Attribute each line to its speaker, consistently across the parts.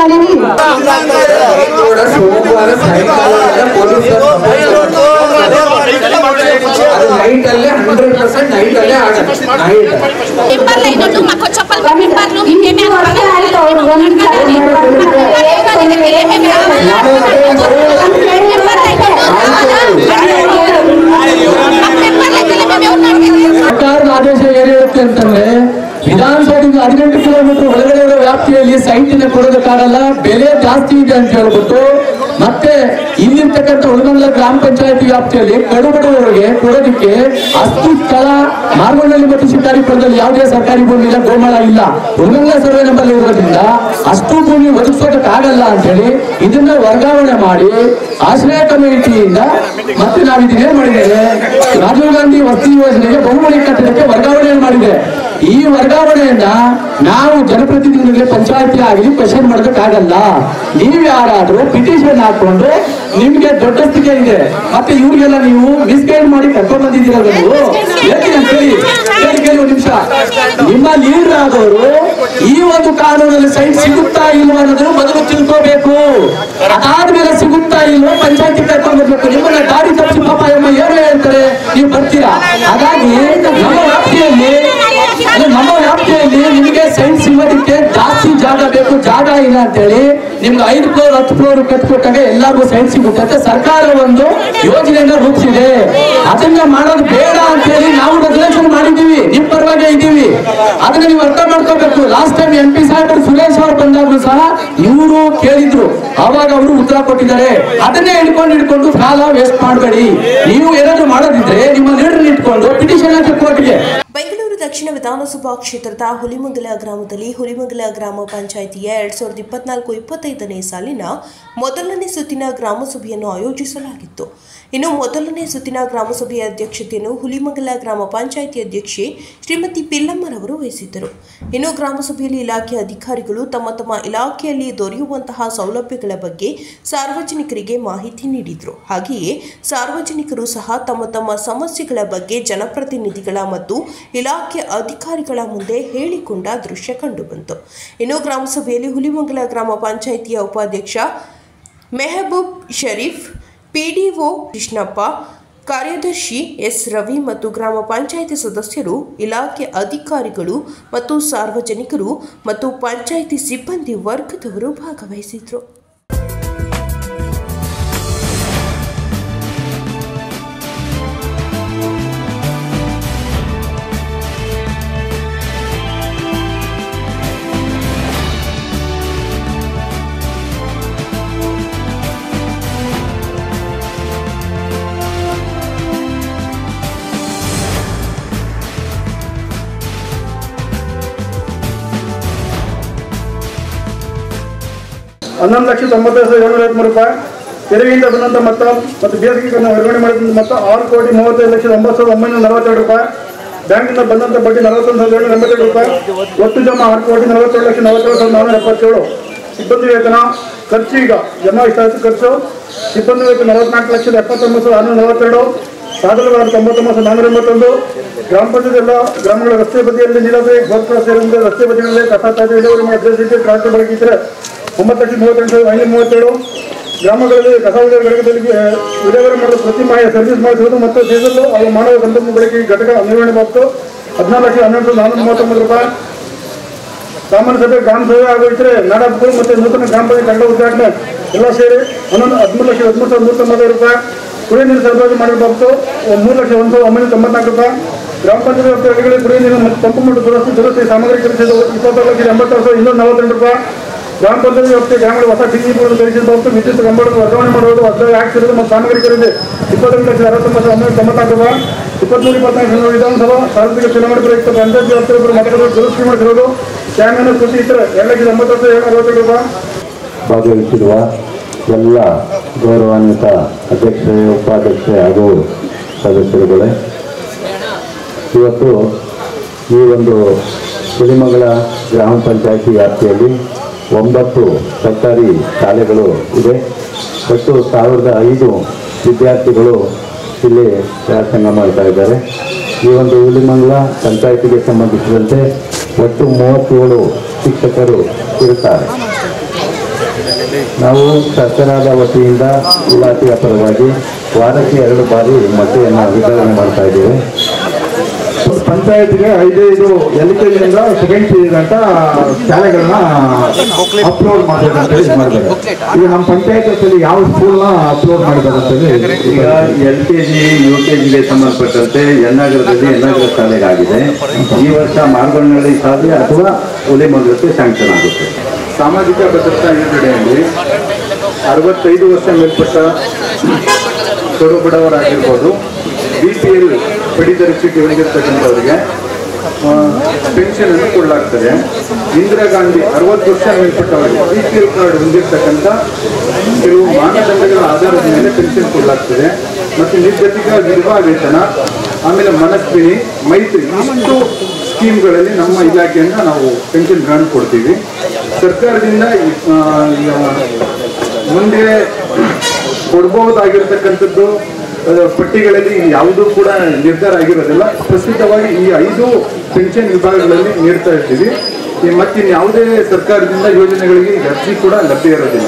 Speaker 1: ಮಾಡಿರಿ
Speaker 2: ಕೂಡ ಸೋಮವಾರ ಸಾಯಂಕಾಲ ಪೊಲೀಸರು ಅದು ನೈಟ್ ಅಲ್ಲೇ ಹಂಡ್ರೆಡ್ ಪರ್ಸೆಂಟ್ ನೈಟ್ ಅಲ್ಲೇ ಆಗುತ್ತೆ ನೈಟ್
Speaker 3: ಮೆಂಬರ್ ಲೈನ್ ಮಕ್ಕಳು ಚಪ್ಪಲ್ ಮೆಂಬರ್ಲು
Speaker 1: ಇಷ್ಟು ವರ್ಷ ಆಯ್ತು ಅವ್ರು ಒಂದ್ ಸಾರಿ
Speaker 4: ಸರ್ಕಾರದ ಆದೇಶ ಏನ್ ಹೇಳುತ್ತೆ ಅಂತಂದ್ರೆ ವಿಧಾನಸೌಧದಿಂದ ಹದಿನೆಂಟು ಕಿಲೋಮೀಟರ್ ಒಳಗಡೆ ಇರೋ ವ್ಯಾಪ್ತಿಯಲ್ಲಿ ಸೈಟಿನ ಕೊಡೋದಕ್ಕಾಗಲ್ಲ ಬೆಲೆ ಜಾಸ್ತಿ ಇದೆ ಅಂತ ಹೇಳ್ಬಿಟ್ಟು ಮತ್ತೆ ಇಲ್ಲಿರ್ತಕ್ಕಂಥ ಉಳಗಂಗ್ಲ ಗ್ರಾಮ ಪಂಚಾಯತಿ ವ್ಯಾಪ್ತಿಯಲ್ಲಿ ಕಡುಬಡವರಿಗೆ ಕೊಡೋದಕ್ಕೆ ಅಷ್ಟು ಸ್ಥಳ ಮಾರ್ಗೋಡಲ್ಲಿ ಮತ್ತು ಶಿಕಾರಿಪುರದಲ್ಲಿ ಯಾವುದೇ ಸರ್ಕಾರಿ ಭೂಮಿ ಇಲ್ಲ ಗೋಮಾಳ ಇಲ್ಲ ಉಳಗಂಗ್ಲ ಸರ್ವೆ ನಂಬರ್ ಇರೋದ್ರಿಂದ ಅಷ್ಟು ಭೂಮಿ ಒದಗಿಸೋದಕ್ಕಾಗಲ್ಲ ಅಂತ ಹೇಳಿ ಇದನ್ನ ವರ್ಗಾವಣೆ ಮಾಡಿ ಆಶ್ರಯ ಕಮಿಟಿಯಿಂದ ಮತ್ತೆ ನಾವು ಇದನ್ನೇನ್ ಮಾಡಿದ್ದೇವೆ ರಾಜೀವ್ ಗಾಂಧಿ ವಸತಿ ಯೋಜನೆಗೆ ಬಹುಮಳಿ ಕಟ್ಟಡಕ್ಕೆ ವರ್ಗಾವಣೆ ಮಾಡಿದೆ ಈ ವರ್ಗಾವಣೆಯನ್ನ ನಾವು ಜನಪ್ರತಿನಿಧಿಗಳಿಗೆ ಪಂಚಾಯತಿ ಆಗಲಿ ಕ್ವಶನ್ ಮಾಡೋದಕ್ಕಾಗಲ್ಲ ನೀವ್ ಯಾರಾದ್ರೂ ಪಿಟಿಷನ್ ಹಾಕೊಂಡು ನಿಮ್ಗೆ ದೊಡ್ಡ ಸ್ಥಿತಿ ಇದೆ ಮತ್ತೆ ಇವ್ರಿಗೆಲ್ಲ ನೀವು ಮಿಸ್ಗೈಡ್ ಮಾಡಿ ಕರ್ಕೊಂಡ್ ಬಂದಿದ್ದೀರ ನೀವು ಹೇಳ್ತೀನಿ ಅಂತ ಹೇಳಿ ಕೇಳಿ ಕೇಳಿ ಒಂದು ನಿಮಿಷ ನಿಮ್ಮ ಲೀಡರ್ ಆದವರು ಈ ಒಂದು ಕಾನೂನಲ್ಲಿ ಸೈಟ್ ಸಿಗುತ್ತಾ ಇಲ್ವಾ ಅನ್ನೋದನ್ನು ಮೊದಲು ತಿಳ್ಕೋಬೇಕು ಅದಾದ್ಮೇಲೆ ಸಿಗುತ್ತಾ ಇಲ್ವೋ ಪಂಚಾಯತಿ ಕರ್ಕೊಂಡು ಬರ್ಬೇಕು ನಿಮ್ಮನ್ನ ದಾರಿ ತಪ್ಪಿಸಿ ಪಾಪ ಎಮ್ಮ ಏನು ಹೇಳ್ತಾರೆ ನೀವು ಬರ್ತೀರಾ ಹಾಗಾಗಿ ನಮ್ಮ ವ್ಯಾಪ್ತಿಯಲ್ಲಿ ಅಲ್ಲ, ನಮ್ಮ ವ್ಯಾಪ್ತಿಯಲ್ಲಿ ನಿಮಗೆ ಸೈಟ್ ಸಿಗೋದಕ್ಕೆ ಜಾಸ್ತಿ ಜಾಗ ಬೇಕು ಜಾಗ ಇಲ್ಲ ಅಂತೇಳಿ ನಿಮ್ಗೆ ಐದು ಫ್ಲೋರ್ ಹತ್ತು ಫ್ಲೋರ್ ಕಟ್ಕೊಟ್ಟಾಗ ಎಲ್ಲರಿಗೂ ಸೈಟ್ ಸಿಗುತ್ತೆ ಅಂತ ಸರ್ಕಾರ ಒಂದು ಯೋಜನೆಯನ್ನ ರೂಪಿಸಿದೆ ಅದನ್ನ ಮಾಡೋದು ಬೇಡ ಅಂತ ಹೇಳಿ ನಾವು ರೆಸಲ್ಯೂಷನ್ ಮಾಡಿದೀವಿ ನಿಮ್ ಪರವಾಗಿ ಇದ್ದೀವಿ ಅದನ್ನ ನೀವು ಅರ್ಥ ಮಾಡ್ಕೋಬೇಕು ಲಾಸ್ಟ್ ಟೈಮ್ ಎಂ ಪಿ ಸಾಹೇಬರು ಸುರೇಶ್ ಅವರು ಬಂದಾಗ್ಲೂ ಸಹ ಇವರು ಕೇಳಿದ್ರು ಅವಾಗ ಅವರು ಉತ್ತರ ಕೊಟ್ಟಿದ್ದಾರೆ ಅದನ್ನೇ ಹಿಡ್ಕೊಂಡು ಹಿಡ್ಕೊಂಡು ಕಾಲ ವೇಸ್ಟ್ ಮಾಡಬೇಡಿ ನೀವು ಏನಾದ್ರು ಮಾಡೋದಿದ್ರೆ ನಿಮ್ಮ ಲೀಡರ್ ಇಟ್ಕೊಂಡು ಪಿಟಿಷನ್ ಹಾಕಿ ಕೋರ್ಟ್ಗೆ
Speaker 5: ಬೆಂಗಳೂರು ದಕ್ಷಿಣ ವಿಧಾನಸಭಾ ಕ್ಷೇತ್ರದ ಹುಲಿಮಂಗಲ ಗ್ರಾಮದಲ್ಲಿ ಹುಲಿಮಂಗಲ ಗ್ರಾಮ ಪಂಚಾಯಿತಿಯ ಎರಡ್ ಸಾವಿರದ ಇಪ್ಪತ್ನಾಲ್ಕು ಇಪ್ಪತ್ತೈದನೇ ಸಾಲಿನ ಮೊದಲನೇ ಸುತ್ತಿನ ಗ್ರಾಮಸಭೆಯನ್ನು ಆಯೋಜಿಸಲಾಗಿತ್ತು ಇನ್ನು ಮೊದಲನೇ ಸುತ್ತಿನ ಗ್ರಾಮಸಭೆಯ ಅಧ್ಯಕ್ಷತೆಯನ್ನು ಹುಲಿಮಂಗಲ ಗ್ರಾಮ ಪಂಚಾಯಿತಿ ಅಧ್ಯಕ್ಷೆ ಶ್ರೀಮತಿ ಪಿಲ್ಲಮ್ಮರವರು ವಹಿಸಿದ್ದರು ಇನ್ನು ಗ್ರಾಮಸಭೆಯಲ್ಲಿ ಇಲಾಖೆ ಅಧಿಕಾರಿಗಳು ತಮ್ಮ ತಮ್ಮ ಇಲಾಖೆಯಲ್ಲಿ ದೊರೆಯುವಂತಹ ಸೌಲಭ್ಯಗಳ ಬಗ್ಗೆ ಸಾರ್ವಜನಿಕರಿಗೆ ಮಾಹಿತಿ ನೀಡಿದರು ಹಾಗೆಯೇ ಸಾರ್ವಜನಿಕರು ಸಹ ತಮ್ಮ ತಮ್ಮ ಸಮಸ್ಯೆಗಳ ಬಗ್ಗೆ ಜನಪ್ರತಿನಿಧಿಗಳ ಮತ್ತು ಇಲಾಖೆ ಅಧಿಕಾರಿಗಳ ಮುಂದೆ ಹೇಳಿಕೊಂಡ ದೃಶ್ಯ ಕಂಡುಬಂತು ಇನ್ನು ಗ್ರಾಮಸಭೆಯಲ್ಲಿ ಹುಲಿಮಂಗಲ ಗ್ರಾಮ ಪಂಚಾಯಿತಿಯ ಉಪಾಧ್ಯಕ್ಷ ಮೆಹಬೂಬ್ ಶರೀಫ್ ಪಿಡಿಒ ಕೃಷ್ಣಪ್ಪ ಕಾರ್ಯದರ್ಶಿ ಎಸ್ ರವಿ ಮತ್ತು ಗ್ರಾಮ ಪಂಚಾಯಿತಿ ಸದಸ್ಯರು ಇಲಾಖೆ ಅಧಿಕಾರಿಗಳು ಮತ್ತು ಸಾರ್ವಜನಿಕರು ಮತ್ತು ಪಂಚಾಯಿತಿ ಸಿಬ್ಬಂದಿ ವರ್ಗದವರು ಭಾಗವಹಿಸಿದ್ರು
Speaker 6: ಹನ್ನೊಂದು ಲಕ್ಷ ತೊಂಬತ್ತೈದು ಸಾವಿರದ ಏಳ್ನೂರ ಐವತ್ಮೂರು ರೂಪಾಯಿ ತೆರಿಗೆಯಿಂದ ಬಂದಂಥ ಮೊತ್ತ ಮತ್ತು ಬೇಸಿಗೆ ಕನ್ನ ವರ್ಗಾವಣೆ ಮಾಡಿದಂಥ ಮೊತ್ತ ಆರು ಕೋಟಿ ಮೂವತ್ತೈದು ಲಕ್ಷದ ಒಂಬತ್ತು ಸಾವಿರದ ಒಂಬೈನೂರ ನಲವತ್ತೆರಡು ರೂಪಾಯಿ ಬ್ಯಾಂಕಿಂದ ಬಂದಂಥ ಬಡ್ಡಿ ನಲವತ್ತೊಂದು ಸಾವಿರದ ಏಳ್ನೂರ ಎಂಬತ್ತೆರಡು ರೂಪಾಯಿ ಒಟ್ಟು ಜಮಾ ಆರು ಕೋಟಿ ನಲವತ್ತೇಳು ಲಕ್ಷ ನಲವತ್ತೇಳು ಸಾವಿರದ ನಾನ್ನೂರ ಎಪ್ಪತ್ತೇಳು ಸಿಬ್ಬಂದಿ ವೇತನ ಖರ್ಚು ಈಗ ಜಮಾ ಇಷ್ಟಾಯಿತು ಖರ್ಚು ಸಿಬ್ಬಂದಿ ವೇತನ ನಲವತ್ನಾಲ್ಕು ಲಕ್ಷದ ಎಪ್ಪತ್ತೊಂಬತ್ತು ಸಾವಿರದ ಆರುನೂರ ನಲವತ್ತೆರಡು ಸಾಧನಗಳ ತೊಂಬತ್ತೊಂಬತ್ತು ಸಾವಿರದ ನಾನ್ನೂರ ಎಂಬತ್ತೊಂದು ಗ್ರಾಮ ಪಂಚಾಯತ್ ಎಲ್ಲ ಗ್ರಾಮಗಳ ರಸ್ತೆ ಬದಿಯಲ್ಲಿ ನೀರಾವರಿ ಗೋತ್ರ ಸೇರಿದಂತೆ ರಸ್ತೆ ಬದಿಗಳಲ್ಲಿ ಕಸ ತ್ಯಾಜ್ಯ ಇಳುವರಿ ಮಾಡಿ ಅಭ್ಯರ್ಥಿ ಟ್ರಾಕ್ಟರ್ ಬಳಕೆ ಇದ್ದರೆ ಒಂಬತ್ತು ಲಕ್ಷದ ಮೂವತ್ತೆಂಟು ಸಾವಿರದ ಐನೂರ ಮೂವತ್ತೇಳು ಗ್ರಾಮಗಳಲ್ಲಿ ಕಸ ವಿಲೇವಾರಿ ಘಟಕದಲ್ಲಿ ಆ, ವಿಲೇವಾರಿ ಮಾಡಲು ಪ್ರತಿ ಮಾಯ ಸರ್ವಿಸ್ ಮಾಡಿಸುವುದು ಮತ್ತು ಡೀಸೆಲ್ ಹಾಗೂ ಮಾನವ ಸಂಪನ್ಮೂಲ ಬಳಕೆ ಘಟಕ ನಿರ್ವಹಣೆ ಬಾಬತ್ತು ಹದಿನಾರು ಲಕ್ಷದ ಹನ್ನೆರಡು ಸಾವಿರದ ನಾನ್ನೂರ ಮೂವತ್ತೊಂಬತ್ತು ರೂಪಾಯಿ ಸಾಮಾನ್ಯ ಸಭೆ ಗ್ರಾಮ ಸಭೆ ಆಗೋಯ್ತಾರೆ ನಾಡಹಬ್ಬಗಳು ಮತ್ತು ನೂತನ ಗ್ರಾಮ ಪಂಚಾಯತ್ ಕನ್ನಡ ಉದ್ಘಾಟನೆ ಎಲ್ಲ ಸೇರಿ ಹನ್ನೊಂದು ಹದಿಮೂರು ಲಕ್ಷ ಹದಿಮೂರು ಸಾವಿರದ ನೂರ ತೊಂಬತ್ತೈದು ರೂಪಾಯಿ ಕುಡಿಯುವ ನೀರು ಸರಬರಾಜು ಮಾಡಿದ ಬಾಬತ್ತು ಮೂರು ಲಕ್ಷ ಒಂದು ಸಾವಿರದ ಒಂಬೈನೂರ ತೊಂಬತ್ನಾಲ್ಕು ರೂಪಾಯಿ ಗ್ರಾಮ ಪಂಚಾಯತ್ ವ್ಯಾಪ್ತಿಗಳಿಗೆ ಕುಡಿಯುವ ನೀರು ಮತ್ತು ಪಂಪು ಮತ್ತು ದುರಸ್ತಿ ದುರಸ್ತಿ ಸಾಮಗ್ರಿ ಖರೀದಿಸಿದ ಇಪ್ಪತ್ತಾರು ಲಕ್ಷದ ಎಂಬತ್ತಾರು ಸಾವಿರದ ಇನ್ನೂರ ನಲವತ್ತೆಂಟು ರೂಪಾಯಿ ಗ್ರಾಮ ಪಂಚಾಯತ್ ವ್ಯಾಪ್ತಿ ಗ್ರಾಮಗಳ ಹೊಸ ಟಿಸಿ ಬೋರ್ಡ್ ಖರೀದಿಸಿದ ಬಾಬತ್ತು ವಿದ್ಯುತ್ ಕಂಬಳದ ವರ್ಗಾವಣೆ ಮಾಡುವುದು ಹೊಸದಾಗಿ ಹಾಕ್ಸಿರುವುದು ಮತ್ತು ಸಾಮಗ್ರಿ ಖರೀದಿ ಇಪ್ಪತ್ತೆಂಟು ಲಕ್ಷದ ಅರವತ್ತೊಂಬತ್ತು ಸಾವಿರದ ಒಂಬೈನೂರ ತೊಂಬತ್ನಾಲ್ಕು ರೂಪಾಯಿ ಇಪ್ಪತ್ಮೂರು ಇಪ್ಪತ್ನಾಲ್ಕು ವಿಧಾನಸಭಾ ಸಾರ್ವತ್ರಿಕ ಚುನಾವಣೆ ಪ್ರಯುಕ್ತ ಪಂಚಾಯತ್ ವ್ಯಾಪ್ತಿಯೊಬ್ಬರು ಮತದಾರರು ದುರಸ್ತಿ ಮಾಡಿಸಿರುವುದು ಕ್ಯಾಮೆರಾ ಕೃಷಿ ಇತರ ಎರಡು ಲಕ್ಷದ ಎಂಬತ್ತೊಂದು ಏಳು ಅರವತ್ತೆರಡು ರೂಪಾಯಿ
Speaker 7: ಭಾಗವಹಿಸಿರುವ ಎಲ್ಲ ಗೌರವಾನ್ವಿತ ಅಧ್ಯಕ್ಷರೇ ಉಪಾಧ್ಯಕ್ಷೆ ಹಾಗೂ ಸದಸ್ಯರುಗಳೇ ಇವತ್ತು ಈ ಒಂದು ಕುಡಿಮಂಗಲ ಗ್ರಾಮ ಪಂಚಾಯಿತಿ ವ್ಯಾಪ್ತಿಯಲ್ಲಿ ಒಂಬತ್ತು ಸರ್ಕಾರಿ ಶಾಲೆಗಳು ಇದೆ ಒಟ್ಟು ಸಾವಿರದ ಐದು ವಿದ್ಯಾರ್ಥಿಗಳು ಇಲ್ಲಿ ವ್ಯಾಸಂಗ ಮಾಡ್ತಾ ಇದ್ದಾರೆ ಈ ಒಂದು ಹುಲಿಮಂಗಲ ಪಂಚಾಯಿತಿಗೆ ಸಂಬಂಧಿಸಿದಂತೆ ಒಟ್ಟು ಮೂವತ್ತೇಳು ಶಿಕ್ಷಕರು ಇರುತ್ತಾರೆ ನಾವು ಸರ್ಕಾರದ ವತಿಯಿಂದ ಇಲಾಖೆಯ ಪರವಾಗಿ ವಾರಕ್ಕೆ ಎರಡು ಬಾರಿ ಮೊಟ್ಟೆಯನ್ನು ವಿತರಣೆ ಮಾಡ್ತಾ ಇದ್ದೇವೆ
Speaker 6: ಪಂಚಾಯತ್ಗೆ ಐದೈದು ಎಲ್ ಕೆ ಜಿಯಿಂದ ಸೆಕೆಂಡ್ ಪಿ ಗಂಟ ಶಾಲೆಗಳನ್ನ ಅಪ್ಲೋಡ್ ಮಾಡಬೇಕು ಅಂತ ಹೇಳಿ ಮಾಡಿದ್ದಾರೆ ಈಗ ನಮ್ಮ ಪಂಚಾಯತ್ ಯಾವ ಸ್ಕೂಲ್ನ ಅಪ್ಲೋಡ್ ಮಾಡಿದ್ದಾರೆ ಅಂತ ಹೇಳಿ
Speaker 7: ಈಗ L K G U K ಜಿಗೆ ಸಂಬಂಧಪಟ್ಟಂತೆ ಯನ್ನಗರದಲ್ಲಿ ಯನ್ನಗರ ಶಾಲೆಗೆ ಆಗಿದೆ ಈ ವರ್ಷ ಮಾರ್ಗೊಂಡಳ್ಳಿ ಶಾಲೆ ಅಥವಾ ಹುಲಿಮಂಗಲಕ್ಕೆ ಸ್ಯಾಂಕ್ಷನ್ ಆಗುತ್ತೆ
Speaker 6: ಸಾಮಾಜಿಕ ಭದ್ರತಾ ಯೋಜನೆಯಲ್ಲಿ ಅರವತ್ತೈದು ವರ್ಷ ಮೇಲ್ಪಟ್ಟ ಕಡು ಬಡವರಾಗಿರ್ಬೋದು ಬಿ ಪಿ ಎಲ್ ಪಡಿತರ ಚೀಟಿ ಹೊಂದಿರತಕ್ಕಂಥವರಿಗೆ ಪೆನ್ಷನ್ ಅನ್ನು ಕೊಡಲಾಗ್ತದೆ ಇಂದಿರಾ ಗಾಂಧಿ ಅರವತ್ತು ವರ್ಷ ಮೇಲ್ಪಟ್ಟವರಿಗೆ ಬಿ ಪಿ ಎಲ್ ಕಾರ್ಡ್ ಹೊಂದಿರತಕ್ಕಂಥ ಕೆಲವು ಮಾನದಂಡಗಳ ಆಧಾರದ ಮೇಲೆ ಪೆನ್ಷನ್ ಕೊಡಲಾಗ್ತದೆ ಮತ್ತು ನಿರ್ಗತಿಕ ವಿಧವಾ ವೇತನ ಆಮೇಲೆ ಮನಸ್ವಿನಿ ಮೈತ್ರಿ ಇಷ್ಟು ಸ್ಕೀಮ್ಗಳಲ್ಲಿ ನಮ್ಮ ಇಲಾಖೆಯಿಂದ ನಾವು ಪೆನ್ಷನ್ ಗ್ರಾಂಟ್ ಕೊಡ್ತೀವಿ ಸರ್ಕಾರದಿಂದ ಈ- ಆ, ಈ, ಆ, ಮುಂದೆ ಕೊಡ್ಬಹುದಾಗಿರ್ತಕ್ಕಂಥದ್ದು ಆ, ಪಟ್ಟಿಗಳಲ್ಲಿ ಯಾವುದೂ ಕೂಡ ನಿರ್ಧಾರ ಆಗಿರೋದಿಲ್ಲ ಪ್ರಸ್ತುತವಾಗಿ ಈ ಐದು ಪೆನ್ಷನ್ ವಿಭಾಗಗಳಲ್ಲಿ ನೀಡ್ತಾ ಇರ್ತೀವಿ ಈ ಮತ್ತಿನ್ ಯಾವುದೇ ಸರ್ಕಾರದಿಂದ ಯೋಜನೆಗಳಿಗೆ ಈಗ ಅರ್ಜಿ ಕೂಡ ಲಭ್ಯ ಇರೋದಿಲ್ಲ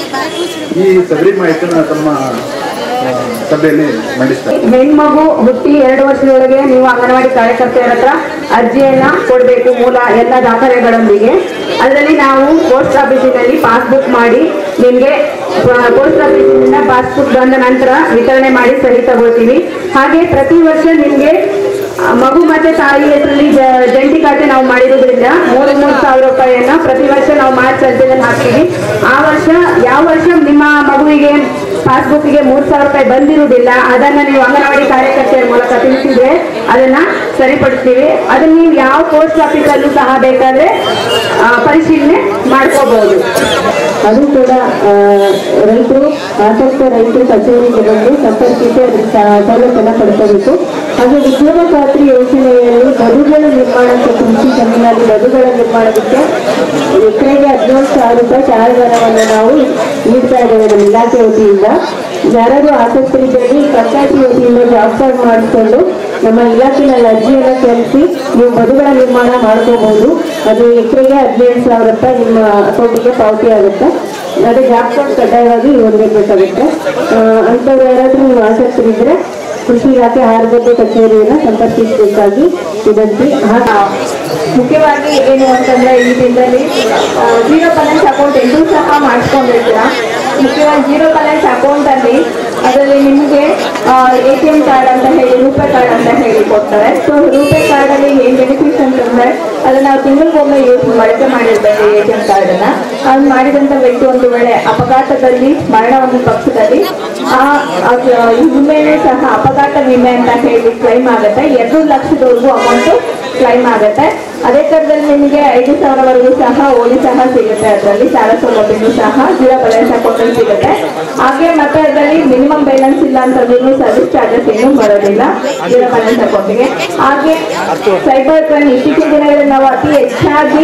Speaker 6: ಈ ಸದರಿ ಮಾಹಿತಿಯನ್ನು ತಮ್ಮ ಆ, ಸಭೆಯಲ್ಲಿ ಮಂಡಿಸ್ತಾರೆ
Speaker 1: ಹೆಣ್ಮಗು ಹುಟ್ಟಿ ಎರಡು ವರ್ಷದೊಳಗೆ ನೀವು ಅಂಗನವಾಡಿ ಕಾರ್ಯಕರ್ತೆಯರ ಹತ್ರ ಅರ್ಜಿಯನ್ನ ಕೊಡಬೇಕು ಮೂಲ ಎಲ್ಲ ದಾಖಲೆಗಳೊಂದಿಗೆ ಅದರಲ್ಲಿ ನಾವು ಪೋಸ್ಟ್ ಆಫೀಸಿನಲ್ಲಿ ಪಾಸ್ಬುಕ್ ಮಾಡಿ ನಿಮಗೆ ಪೋಸ್ಟ್ ಆಫೀಸಿನಿಂದ ಪಾಸ್ಬುಕ್ ಬಂದ ನಂತರ ವಿತರಣೆ ಮಾಡಿ ಸರಿ ತಗೊಳ್ತೀವಿ ಹಾಗೆ ಪ್ರತಿ ವರ್ಷ ನಿಮಗೆ ಮಗು ಮತ್ತೆ ತಾಯಿ ಹೆಸರಲ್ಲಿ ಜ- ಜಂಟಿ ಖಾತೆ ನಾವು ಮಾಡಿರೋದ್ರಿಂದ ಮೂರು ಮೂರು ಸಾವಿರ ರೂಪಾಯಿಯನ್ನ ಪ್ರತಿ ವರ್ಷ ನಾವು ಮಾರ್ಚ್ ಅಂತ್ಯದಲ್ಲಿ ಹಾಕ್ತೀವಿ ಆ ವರ್ಷ ಯಾವ ವರ್ಷ ನಿಮ್ಮ ಮಗುವಿಗೆ ಪಾಸ್ಬುಕ್ಗೆ ಮೂರು ಸಾವಿರ ರೂಪಾಯಿ ಬಂದಿರುವುದಿಲ್ಲ ಅದನ್ನ ನೀವು ಅಂಗನವಾಡಿ ಕಾರ್ಯಕರ್ತೆಯರ ಮೂಲಕ ತಿಳಿಸಿದ್ರೆ ಅದನ್ನ ಸರಿಪಡಿಸ್ತೀವಿ ಅದನ್ನ ನೀವು ಯಾವ ಪೋಸ್ಟ್ ಆಫೀಸಲ್ಲೂ ಸಹ ಬೇಕಾದ್ರೆ ಆ, ಪರಿಶೀಲನೆ ಮಾಡ್ಕೋಬಹುದು ಅದು ಕೂಡ ರೈತರು ಆಸಕ್ತ ರೈತರು ಕಚೇರಿಗೆ ಬಂದು ಸಂಪರ್ಕಿಸಿ ಅದರ ಸೌಲಭ್ಯನ ಪಡ್ಕೋಬೇಕು ಹಾಗೆ ಉದ್ಯೋಗ ಖಾತ್ರಿ ಯೋಜನೆಯಲ್ಲಿ ಬದುಗಳ ನಿರ್ಮಾಣಕ್ಕೆ ಕೃಷಿ ಜಮೀನಲ್ಲಿ ಬದುಗಳ ನಿರ್ಮಾಣಕ್ಕೆ ಎಕರೆಗೆ ಹದಿನೇಳು ಸಾವಿರ ರೂಪಾಯಿ ಸಹಾಯಧನವನ್ನು ನಾವು ನೀಡ್ತಾ ಇದ್ದೇವೆ ನಮ್ಮ ಇಲಾಖೆ ವತಿಯಿಂದ ಯಾರಾದರೂ ಆಸಕ್ತರಿದ್ದಲ್ಲಿ ಪಂಚಾಯತಿ ವತಿಯಿಂದ ಜಾಬ್ ಕಾರ್ಡ್ ಮಾಡಿಕೊಂಡು ನಮ್ಮ ಇಲಾಖೆನಲ್ಲಿ ಅರ್ಜಿಯನ್ನು ಸಲ್ಲಿಸಿ ನೀವು ಬದುಗಳ ನಿರ್ಮಾಣ ಮಾಡ್ಕೋಬಹುದು ಅದು ಎಕರೆಗೆ ಹದಿನೇಳು ಸಾವಿರ ರೂಪಾಯಿ ನಿಮ್ಮ ಅಕೌಂಟಿಗೆ ಪಾವತಿ ಆಗುತ್ತೆ ಅದೇ ಜಾಬ್ ಕಾರ್ಡ್ ಕಡ್ಡಾಯವಾಗಿ ಹೊಂದಿರಬೇಕಾಗುತ್ತೆ ಅಂಥವ್ರು ಯಾರಾದರೂ ನೀವು ಆಸಕ್ತರಿದ್ರೆ ಕೃಷಿ ಇಲಾಖೆ ಆರೋಗ್ಯ ಕಚೇರಿಯನ್ನು ಸಂಪರ್ಕಿಸಬೇಕಾಗಿ ವಿನಂತಿ ಹಾಗೆ ಮುಖ್ಯವಾಗಿ ಏನು ಅಂತಂದ್ರೆ ಈ ದಿನದಲ್ಲಿ ಜೀರೋ ಬ್ಯಾಲೆನ್ಸ್ ಅಕೌಂಟ್ ಎಲ್ಲೂ ಸಹ ಮಾಡಿಸ್ಕೊಂಡಿರ್ತೀರ ಮುಖ್ಯವಾಗಿ ಜೀರೋ ಬ್ಯಾಲೆನ್ಸ್ ಅಕೌಂಟ್ ಅಲ್ಲಿ ಅದರಲ್ಲಿ ನಿಮಗೆ ಎ ಟಿ ಎಂ ಕಾರ್ಡ್ ಅಂತ ಹೇಳಿ ರೂಪೆ ಕಾರ್ಡ್ ಅಂತ ಹೇಳಿ ಕೊಡ್ತಾರೆ ಸೊ ರೂಪೆ ಕಾರ್ಡ್ ಅಲ್ಲಿ ಏನ್ ಬೆನಿಫಿಟ್ಸ್ ಅಂತಂದ್ರೆ ಅದನ್ನ ನಾವು ತಿಂಗಳಿಗೊಮ್ಮೆ ಯೂಸ್ ಬಳಕೆ ಮಾಡಿರ್ಬೇಕು ಎ ಟಿ ಎಂ ಕಾರ್ಡ್ ಅನ್ನ ಅದು ಮಾಡಿದಂತ ವ್ಯಕ್ತಿ ಒಂದು ವೇಳೆ ಅಪಘಾತದಲ್ಲಿ ಮರಣವನ್ನು ಪಕ್ಷದಲ್ಲಿ ಆ ಅದು ಈ ವಿಮೆನೂ ಸಹ ಅಪಘಾತ ವಿಮೆ ಅಂತ ಹೇಳಿ ಕ್ಲೈಮ್ ಆಗುತ್ತೆ ಎರಡು ಲಕ್ಷದವರೆಗೂ ಅಮೌಂಟ್ ಕ್ಲೈಮ್ ಆಗುತ್ತೆ ಅದೇ ತರದಲ್ಲಿ ನಿಮಗೆ ಐದು ಸಾವಿರವರೆಗೂ ಸಹ ಓಡಿ ಸಹ ಸಿಗುತ್ತೆ ಅದರಲ್ಲಿ ಸಾಲ ಸೌಲಭ್ಯನೂ ಸಹ ಜೀರೋ ಬ್ಯಾಲೆನ್ಸ್ ಅಕೌಂಟ್ ಸಿಗುತ್ತೆ ಹಾಗೆ ಮತ್ತೆ ಅದರಲ್ಲಿ ಮಿನಿಮಮ್ ಬ್ಯಾಲೆನ್ಸ್ ಇಲ್ಲ ಅಂತಂದ್ರೂ ಸರ್ವಿಸ್ ಚಾರ್ಜಸ್ ಏನೂ ಬರೋದಿಲ್ಲ ಜೀರೋ ಬ್ಯಾಲೆನ್ಸ್ ಅಕೌಂಟ್ಗೆ ಹಾಗೆ ಸೈಬರ್ ಕ್ರೈಮ್ ಇತ್ತೀಚಿನ ದಿನಗಳಲ್ಲಿ ನಾವು ಅತಿ ಹೆಚ್ಚಾಗಿ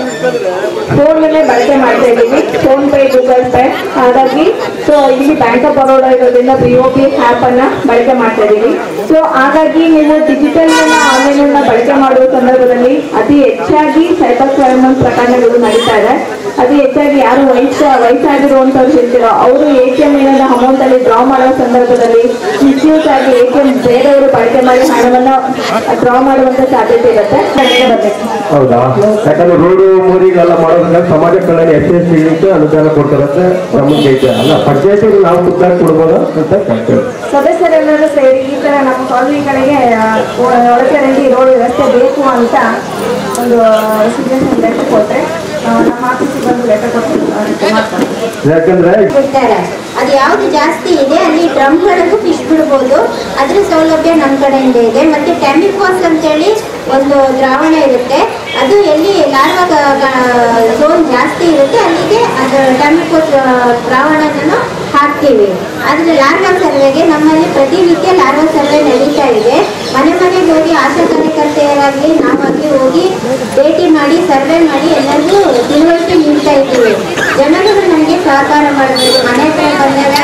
Speaker 1: ಫೋನ್ ಮೇಲೆ ಬಳಕೆ ಮಾಡ್ತಾ ಇದ್ದೀವಿ PhonePe Google Pay so ಇಲ್ಲಿ ಬ್ಯಾಂಕ್ ಆಫ್ ಬರೋಡಾ ಇರೋದ್ರಿಂದ ಬಿ ಒ ಪಿ ಆ್ಯಪ್ ಅನ್ನ ಬಳಕೆ ಮಾಡ್ತಾ ಇದ್ದೀವಿ ಸೊ ಹಾಗಾಗಿ ನೀವು ಡಿಜಿಟಲ್ ಆನ್ಲೈನ್ ಅನ್ನ ಬಳಕೆ ಮಾಡುವ ಸಂದರ್ಭದಲ್ಲಿ ಅತಿ ಹೆಚ್ಚಾಗಿ ಸೈಬರ್ ಕ್ರೈಮ್ ಪ್ರಕರಣಗಳು ನಡೀತಾ ಇದೆ ಅತಿ ಹೆಚ್ಚಾಗಿ ಯಾರು ವಯಸ್ಸು ವಯಸ್ಸಾಗಿರುವಂತವ್ರು ಇರ್ತೀರೋ ಅವರು ಎ ಟಿ ಎಂ ಏನಾದ ಅಮೌಂಟ್ ಅಲ್ಲಿ ಡ್ರಾ ಮಾಡೋ ಸಂದರ್ಭದಲ್ಲಿ ಮಿಸ್ಯೂಸ್ ಆಗಿ ಎ ಟಿ ಎಂ ಬೇರೆಯವರು ಬಳಕೆ ಮಾಡಿ ಹಣವನ್ನ ಡ್ರಾ ಮಾಡುವಂತ ಸಾಧ್ಯತೆ ಇರುತ್ತೆ ಕಡೆಗೆ ಬರ್ಬೇಕು
Speaker 7: ಹೌದಾ ಯಾಕಂದ್ರೆ ರೋಡು ಮೋರಿಗೆಲ್ಲ ಮಾಡೋದ್ರಿಂದ ಸಮಾಜ ಕಲ್ಯಾಣ ಎಸ್ ಎಸ್ ಸಿ ಅನುದಾನ ಕೊಡ್ತಾರಂತ ನಮಗೆ ಐತೆ ಅಲ್ಲ ಪಂಚಾಯತಿಗೆ ನಾವು ಖುದ್ದಾಗಿ ಕೊಡ್ಬೋದಾ ಅಂತ ಕೇಳ್ತೇವೆ
Speaker 1: ಸದಸ್ಯರೆಲ್ಲರೂ ಸೇರಿ ಈ ತರ ನಮ್ಮ ಕಾಲೋನಿಗಳಿಗೆ ಒಳಚರಂಡಿ ರೋಡ್ ವ್ಯವಸ್ಥೆ ಬೇಕು ಅಂತ ಒಂದು ಸಜೆಷನ್ ಲೆಟರ್ ಕೊಟ್ಟರೆ ನಮ್ಮ ಆಫೀಸಿಗೆ ಬಂದು ಲೆಟರ್ ಕೊಟ್ಟು ಮಾಡ್ತಾರೆ
Speaker 7: ಯಾಕಂದ್ರೆ
Speaker 8: ಬಿಡ್ತಾರೆ ಅದು ಯಾವ್ದು ಜಾಸ್ತಿ ಇದೆ ಅಲ್ಲಿ ಡ್ರಮ್ಗಳಿಗೂ ಫಿಶ್ ಬಿಡ್ಬೋದು ಅದ್ರ ಸೌಲಭ್ಯ ನಮ್ಮ ಕಡೆಯಿಂದ ಇದೆ ಮತ್ತೆ ಟ್ಯಾಮಿಫಾಸ್ ಅಂತೇಳಿ ಒಂದು ದ್ರಾವಣ ಇರುತ್ತೆ ಅದು ಎಲ್ಲಿ ಲಾರ್ವಾ ಝೋನ್ ಜಾಸ್ತಿ ಇರುತ್ತೆ ಅಲ್ಲಿಗೆ ಅದು ಟ್ಯಾಮಿಫಾಸ್ ದ್ರಾವಣವನ್ನು ಹಾಕ್ತೀವಿ ಆದರೆ ಲಾರ್ವಾ ಸರ್ವೆಗೆ ನಮ್ಮಲ್ಲಿ ಪ್ರತಿನಿತ್ಯ ಲಾರ್ವಾ ಸರ್ವೆ ನಡೀತಾ ಇದೆ ಮನೆ ಮನೆಗೆ ಹೋಗಿ ಆಶಾ ಕಾರ್ಯಕರ್ತೆಯರಾಗಲಿ ನಾವಾಗಿ ಹೋಗಿ ಭೇಟಿ ಮಾಡಿ ಸರ್ವೆ ಮಾಡಿ ಎಲ್ಲರಿಗೂ ತಿಳುವಳಿಕೆ ನೀಡ್ತಾ ಇದ್ದೀವಿ ಜನಗಳು ನಮಗೆ ಸಹಕಾರ ಮಾಡಬೇಕು ಮನೆ ಕಡೆ ಬಂದಾಗ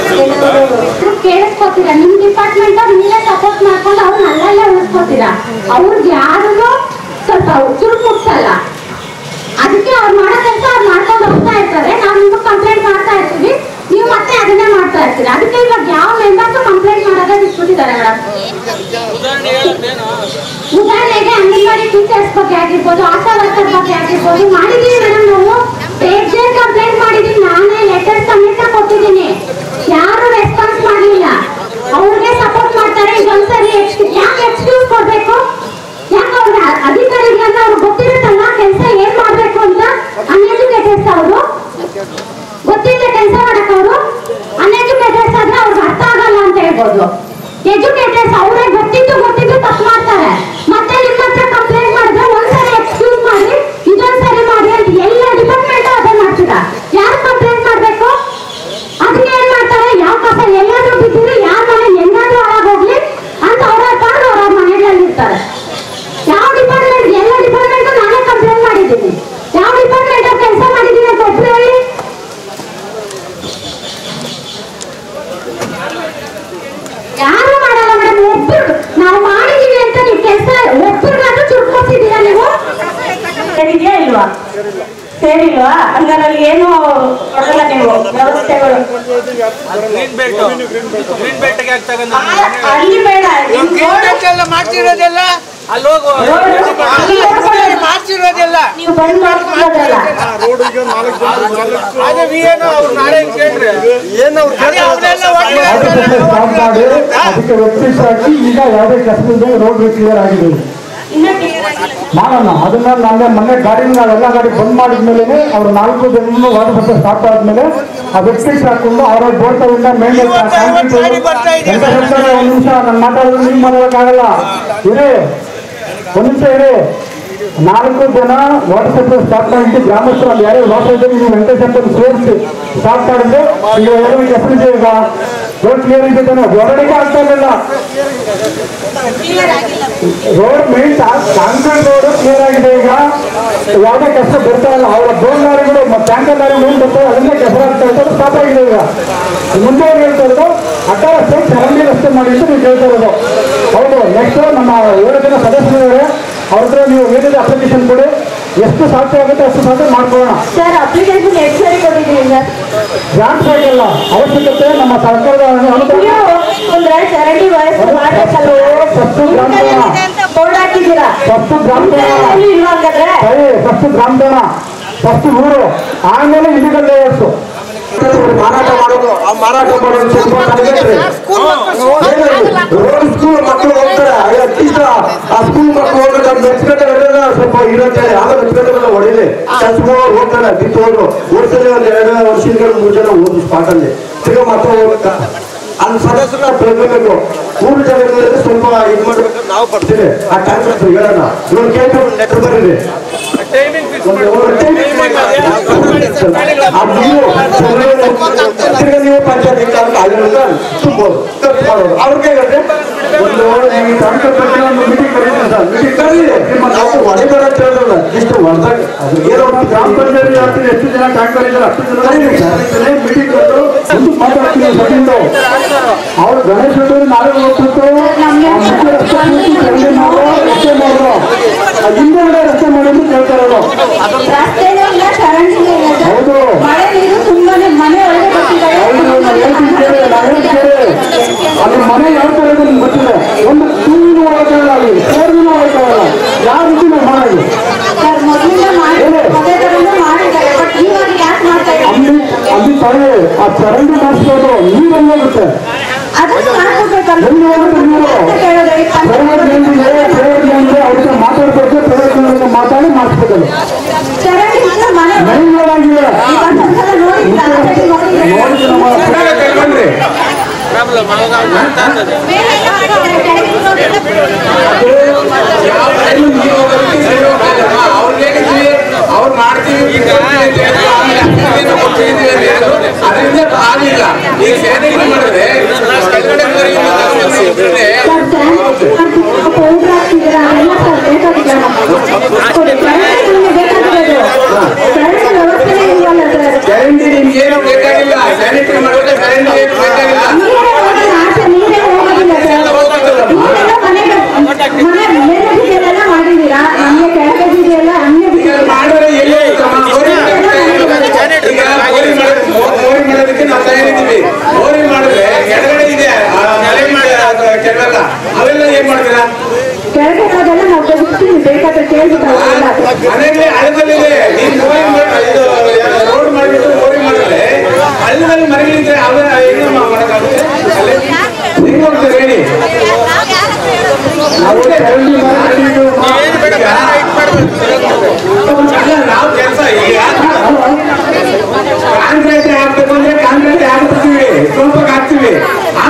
Speaker 8: ಕೆಲವರು
Speaker 9: ಕೇಳಿಸ್ಕೊತೀರಾ ನಿಮ್ ಡಿಪಾರ್ಟ್ಮೆಂಟ್ ಅವ್ರು ನೀವೇ ಸಪೋರ್ಟ್ ಮಾಡ್ಕೊಂಡು ಅವ್ರನ್ನ ಅಲ್ಲಲ್ಲೇ ಉಳಿಸ್ಕೊತೀರಾ ಅವ್ರಿಗೆ ಯಾರಿಗೂ ಸ್ವಲ್ಪ ಚುರುಕು ಮುಟ್ಸಲ್ಲ ಅದಕ್ಕೆ ಅವ್ರು ಮಾಡೋ ಕೆಲಸ ಅವ್ರು ಮಾಡ್ಕೊಂಡು ಹೋಗ್ತಾ ಇರ್ತಾರೆ ನಾವು ನಿಮ್ಗೆ ವರ್ಕರ್ಸ್ ಬಗ್ಗೆ ಆಗಿರ್ಬೋದು ಆಶಾ ವರ್ಕರ್ ಬಗ್ಗೆ ಆಗಿರ್ಬೋದು ಮಾಡಿದೀವಿ ಮೇಡಮ್ ನಾವು ಪೇಜರ್ ಕಂಪ್ಲೇಂಟ್ ಮಾಡಿದೀನಿ ನಾನೇ ಲೆಟರ್ ಸಮೇತ ಕೊಟ್ಟಿದ್ದೀನಿ ಯಾರು ರೆಸ್ಪಾನ್ಸ್ ಮಾಡಲಿಲ್ಲ ಅವ್ರಿಗೆ ಸಪೋರ್ಟ್ ಮಾಡ್ತಾರೆ ಇದೊಂದ್ಸರಿ ಯಾಕೆ ಎಕ್ಸ್ಕ್ಯೂಸ್ ಕೊಡ್ಬೇಕು ಯಾಕೆ ಅವ್ರಿಗೆ ಅ- ಅಧಿಕಾರಿಗಳನ್ನ ಅವ್ರಿಗೆ ಗೊತ್ತಿರುತ್ತಲ್ಲ ಕೆಲಸ ಏನ್ ಮಾಡ್ಬೇಕು ಅಂತ ಅನ್ಎಜುಕೇಟೆಡ್ಸ್ ಅವರು ಗೊತ್ತಿಲ್ಲ ಕೆಲಸ ಮಾಡಕ್ ಅವರು ಅನ್ಎಜುಕೇಟೆಡ್ಸ್ ಆದ್ರೆ ಅವ್ರಿಗೆ ಅರ್ಥ ಆಗಲ್ಲ ಅಂತ ಹೇಳ್ಬೋದು ಎಜುಕೇಟೆಡ್ಸ್ ಅವರೇ ಗೊತ್ತಿದ್ದು ಗೊತ್ತಿದ್ದು ತಪ್ಪು ಮಾಡ್ತಾರೆ ಮತ್ತೆ ನಿಮ್ಮ ಹತ್ರ ಕಂಪ್ಲೇಂಟ್ ಮಾಡಿದ್ರೆ ಒಂದ್ಸರಿ ಎಕ್ಸ್ಕ್ಯೂಸ್ ಮಾಡಿ ಇದೊಂದ್ಸರಿ ಮಾಡಿ ಅಂತ ಎಲ್ಲ ಡಿಪಾರ್ಟ್ಮೆಂಟ್ ಅದೇ ಮಾಡ್ತೀರಾ ಯಾರು ಕಂಪ್ಲೇಂಟ್ ಮಾಡ್ಬೇಕು ಅದಕ್ಕೆ ಏನ್ ಮಾಡ್ತಾರೆ ಯಾವ ಕಸ ಎಲ್ಲಾದ್ರೂ ಬಿದ್ದಿದ್ರೆ ಯಾರ ಮನೆ ಹೆಂಗಾದ್ರೂ ಹಾಳಾಗೋಗ್ಲಿ ಅಂತ ಅವ್ರ ಪಾಡು ಅವ್ರ ಮನೆಗಳಲ್ಲಿ ಇರ್ತಾರೆ ಯಾವ ಡಿಪಾರ್ಟ್ಮೆಂಟ್ ಎಲ್ಲ ಡಿಪಾರ್ಟ್ಮೆಂಟ್ ನಾನೇ ಕಂಪ್ಲೇಂಟ್ ಮಾಡಿದ್ದೀನಿ ಯಾವ ಡಿಪಾರ್ಟ್ಮೆಂಟ್ ಕೆಲಸ ಮಾಡಿದ್ದೀನಿ ಅಂತ ಒಬ್ರು ಹೇಳಿ ಯಾರು ಮಾಡಲ್ಲ ಮೇಡಮ್ ಒಬ್ರು ನಾವು ಮಾಡಿದೀವಿ ಅಂತ ನೀವು ಕೆಲಸ ಒಬ್ರಿಗಾದ್ರೂ ಚುಟ್ಕೊತಿದ್ದೀರಾ ನೀವು
Speaker 1: ಸೇರಿದೆಯಾ ಇಲ್ವಾ ಸೇರಿಲ್ವಾ ಹಂಗಾರೆ ಅಲ್ಲಿ ಏನು ಕೊಡಲ್ಲ ನೀವು ವ್ಯವಸ್ಥೆಗಳು
Speaker 2: ಗ್ರೀನ್ ಬೆಲ್ಟ್ ಗ್ರೀನ್ ಬೆಲ್ಟ್ ಯಾಕೆ ತಗೊಂಡ್
Speaker 1: ಆ- ಅಲ್ಲಿ ಬೇಡ ನಿಮ್ road-
Speaker 2: ಮಾಡ್ತಿರೋದೆಲ್ಲ ಅಲ್ಲಿ ಹೋಗು ಮಾಡ್ತಿರೋದೆಲ್ಲ
Speaker 1: ನೀವು ಬಂದ್ ಮಾಡ್ಕೊಳ್ಳೋದಲ್ಲ
Speaker 2: ಅದೇ ವಿ ಏನೋ ಅವ್ರು ನಾಳೆ ಕೇಳ್ರಿ ಅದೇ ಅವ್ರೆಲ್ಲ ಒಟ್ಟಿಗೆ
Speaker 6: ಅದಕ್ಕೆ ಸ್ಟಾಪ್ ಮಾಡಿ ಅದಕ್ಕೆ ವೆಬ್ಸೈಟ್ ಹಾಕಿ ಈಗ ಯಾವುದೇ ಕಸದಿಂದ ರೋಡ್ ಕ್ಲಿಯರ್ ಆಗಿದೆ
Speaker 1: ಇನ್ನೂ clear ಆಗಿಲ್ಲ.
Speaker 6: ಮಾಡೋಣ ಅದನ್ನ ನಾಳೆ ಮೊನ್ನೆ ಗಾಡಿ ನಾವೆಲ್ಲ ಗಾಡಿ ಬಂದ್ ಮಾಡಿದ್ಮೇಲೆ ಅವ್ರು ನಾಲ್ಕು ಜನ ವಾಟರ್ ಸಪ್ಲೈ ಸ್ಟಾರ್ಟ್ ಆದ್ಮೇಲೆ ಆ ವೆಬ್ಸೈಟ್ ಹಾಕೊಂಡು ಅವರ ಬೋರ್ಡ್ ಮೇನ್ ಒಂದು ನಿಮಿಷ ನಾನು ಮಾತಾಡೋದು ನೀವು ಮಾತಾಡೋಕ್ಕಾಗಲ್ಲ ಇರಿ ಒಂದು ನಿಮಿಷ ಇರಿ ನಾಲ್ಕು ಜನ ವಾಟರ್ ಸಪ್ಲೈ ಸ್ಟಾರ್ಟ್ ಮಾಡಿದ್ದು ಗ್ರಾಮಸ್ಥರು ಅಲ್ಲಿ ಯಾರು ವಾಟರ್ ಇದ್ದಾರೆ ನೀವು ವೆಂಕಟೇಶ್ ಅಂತ ಸೇರಿಸಿ ಸ್ಟಾರ್ಟ್ ಮಾಡಿದ್ರೆ ಈಗ ಎರಡು ಹೆಸರಿದೆ ಈಗ ರೋಡ್ ಕ್ಲಿಯರ್ ಇದೆ ತಾನೆ ಹೊರಡಿಗೆ ಆಗ್ತಾ ಇರಲಿಲ್ಲ road main concrete road clear ಆಗಿದೆ ಈಗ ಯಾವುದೇ ಕಷ್ಟ ಬರ್ತಾ ಇಲ್ಲ ಅವರ ಬೋನ್ ಲಾರಿಗಳು ಮತ್ತು ಟ್ಯಾಂಕರ್ ಲಾರಿಗಳು ಏನು ಬರ್ತಾರೆ ಅದನ್ನೇ ಕೆಸರು ಆಗ್ತಾ ಇರ್ತದೆ ಸ್ಟಾಪ್ ಆಗಿದೆ ಈಗ ಮುಂದೆ ಏನ್ ಹೇಳ್ತಾ ಇರೋದು ಅಟ್ಟಾರ ಸ್ಟೇಟ್ ಚರಂಡಿ ರಸ್ತೆ ಮಾಡಿ ಅಂತ ನೀವು ಕೇಳ್ತಾ ಇರೋದು ಹೌದು ನೆಕ್ಸ್ಟ್ ನಮ್ಮ ಏಳು ಜನ ಸದಸ್ಯರಿದ್ದಾರೆ ಅವ್ರ ಹತ್ರ ನೀವು ಏನಿದೆ ಅಪ್ಲಿಕೇಶನ್ ಕೊಡಿ ಎಷ್ಟು ಸಾಧ್ಯ ಆಗುತ್ತೆ ಅಷ್ಟು ಸಾಧ್ಯ ಮಾಡ್ಕೊಳ್ಳೋಣ
Speaker 1: ಸರ್ ಅಪ್ಲಿಕೇಶನ್ ಎಷ್ಟು ಸರಿ ಕೊಟ್ಟಿದ್ದೀನಿ ಸರ್
Speaker 6: ಗ್ರಾಂಟ್ ಸೈಕಲ್ ಅವಶ್ಯಕತೆ ನಮ್ಮ ಸರ್ಕಾರದ ಅನುದಾನ
Speaker 1: ನೀವು ಅಂದ್ರೆ ಚರಂಡಿ ವಯಸ್ಸು ಮಾಡ್ಬೇಕಲ್ವ
Speaker 6: ಫಸ್ಟ್ ಗ್ರಾಮ
Speaker 1: ಬೋರ್ಡ್ ಹಾಕಿದ್ದೀರಾ
Speaker 6: ಫಸ್ಟ್ ಗ್ರಾಮ
Speaker 1: ಎಲ್ಲಿ ಇಲ್ವಾ ಹಂಗಾದ್ರೆ
Speaker 6: ಸರಿ ಫಸ್ಟ್ ಗ್ರಾಮದಾನ ಫಸ್ಟ್ ಊರು ಆಮೇಲೆ ಇಲ್ಲಿಗಲ್ ಲೇಯರ್ಸು ಮಾರಾಟ ಮಾಡೋದು ಆ ಮಾರಾಟ ಮಾಡೋದು ಸ್ವಲ್ಪ ತಡೆಗಟ್ರಿ. ರೋಡ್ ಸ್ಕೂಲ್ ಮಕ್ಕಳು ಹೋಗ್ತಾರೆ ಅಟ್ಲೀಸ್ಟ್ ಆ ಸ್ಕೂಲ್ ಮಕ್ಕಳು ಹೋಗ್ಬೇಕು ಅದು ಮೆಚ್ಕಟ್ಟೆ ಹೊಡೆದ ಸ್ವಲ್ಪ ಇರುತ್ತೆ ಆಗ ಮೆಚ್ಕಟ್ಟೆ ಹೊಡಿಲಿ ಕಸ್ಬೋ ಹೋಗ್ತಾರೆ ಬಿತ್ತು ಹೋದ್ರು ಓಡಿಸಲಿ ಒಂದ್ ಎರಡು ವರ್ಷದಿಂದ ಮೂರು ಜನ ಹೋದ್ರು ಸ್ಪಾಟ್ ಅಲ್ಲಿ ತಿರ್ಗಾ ಮತ್ತೆ ಹೋಗ್ಬೇಕಾ ಅಲ್ಲಿ ಸದಸ್ಯರ ಬೆಳಬೇಕು ಮೂರು ಜನ ಇರೋದ್ರಿಂದ ಸ್ವಲ್ಪ ಇದು ಮಾಡ್ಬೇಕು ನಾವು ಬರ್ತೀವಿ ಆ ಟೈಮ್ ಹೇಳೋಣ ಇವ್ರು ಕೇಳ್ಕೊಂಡು ಲೆಟರ್ ಬರೀರಿ
Speaker 2: ಟೈಮಿಂಗ್ ಫಿಕ್ಸ್
Speaker 6: ಒಂದು ಒಂದು ಆ ನೀವು ತಿರ್ಗಾ ನೀವು ಪಂಚಾಯತ್ ಅಲ್ಲಿಂದ ತುಂಬೋದು ಖರ್ಚು ಮಾಡೋದು ಅವ್ರಿಗೆ ಹೇಗಂದ್ರೆ ಒಂದು ನೀವು ತಾಲೂಕು ಬಗ್ಗೆ ಒಂದು ಮೀಟಿಂಗ್ ಕರೀತೀವಿ ಸರ್ ಮೀಟಿಂಗ್ ಕರೀರಿ ನಿಮ್ಮ ನಾವು ಹೊಡಿಬೇಡ ಅಂತ ಹೇಳಿದ್ರಲ್ಲ ಇಷ್ಟು ಹೊಡೆದಾಗ ಅದು ಏನೋ ಒಂದು ಗ್ರಾಮ ಪಂಚಾಯತ್ ಆಗ್ತದೆ ಎಷ್ಟು ಜನ ಟ್ಯಾಂಕರ್ ಇದ್ದಾರೆ ಅಷ್ಟು ಜನ ಮೀಟಿಂಗ್ ಕೊಟ್ಟು ಒಂದು ಮಾತಾಡ್ತೀವಿ ಸಚಿವರು ಅವ್ರು ಗಣೇಶ್ ಅವರು ನಾವೇ ಹೋಗ್ಬಿಟ್ಟು ಆ ಮುಖ್ಯ ರಸ್ತೆ ಪೂರ್ತಿ ಚರಂಡಿ ಮಾಡೋ ರಸ್ತೆ ಮಾಡೋ ಹಿಂದೆಗಡೆ ರಸ್ತೆ ಮಾಡೋದು ಕೇಳ್ತಾ ಇರೋದು
Speaker 8: ರಸ್ತೆನೂ ಇಲ್ಲ ಚರಂಡಿನೂ ಇಲ್ಲ ಸರ್.
Speaker 6: ಹೌದು.
Speaker 8: ಮಳೆ ನೀರು ತುಂಬಾನೇ ಮನೆ ಒಳಗೆ ಬರ್ತಿದ್ದಾವೆ
Speaker 6: ಹೌದು, ನಾನು ಹೇಳ್ತೀನಿ ಕೇಳಿ, ನಾನು ಹೇಳ್ತೀನಿ ಕೇಳಿ. ಅಲ್ಲಿ ಮನೆ ಯಾವ ತರ ಇದೆ ನಿಮ್ಗೆ ಗೊತ್ತಿದೆ ಒಂದು ಟೂ ವೀಲರ್ ಹೋಗಕ್ಕಾಗಲ್ಲ ಅಲ್ಲಿ ಫೋರ್ ವೀಲರ್ ಹೋಗಕ್ಕಾಗಲ್ಲ ಯಾವ ರೀತಿ ನಾವು ಮಾಡೋದು
Speaker 8: ಸರ್ ಮೊದಲಿಂದ ಮಾಡಿ ಅದೇ ಥರನೂ ಮಾಡಿದ್ದಾರೆ ಬಟ್ ಇವಾಗ ಯಾಕೆ ಮಾಡ್ತಾ ಇದ್ದಾರೆ
Speaker 6: ಅಲ್ಲಿ ಅಲ್ಲಿ ತಡೆ ಆ ಚರಂಡಿ ಮಾಡಿಸ್ಬೋದು ನೀರು ಎಲ್ಲಿ ಹೋಗುತ್ತೆ
Speaker 8: ಅದನ್ನು ಮಾಡ್ಕೊಡ್ಬೇಕಲ್ಲ
Speaker 6: ಎಲ್ಲಿ ಹೋಗುತ್ತೆ ನೀರು
Speaker 8: ಅಂತ ಕೇಳಿದ್ರೆ ಈ
Speaker 6: ಪ್ರೈವೇಟ್ ಏನಿದೆ ಪ್ರೈವೇಟ್ ಏನಿದೆ ಅವ್ರಿಗೆ ಮಾತಾಡ್ಬೇಕು ಪ್ರೈವೇಟ್ ಮಾತಾಡಿ ಮಾಡಿಸ್ಬೇಕು
Speaker 8: ಚರಂಡಿ ಮಾತ್ರ ಮನೆ ಒಳಗೆ
Speaker 6: ಮೈನ್ ಆಗಿದೆ
Speaker 8: ಇವಾಗ ಒಂದ್ಸಲ ನೋಡಿಲ್ಲ ಆಲ್ರೆಡಿ ನೋಡಿದ್ರೆ
Speaker 6: ನೋಡಿ ನಮ್ಮ
Speaker 2: ಪ್ರಾಬ್ಲಮ್ ಅವಾಗ ಮಾಡ್ತಾ ಇರ್ತದೆ
Speaker 8: ಮೇಲೆಲ್ಲ ಮಾಡಿದ್ದಾರೆ ಚರಂಡಿ ನೋಡಿಲ್ಲ
Speaker 2: ಅವ್ರು ಮಾಡ್ತೀವಿ ಅದರಿಂದ ಆಗಲಿಲ್ಲ ಈಗ ಸ್ಯಾನಿಟರಿ ಮಾಡಿದ್ರೆ ಕೆಳಗಡೆ
Speaker 8: ಪೌಡರ್ ಹಾಕ್ತಿದ್ದೀರಾ ಅದೆಲ್ಲ ಸರ್ ಬೇಕಾಗಿಲ್ಲ ಚರಂಡಿ ಬೇಕಾಗಿರೋದು ಚರಂಡಿ ವ್ಯವಸ್ಥೆನೇ ಇಲ್ವಲ್ಲ ಸರ್
Speaker 2: ಚರಂಡಿ ನಿಮ್ಗೆ ಏನು ಬೇಕಾಗಿಲ್ಲ ಸ್ಯಾನಿಟರಿ ಮಾಡಿದ್ರೆ ಚರಂಡಿ ಏನು ಬೇಕಾಗಿಲ್ಲ
Speaker 8: ನೀರೇ ಹೋಗಿಲ್ಲ ಆಚೆ ನೀರೇ ಹೋಗೋದಿಲ್ಲ ಸರ್ ನೀವೆಲ್ಲ ಮನೆಗೆ ಮನೆ ಮೇಲೆ ಬಿದ್ದೆಲ್ಲ ಮಾಡಿದ್ದೀರಾ ನಮಗೆ ಕೆಳಗೆ ಬಿದ್ದೆಲ್ಲ ಹಂಗೆ
Speaker 2: ಈಗ
Speaker 8: ಬಿದ್ದಿದೆ
Speaker 2: ಮಾಡಿದ್ರೆ ಎಲ್ಲಿ ಹೋಗ್ತಮ್ಮ? ಬೋರಿಂಗ್ ಈಗ ಬೋರಿಂಗ್ ಮಾಡೋದು- ಬೋರಿಂಗ್ ಮಾಡೋದಕ್ಕೆ ನಾವು ತಯಾರಿದ್ದೀವಿ ಬೋರಿಂಗ್ ಮಾಡಿದ್ರೆ ಕೆಳಗಡೆ ಇದೆ ಆ ಮನೆ ಮಾಡಿ ಅದು ಕೆಳಗಡೆ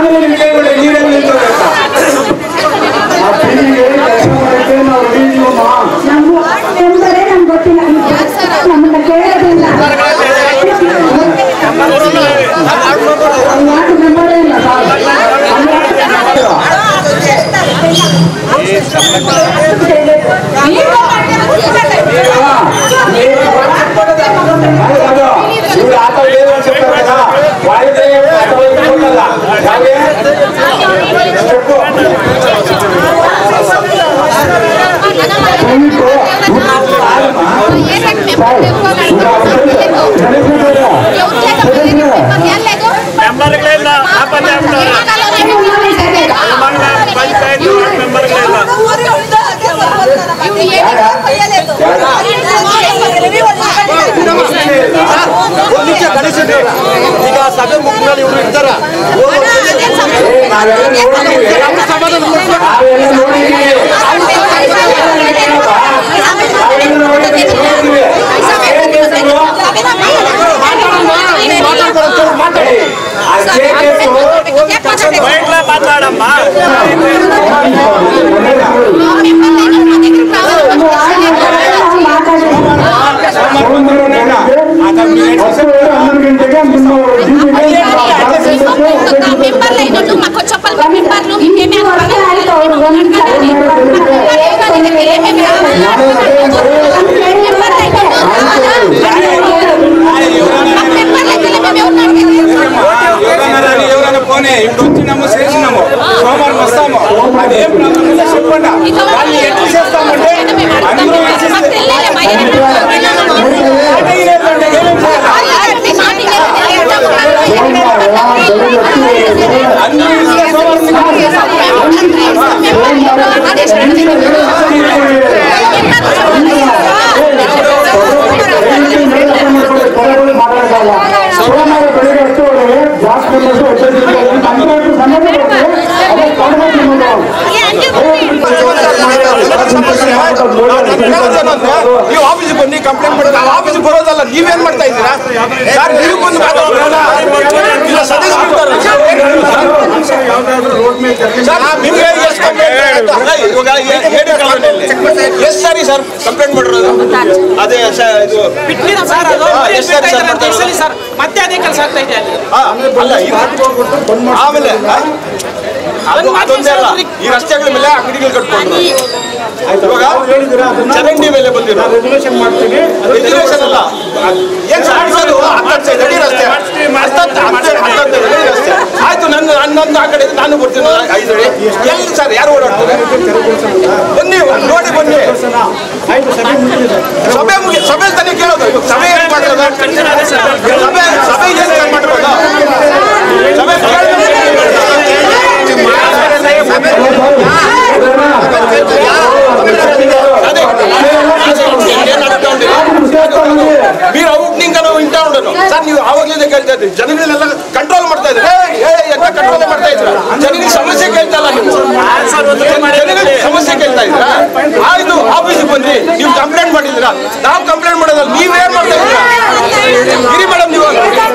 Speaker 2: ಆಮೇಲೆ ನಿಮ್ಗೆ ಹೇಳ್ಬಿಡಿ ನೀವೆಲ್ಲ ನಿಂತ್ಕೊಳ್ಳಿ ಅಂತ.
Speaker 6: ಆ ಟೀಮಿಗೆ ಕೆಲಸ ಮಾಡಕ್ಕೆ ನಾವು ರೆಡಿ ಇದೀವಮ್ಮ
Speaker 9: ನಮ್ಗೂ ಎಂಬುದೇ ನಮ್ಗೆ ಗೊತ್ತಿಲ್ಲ ನಮ್ಮನ್ನ ಕೇಳೋದಿಲ್ಲ
Speaker 6: ಯಾಕೆ ನಂಬರೇ ಇಲ್ಲ
Speaker 2: ಇವ್ರು ಆತ ಏನು ಅನ್ಸುತ್ತಾರಲ್ಲ ವಾಯುದೇ ಅಥವಾ ಇಟ್ಕೊಂಡಲ್ಲ ಯಾಕೆ ಸ್ಟೆಪ್ಪು
Speaker 10: ಈಗ ಸಭೆ ಮುಗಿದ್ಮೇಲೆ ಇವರು ಇರ್ತಾರ
Speaker 2: ನಾವೆಲ್ಲ ನೋಡಿದ್ದೀವಿ ನಾವೆಲ್ಲ ನೋಡಿದ್ದೀವಿ ನಾವೆಲ್ಲ ನೋಡಿದ್ದೀವಿ ನೋಡಿದ್ದೀವಿ ಆ ಜೆ
Speaker 10: ಮಾತಾಡಮ್ಮ
Speaker 6: ಹನ್ನೊಂದು ಗಂಟೆಗೆ ನಿಮ್ಮ
Speaker 3: ಮೆಂಬರ್ ಲೈನ್ ಮಕ್ಕಳು ಚಪ್ಪಲ್ ಮೆಂಬರ್ಲು
Speaker 9: ಇಷ್ಟು ವರ್ಷ ಆಯ್ತು ಅವ್ರು ಒಂದ್
Speaker 2: ఫోనే ఇప్పుడు వచ్చి నమ్ము చేసినాము సోమవారం వస్తాము అదేం ప్రాబ్లం లేదు చెప్పండి వాళ్ళు ఎట్లా చేస్తామంటే అందరూ ఇచ్చేస్తే పార్టీ లేదంటే ఏమేం చేయాలి అందరూ ఇస్తే సోమవారం
Speaker 6: ಸೋಮವಾರ ಬೆಳಿಗ್ಗೆ ಅಷ್ಟು ಜಾಸ್ತಿ ಮೆಂಬರ್ಸ್ వచ్చేసి ಹನ್ನೆರಡು ಸಮಾಜ ಅದೇ ಕಾಂಗ್ರೆಸ್
Speaker 2: ನೀವು ಆಫೀಸಿಗೆ ಬನ್ನಿ ಕಂಪ್ಲೇಂಟ್ ಮಾಡೋದು ನಾವು ಆಫೀಸಿಗೆ ಬರೋದಲ್ಲ ನೀವೇನ್ ಮಾಡ್ತಾ ಇದ್ದೀರಾ ಸರ್ ನೀವು ಬಂದು ಮಾತಾಡೋಣ ಇಲ್ಲ ಸದಸ್ಯರು ಇರ್ತಾರೆ. ಸರ್ ನಿಮ್ಗೆ ಎಷ್ಟು ಕಂಪ್ಲೇಂಟ್ ಅಲ್ಲ, ಇವಾಗ ಏ- ಏನೇ ಕಾಲೋನಿಯಲ್ಲಿ ಎಷ್ಟು ಸಾರಿ ಸರ್ ಕಂಪ್ಲೇಂಟ್ ಮಾಡಿರೋದು ಅದೇ ಸ- ಇದು
Speaker 11: ಬಿಟ್ಟಿಲ್ಲ ಸರ್ ಅದು
Speaker 2: ಹಾ, ಎಷ್ಟು ಸಾರಿ ಸರ್ ಮಾಡ್ತಾ
Speaker 11: ಸರಿ
Speaker 2: ಇರೋದು?
Speaker 11: ಸರ್ ಮತ್ತೆ ಅದೇ ಕೆಲಸ ಆಗ್ತಾ ಇದೆ ಅಲ್ಲಿ
Speaker 2: ಹಾ, ಅಲ್ಲ ಇದು- ಆಮೇಲೆ ಆ? ಅದು ಅದೊಂದೇ ಅಲ್ಲ ಈ ರಸ್ತೆಗಳ ಮೇಲೆ ಅಂಗಡಿಗಳು ಕಟ್ಕೊಂಡ್ರು ಇವಾಗ ಚರಂಡಿ ಮೇಲೆ ಬಂದಿರೋ
Speaker 6: ರೆಸಲ್ಯೂಷನ್ ಮಾಡ್ತೀವಿ
Speaker 2: ರೆಗ್ಯುಲೇಷನ್ ಅಲ್ಲ ಏನ್ ಸಾಧಿಸೋದು ಹತ್ತತ್ತು ಅಡಿ ರಸ್ತೆ ಹತ್ತತ್ತು ಹತ್ತತ್ತು ಹತ್ತತ್ತು ಅಡಿ ರಸ್ತೆ ಆಯ್ತು ನನ್ನ ನನ್ನೊಂದು ಆ ಕಡೆ ನಾನು ಬರ್ತೀನಿ ಐದು ಅಡಿ ಎಲ್ಲಿ ಸರ್ ಯಾರು ಓಡಾಡ್ತಾರೆ ಬನ್ನಿ ನೋಡಿ ಬನ್ನಿ
Speaker 6: ಆಯ್ತು ಸಭೆ ಮುಗಿದಿದೆ
Speaker 2: ಸಭೆ ಮುಗಿ ಸಭೆ ತಾನೇ ಕೇಳೋದು ಇವಾಗ ಸಭೆ ಏನ್ ಮಾಡಿರೋದು ಸಭೆ ಸಭೆ ಏನ್ ಮಾಡಿರೋದು ಸಭೆ మీరు అవుట్నింగ్ అని వింటా ఉండను సార్ ನೀವು ಆವಾಗಲೇ ಕೇಳ್ತಾ ಇದ್ರಿ ಜನಗಳನ್ನೆಲ್ಲ ಕಂಟ್ರೋಲ್ ಮಾಡ್ತಾ ಇದ್ರೆ ಎಂತ ಕಂಟ್ರೋಲ್ ಮಾಡ್ತಾ ಇದ್ರ ಜನಗಳಿಗೆ ಸಮಸ್ಯೆ ಕೇಳ್ತಾ ಇಲ್ಲ ನೀವು ಜನಗಳಿಗೆ ಸಮಸ್ಯೆ ಕೇಳ್ತಾ ಇದ್ರ ಆಯ್ತು ಆಫೀಸಿಗೆ ಬಂದ್ರಿ ನೀವು ಕಂಪ್ಲೇಂಟ್ ಮಾಡಿದ್ರ ನಾವು ಕಂಪ್ಲೇಂಟ್ ಮಾಡೋದಲ್ಲ ನೀವೇನ್ ಮಾಡ್ತಾ ಇದ್ದೀರಾ ಇರಿ ಮೇಡಮ್ ನೀವು